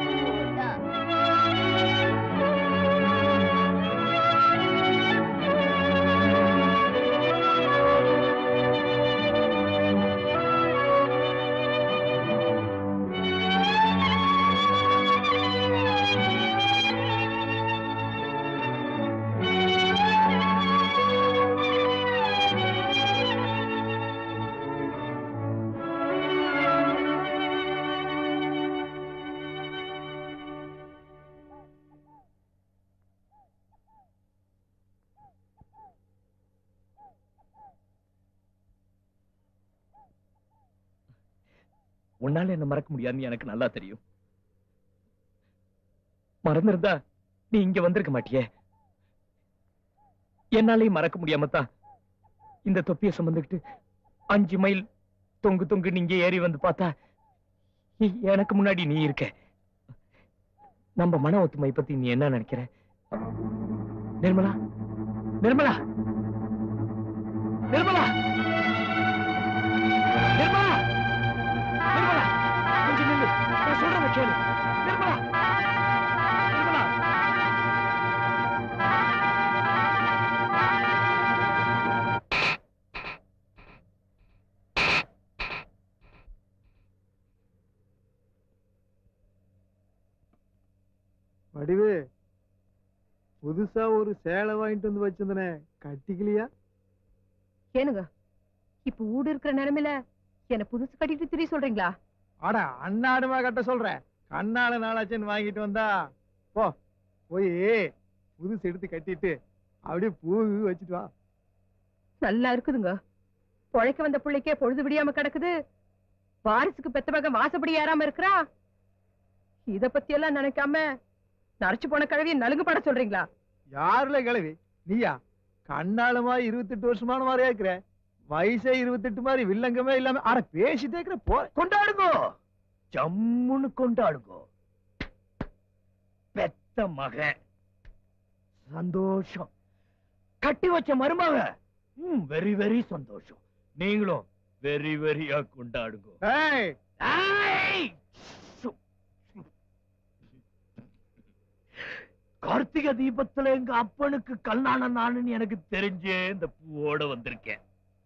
உன்னால என்ன மறக்க முடியாதுன்னு எனக்கு நல்லா தெரியும் மறந்திருந்தா நீ இங்க வந்திருக்க மாட்டியே என்னாலையும் மறக்க முடியாம தான் இந்த தொப்பியை சுமந்துக்கிட்டு அஞ்சு மைல் தொங்கு தொங்கு நீங்க ஏறி வந்து பார்த்தா இ- எனக்கு முன்னாடி நீ இருக்க நம்ம மன ஒத்துமை பத்தி நீ என்ன நினைக்கிற நிர்மலா நிர்மலா நிர்மலா நிர்மலா நிர்மலா கொஞ்சம் நில்லு நான் சொல்றத கேளு நிர்மலா நிர்மலா வடிவு புதுசா ஒரு சேலை வாங்கிட்டு வந்து வச்சிருந்தனே கட்டிக்கலையா ஏனுங்க இப்ப ஊடு இருக்கிற நிலைமையில என்ன புதுசு கட்டிட்டு திரி சொல்றீங்களா அட அண்ணாடுமா கட்ட சொல்றேன் கண்ணால நாளாச்சுன்னு வாங்கிட்டு வந்தா போ போய் புதுசு எடுத்து கட்டிட்டு அப்படியே பூ வச்சுட்டு வா நல்லா இருக்குதுங்க பொழைக்க வந்த பிள்ளைக்கே பொழுது விடியாம கிடக்குது வாரிசுக்கு பெத்த மகன் வாசப்படி ஏறாம இருக்கிறா இத பத்தி எல்லாம் நினைக்காம நரைச்சு போன கழுவிய நலுங்கு பட சொல்றீங்களா யாருல கிளவி நீயா கண்ணால மாதிரி இருபத்தெட்டு வருஷமான மாதிரியா இருக்கிற வயசே இருபத்தெட்டு மாதிரி வில்லங்கமே இல்லாம ஆனா பேசிட்டே இருக்கிற போ கொண்டாடுங்கோ ஜம்முன்னு கொண்டாடுங்கோ பெத்த மகன் சந்தோஷம் கட்டி வச்ச மருமக ம் வெரி வெரி சந்தோஷம் நீங்களும் வெரி வெரியா கொண்டாடுங்கோ ஏய் ஏய்! சு. கார்த்திகை தீபத்துல எங்க அப்பனுக்கு கல்யாணம் நாளுன்னு எனக்கு தெரிஞ்சே இந்த பூவோட வந்திருக்கேன்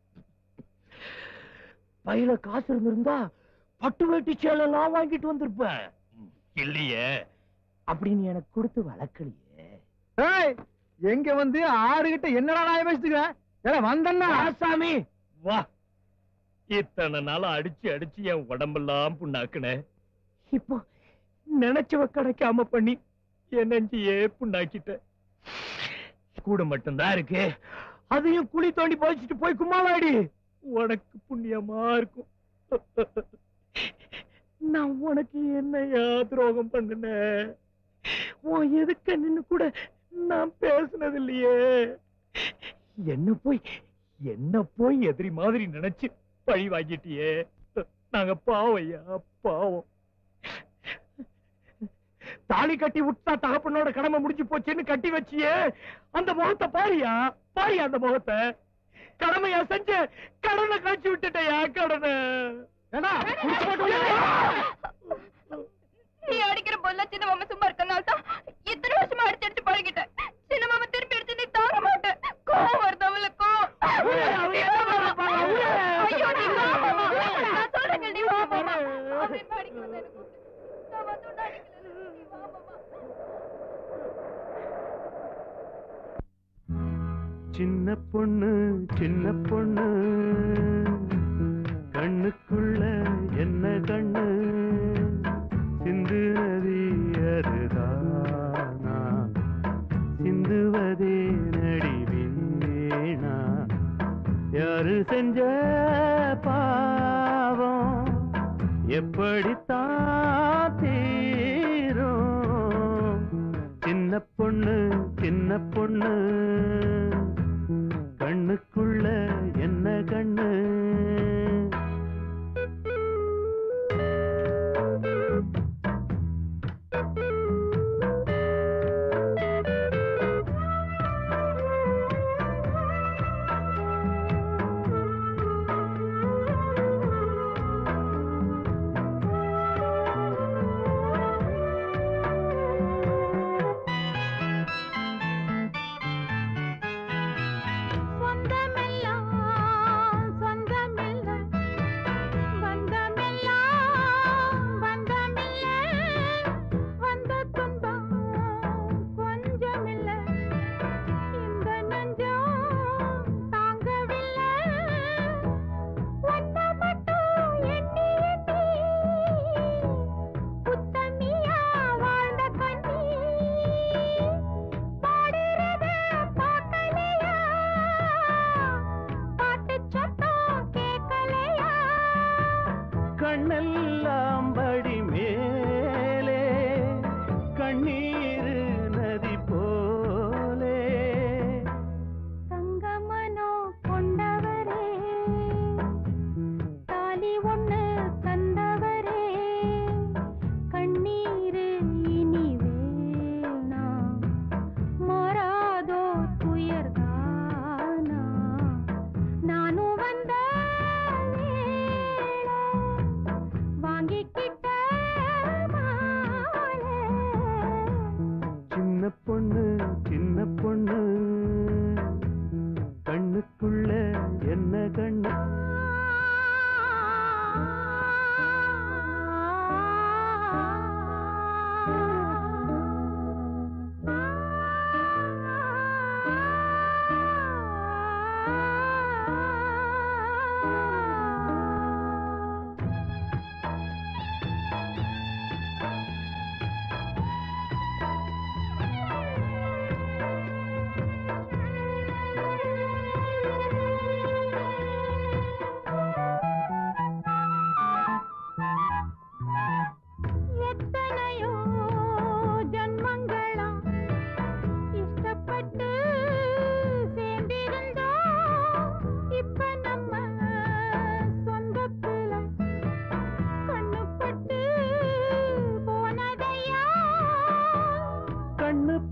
பையில காசு இருந்திருந்தா பட்டு வேட்டி சேலெல்லாம் வாங்கிட்டு வந்திருப்பேன் ம், இல்லையே அப்படின்னு எனக்கு கொடுத்து வளர்க்கலையே ஏய் எங்க வந்து ஆறு கிட்ட என்னடா நான் பேசிட்டு ஏ வந்தன்னா ஆசாமி வா இத்தனை நாளா அடிச்சு அடிச்சு என் உடம்பெல்லாம் புண்ணாக்குன இப்போ நினைச்சவ கிடைக்காம பண்ணி என் நெஞ்சியே புண்ணாக்கிட்ட கூட மட்டும்தான் இருக்கு அதையும் குழி தோண்டி போச்சுட்டு போய் கும்மாளாடி உனக்கு புண்ணியமா இருக்கும் நான் உனக்கு என்னையா துரோகம் பண்ணுனேன் உன் எதுக்க நின்னு கூட நான் பேசுனது இல்லையே என்ன போய் என்ன போய் எதிரி மாதிரி நினைச்சு பழி வாங்கிட்டியே நாங்க பாவம் ஐயா பாவம் தாலி கட்டி விட்டா தகப்பனோட கடமை முடிஞ்சு போச்சுன்னு கட்டி வச்சியே அந்த முகத்தை பாரியா பாரியா அந்த முகத்தை கடமையா செஞ்ச கடனை கழிச்சு விட்டுட்டயா கடனை ஏடா குடிச்சு போட்டு விளையாடு. நீ அடிக்கிற போதெல்லாம் சின்ன மாமா சும்மா இருக்கனால தான் இத்தனை வருஷமா அடிச்சு அடிச்சு பழகிட்டேன் சின்ன மாமா திருப்பி அடிச்சு நீ தாங்க மாட்டேன் கோவம் வருது அவளுக்கு ஐயோ நீ வா மாமா நான் சொல்றேங்க நீ வா மாமா அவன் என்ன அடிக்க வந்தா எனக்கு கூப்பிடு. நான் வந்து உன்னை அடிக்கல நீ வா மாமா சின்ன பொண்ணு சின்ன பொண்ணு கண்ணுக்குள்ள என்ன கண்ணு சிந்து நதி அதுதானா சிந்துவதே நடி வீணா யாரு செஞ்ச பாவம் எப்படித்தான் தீரும் சின்ன பொண்ணு சின்ன பொண்ணு கண்ணுக்குள்ள என்ன கண்ணு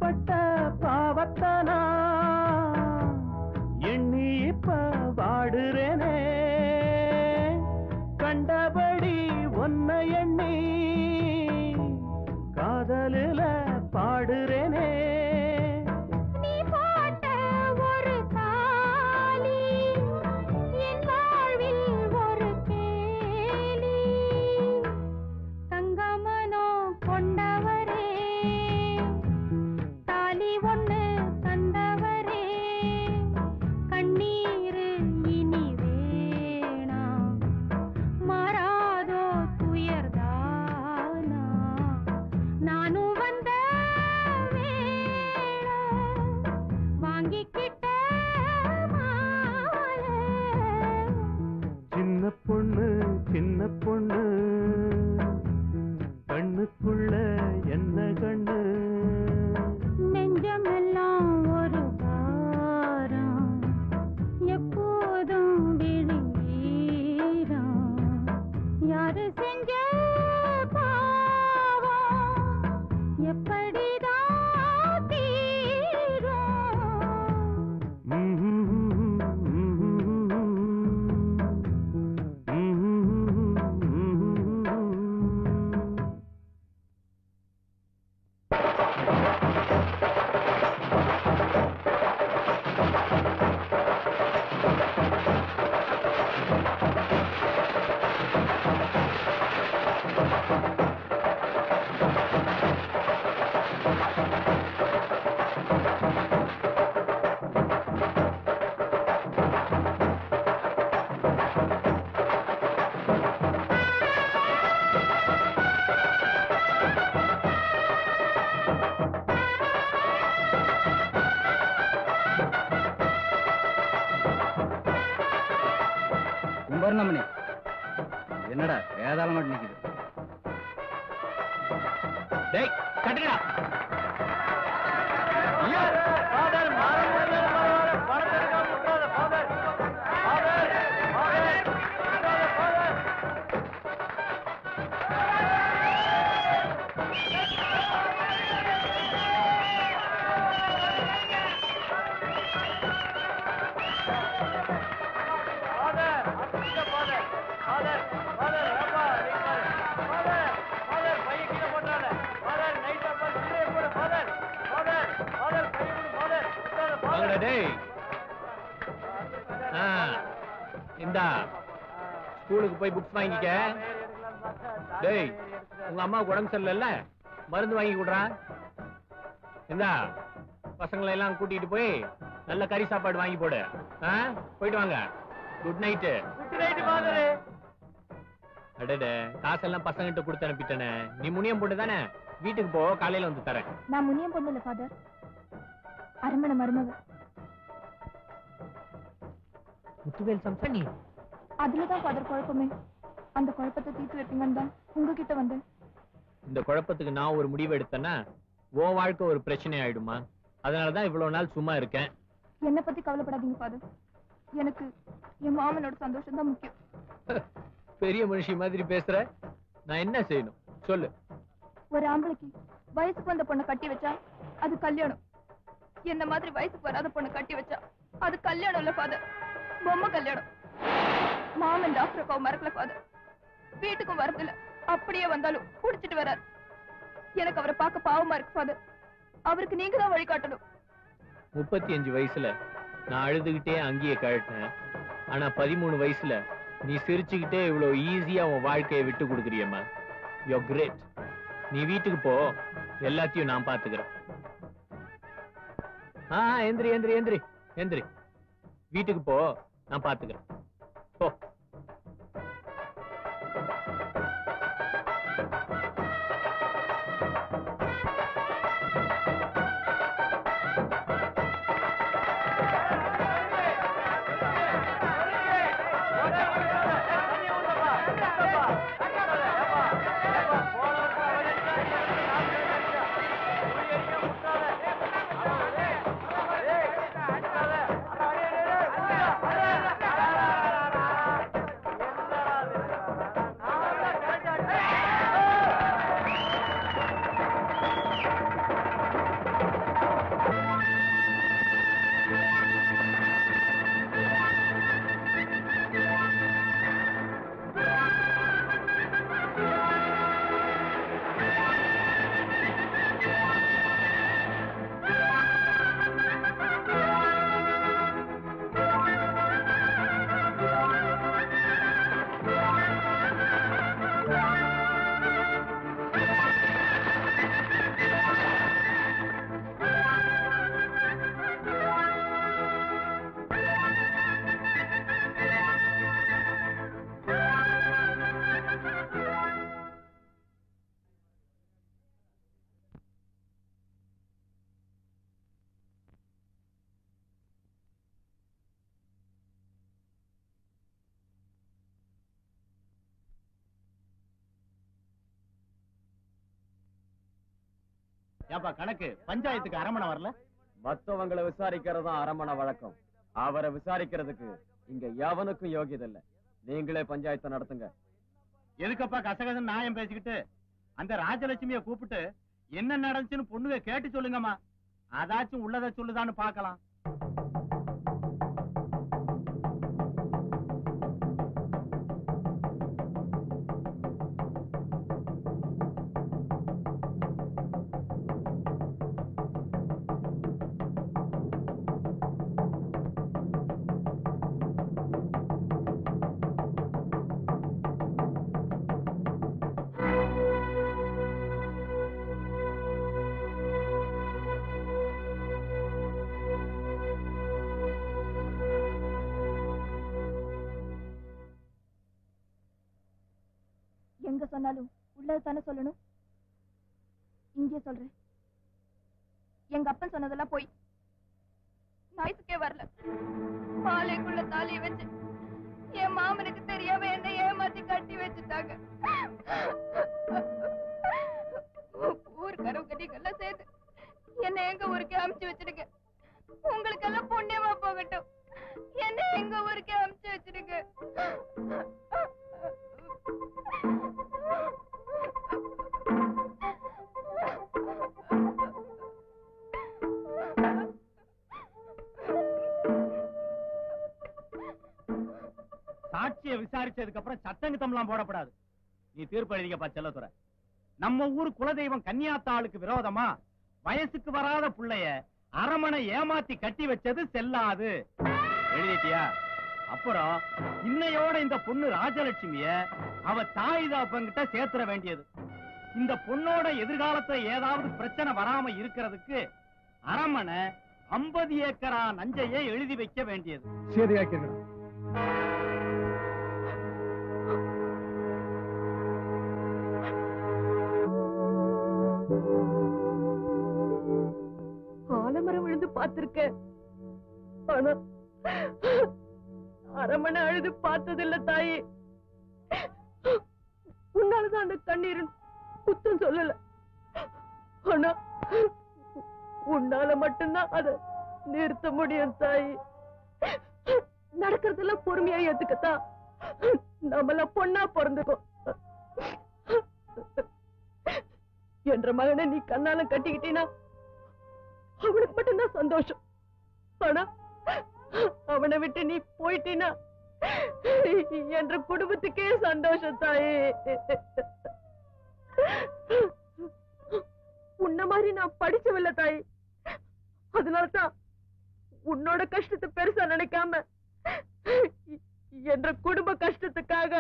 பட்ட பாவத்தனா எண்ணி இப்ப வாடுறேனே கண்டபடி ஒன்ன எண்ணி காதலில பாடுறேனே நீ போட்ட ஒரு தாலி என் வாழ்வில் ஒரு கேலி தங்கமனோ கொண்டவரே தாலி ஒண்ணு தந்தவரே கண்ணீர் இனி வேணாம் மாறாதோ துயர்தானா நானும் வந்த வேளை வாங்கிக்கிட்ட மாலை சின்ன பொண்ணு சின்ன பொண்ணு கண்ணுக்குள்ள என்ன கண்ணு நெஞ்சமெல்லாம் ஒரு வாரம் எப்போதும் விழிநீரம் யாரு செஞ்ச பாவம் எப்படிதான் தீரும் கும்பர்ணமணி என்னடா வேதாளம் மட்டும் நிக்குது டேய் கட்டுடா வாங்கடா டேய் ஆ இந்தா ஸ்கூலுக்கு போய் புக்ஸ் வாங்கிக்க டேய் உங்க அம்மாவுக்கு உடம்பு சரியில்லைல்ல மருந்து வாங்கி கொடுறா இந்தா பசங்களை எல்லாம் கூட்டிட்டு போய் நல்ல கறி சாப்பாடு வாங்கி போடு ஆ போயிட்டு வாங்க குட் நைட்டு அடடே காசெல்லாம் பசங்கிட்ட கொடுத்து அனுப்பிட்டேனே நீ முனியம் போட்டு தானே வீட்டுக்கு போ காலையில வந்து தரேன் நான் முனியம் பொண்ணு இல்ல ஃபாதர் அரண்மனை மருமக முத்துவேல் சம்சா நீ அதுலதான் ஃபாதர் குழப்பமே அந்த குழப்பத்தை தீர்த்து வைப்பீங்கன்னு தான் உங்ககிட்ட வந்தேன் இந்த குழப்பத்துக்கு நான் ஒரு முடிவு எடுத்தேன்னா உன் வாழ்க்கை ஒரு பிரச்சனை ஆயிடுமா அதனாலதான் இவ்வளவு நாள் சும்மா இருக்கேன் என்னை பத்தி கவலைப்படாதீங்க ஃபாதர் எனக்கு என் மாமனோட சந்தோஷம் தான் முக்கியம் பெரிய மனுஷி மாதிரி பேசுற நான் என்ன செய்யணும் சொல்லு ஒரு ஆம்பளைக்கு வயசுக்கு வந்த பொண்ணை கட்டி வச்சா அது கல்யாணம் என்ன மாதிரி வயசுக்கு வராத பொண்ணை கட்டி வச்சா அது கல்யாணம் இல்ல ஃபாதர் பொம்மை கல்யாணம் மாமன் டாக்டர் அக்காவை மறக்கல ஃபாதர் வீட்டுக்கும் வரதில்ல அப்படியே வந்தாலும் குடிச்சிட்டு வரார் எனக்கு அவரை பார்க்க பாவமா இருக்கு ஃபாதர் அவருக்கு நீங்க தான் வழிகாட்டணும் முப்பத்தி அஞ்சு வயசுல நான் அழுதுகிட்டே அங்கேயே கழட்டினேன் ஆனா பதிமூணு வயசுல நீ சிரிச்சுக்கிட்டே இவ்வளவு ஈஸியா உன் வாழ்க்கையை விட்டு கொடுக்குறியம்மா யோ கிரேட் நீ வீட்டுக்கு போ எல்லாத்தையும் நான் பாத்துக்கிறேன் ஆ எந்திரி எந்திரி எந்திரி எந்திரி வீட்டுக்கு போ நான் பாத்துக்கிறேன் போ ஏய் ஏப்பா கணக்கு பஞ்சாயத்துக்கு அரமணை வரல மத்தவங்களை விசாரிக்கிறது தான் அரமண வழக்கம் அவரை விசாரிக்கிறதுக்கு இங்க எவனுக்கும் யோகியதை இல்ல நீங்களே பஞ்சாயத்தை நடத்துங்க எதுக்கப்பா கசகசன் நியாயம் பேசிக்கிட்டு அந்த ராஜலட்சுமிய கூப்பிட்டு என்ன நடந்துச்சுன்னு பொண்ணுங்க கேட்டு சொல்லுங்கம்மா அதாச்சும் உள்ளதை சொல்லுதான்னு பார்க்கலாம் எங்க சொன்னாலும் உள்ளது தானே சொல்லணும் இங்கே சொல்றேன் எங்க அப்பன் சொன்னதெல்லாம் போய் நாய்ஸுக்கே வரல மாலைக்குள்ள தாலிய வச்சு என் மாமனுக்கு தெரியாம என்ன ஏமாத்தி கட்டி வச்சுட்டாங்க ஊருக்காரவங்க நீங்கெல்லாம் சேர்ந்து என்ன எங்க ஊருக்கே அமுச்சு வச்சிருங்க உங்களுக்கெல்லாம் புண்ணியமா போகட்டும் என்ன எங்க ஊருக்கே அமுச்சு வச்சிருங்க சாட்சியை விசாரிச்சதுக்கு அப்புறம் சட்டங்கிட்டம்லாம் போடப்படாது நீ தீர்ப்பு எழுதிக்கப்பா செல்லத்துறை நம்ம ஊர் குலதெய்வம் கன்னியாத்தாளுக்கு விரோதமா வயசுக்கு வராத புள்ளைய அரமனை ஏமாத்தி கட்டி வச்சது செல்லாது எழுதிட்டியா அப்புறம் இன்னையோட இந்த பொண்ணு ராஜலட்சுமிய அவ தாய் தாப்பங்கிட்ட சேர்த்துற வேண்டியது இந்த பொண்ணோட எதிர்காலத்துல ஏதாவது பிரச்சனை வராம இருக்கிறதுக்கு அரமனை 50 ஏக்கரா நஞ்சையே எழுதி வைக்க வேண்டியது சரியாக்கிறேன் ஆலமரம் விழுந்து பார்த்திருக்கேன் ஆனா அரமனை அழுது பார்த்ததில்ல தாயி உன்னாலதான் அந்த கண்ணீர் குத்தம் சொல்லல ஆனா உன்னால மட்டும்தான் அத நிறுத்த முடியும் தாயி நடக்கிறதெல்லாம் பொறுமையா ஏத்துக்கத்தான் நம்மள பொண்ணா பிறந்துக்கும் என்ற மகனை நீ கண்ணால கட்டிக்கிட்டீனா அவனுக்கு மட்டும்தான் சந்தோஷம் ஆனா அவனை விட்டு நீ போயிட்டீனா என்ற குடும்பத்துக்கே சந்தோஷம் தாயே உன்ன மாதிரி நான் படிச்சவில்லை தாய் அதனாலதான் உன்னோட கஷ்டத்தை பெருசா நினைக்காம என்ற குடும்ப கஷ்டத்துக்காக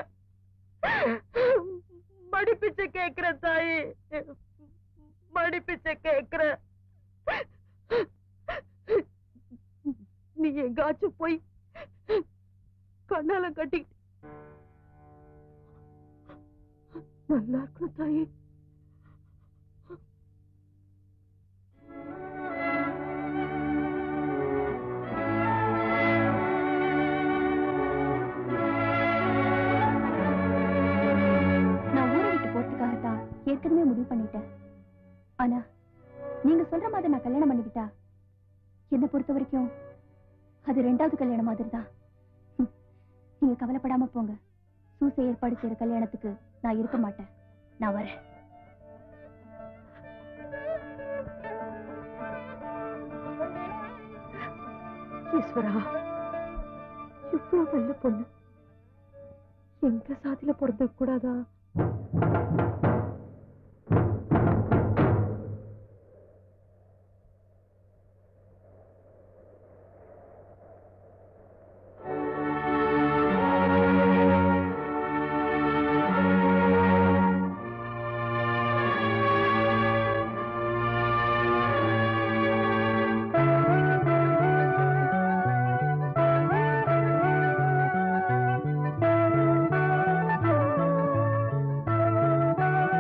மடிப்பிச்சை கேக்குற தாயே மடிப்பிச்சை கேக்குற நீ எங்காச்சும் போய் கண்ணால கட்டி நல்லா இருக்கணும் தாயே நான் ஊரை விட்டு போறதுக்காகத்தான் ஏற்கனவே முடிவு பண்ணிட்டேன் ஆனா நீங்க சொல்ற மாதிரி நான் கல்யாணம் பண்ணிக்கிட்டா என்னை பொறுத்த வரைக்கும் அது ரெண்டாவது கல்யாணம் மாதிரி தான் நீங்க கவலைப்படாம போங்க சூசை ஏற்பாடு செய்யற கல்யாணத்துக்கு நான் இருக்க மாட்டேன் நான் வரேன் ஈஸ்வரா இவ்வளவு நல்ல பொண்ணு எங்க சாதியில பிறந்திருக்க கூடாதா ஆ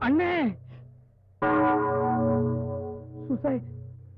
அண்ணே சூசைட்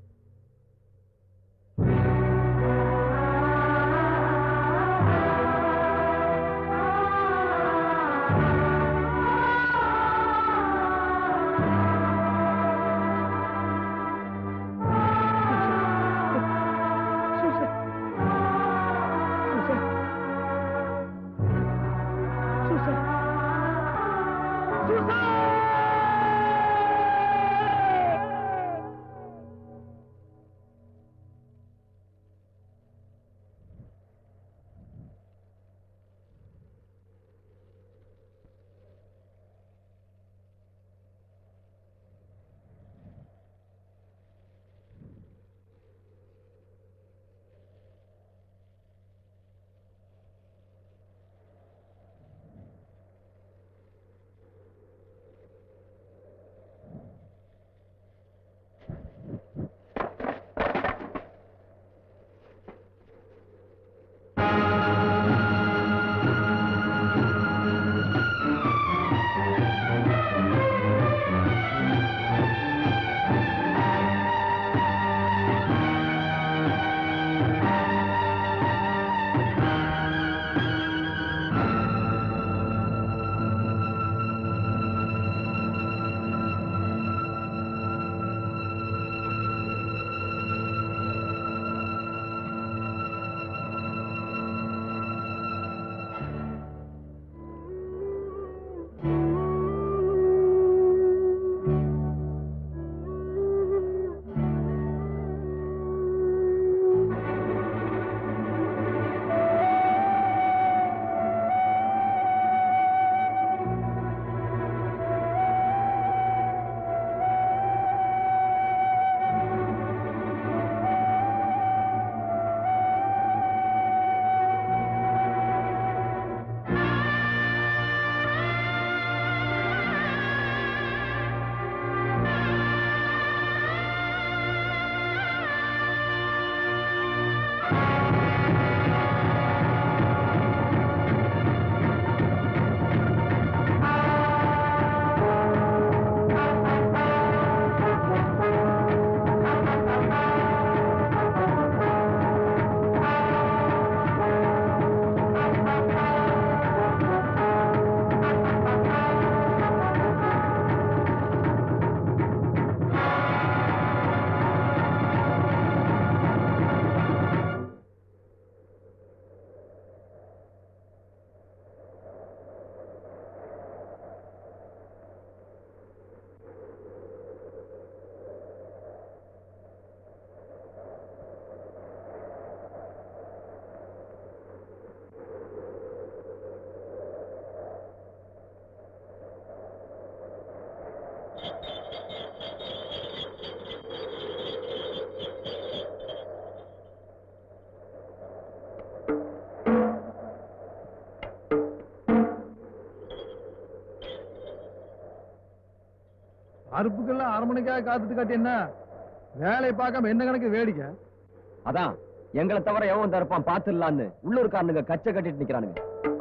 அறுப்புக்கெல்லாம் அரை மணிக்காக காத்துட்டு காட்டி என்ன வேலையை பார்க்காம என்ன கணக்கு வேடிக்கை அதான் எங்களை தவிர எவன் தரப்பான் பாத்துடலான்னு உள்ளூர்காரனுங்க கச்சை கட்டிட்டு நிக்கிறானுங்க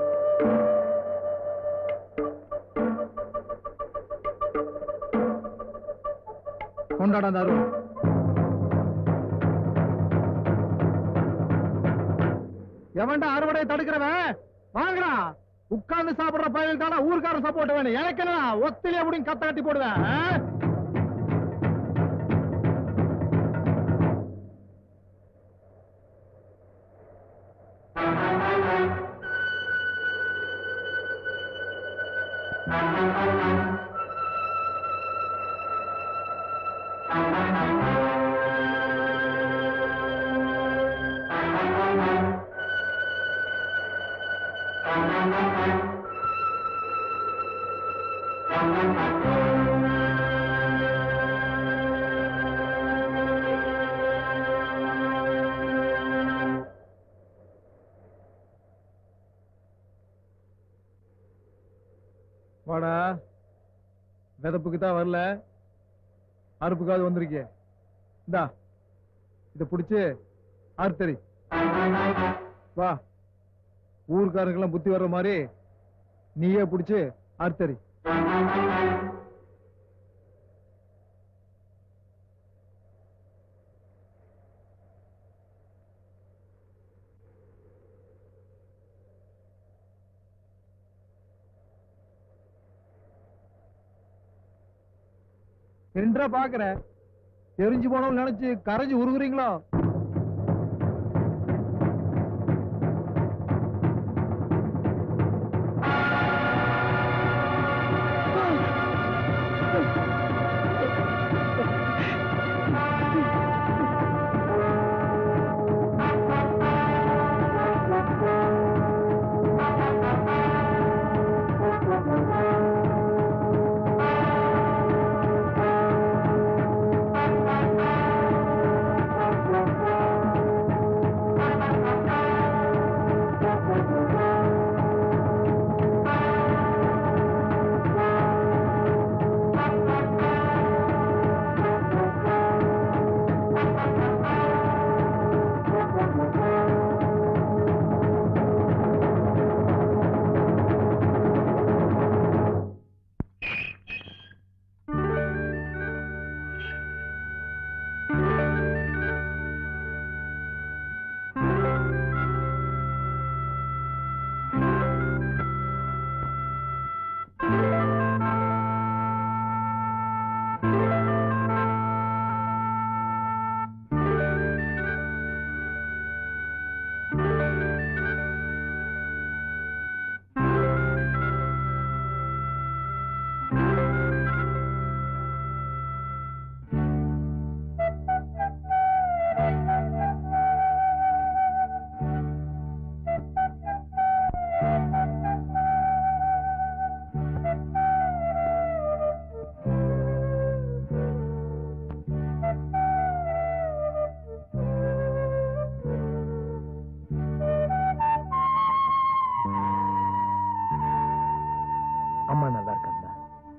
கொண்டாடா அந்த அருவம் எவன்டா அறுவடை தடுக்கிறவன் வாங்கடா உட்கார்ந்து சாப்பிடுற பயலுக்கான ஊருக்காரன் சப்போர்ட் வேணும் எனக்கு என்ன ஒத்திலே அப்படின்னு கத்த கட்டி போடுவேன் ஆ? வாடா விதப்புக்கு தான் வரல அறுப்புக்காவது வந்திருக்கே இந்தா இத புடிச்சு ஆர்த்தரி வா ஊர்க்காரங்கெல்லாம் புத்தி வர்ற மாதிரி நீயே புடிச்சு ஆர்த்தரி என்றா பாக்குற தெரிஞ்சு போனவங்க நினைச்சு கரைஞ்சு உருகுறீங்களோ அம்மா நல்லா இருக்காங்களா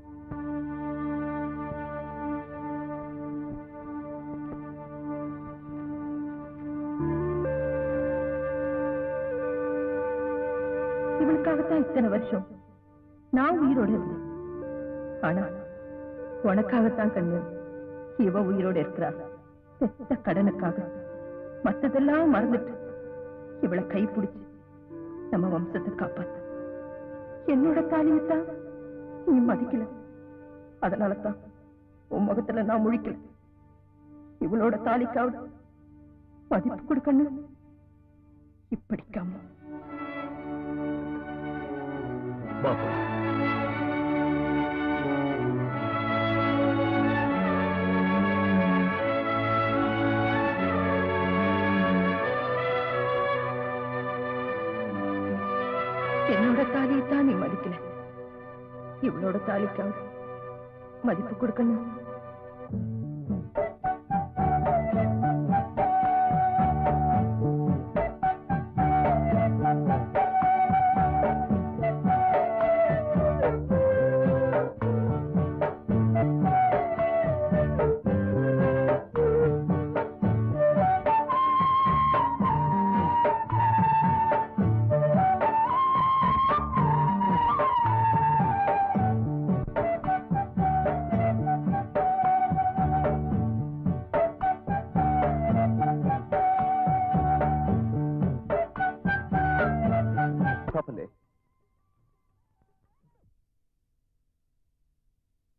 இவளுக்காகத்தான் இத்தனை வருஷம் நான் உயிரோட இருந்தேன் ஆனா உனக்காகத்தான் கண்ணு இவ உயிரோட இருக்கிறா பெத்த கடனுக்காக மத்ததெல்லாம் மறந்துட்டு இவளை கை பிடிச்சு நம்ம வம்சத்தை காப்பாத்த என்னோட தாலியத்தான் நீ மதிக்கல அதனால தான் உன் முகத்துல நான் முழிக்கல இவளோட தாலிக்காவது மதிப்பு கொடுக்கணும் இப்படிக்காம பாப்பா என்னோட தாலியைத்தான் நீ மதிக்கல இவளோட தாலிக்காவது மதிப்பு கொடுக்கணும் Properly.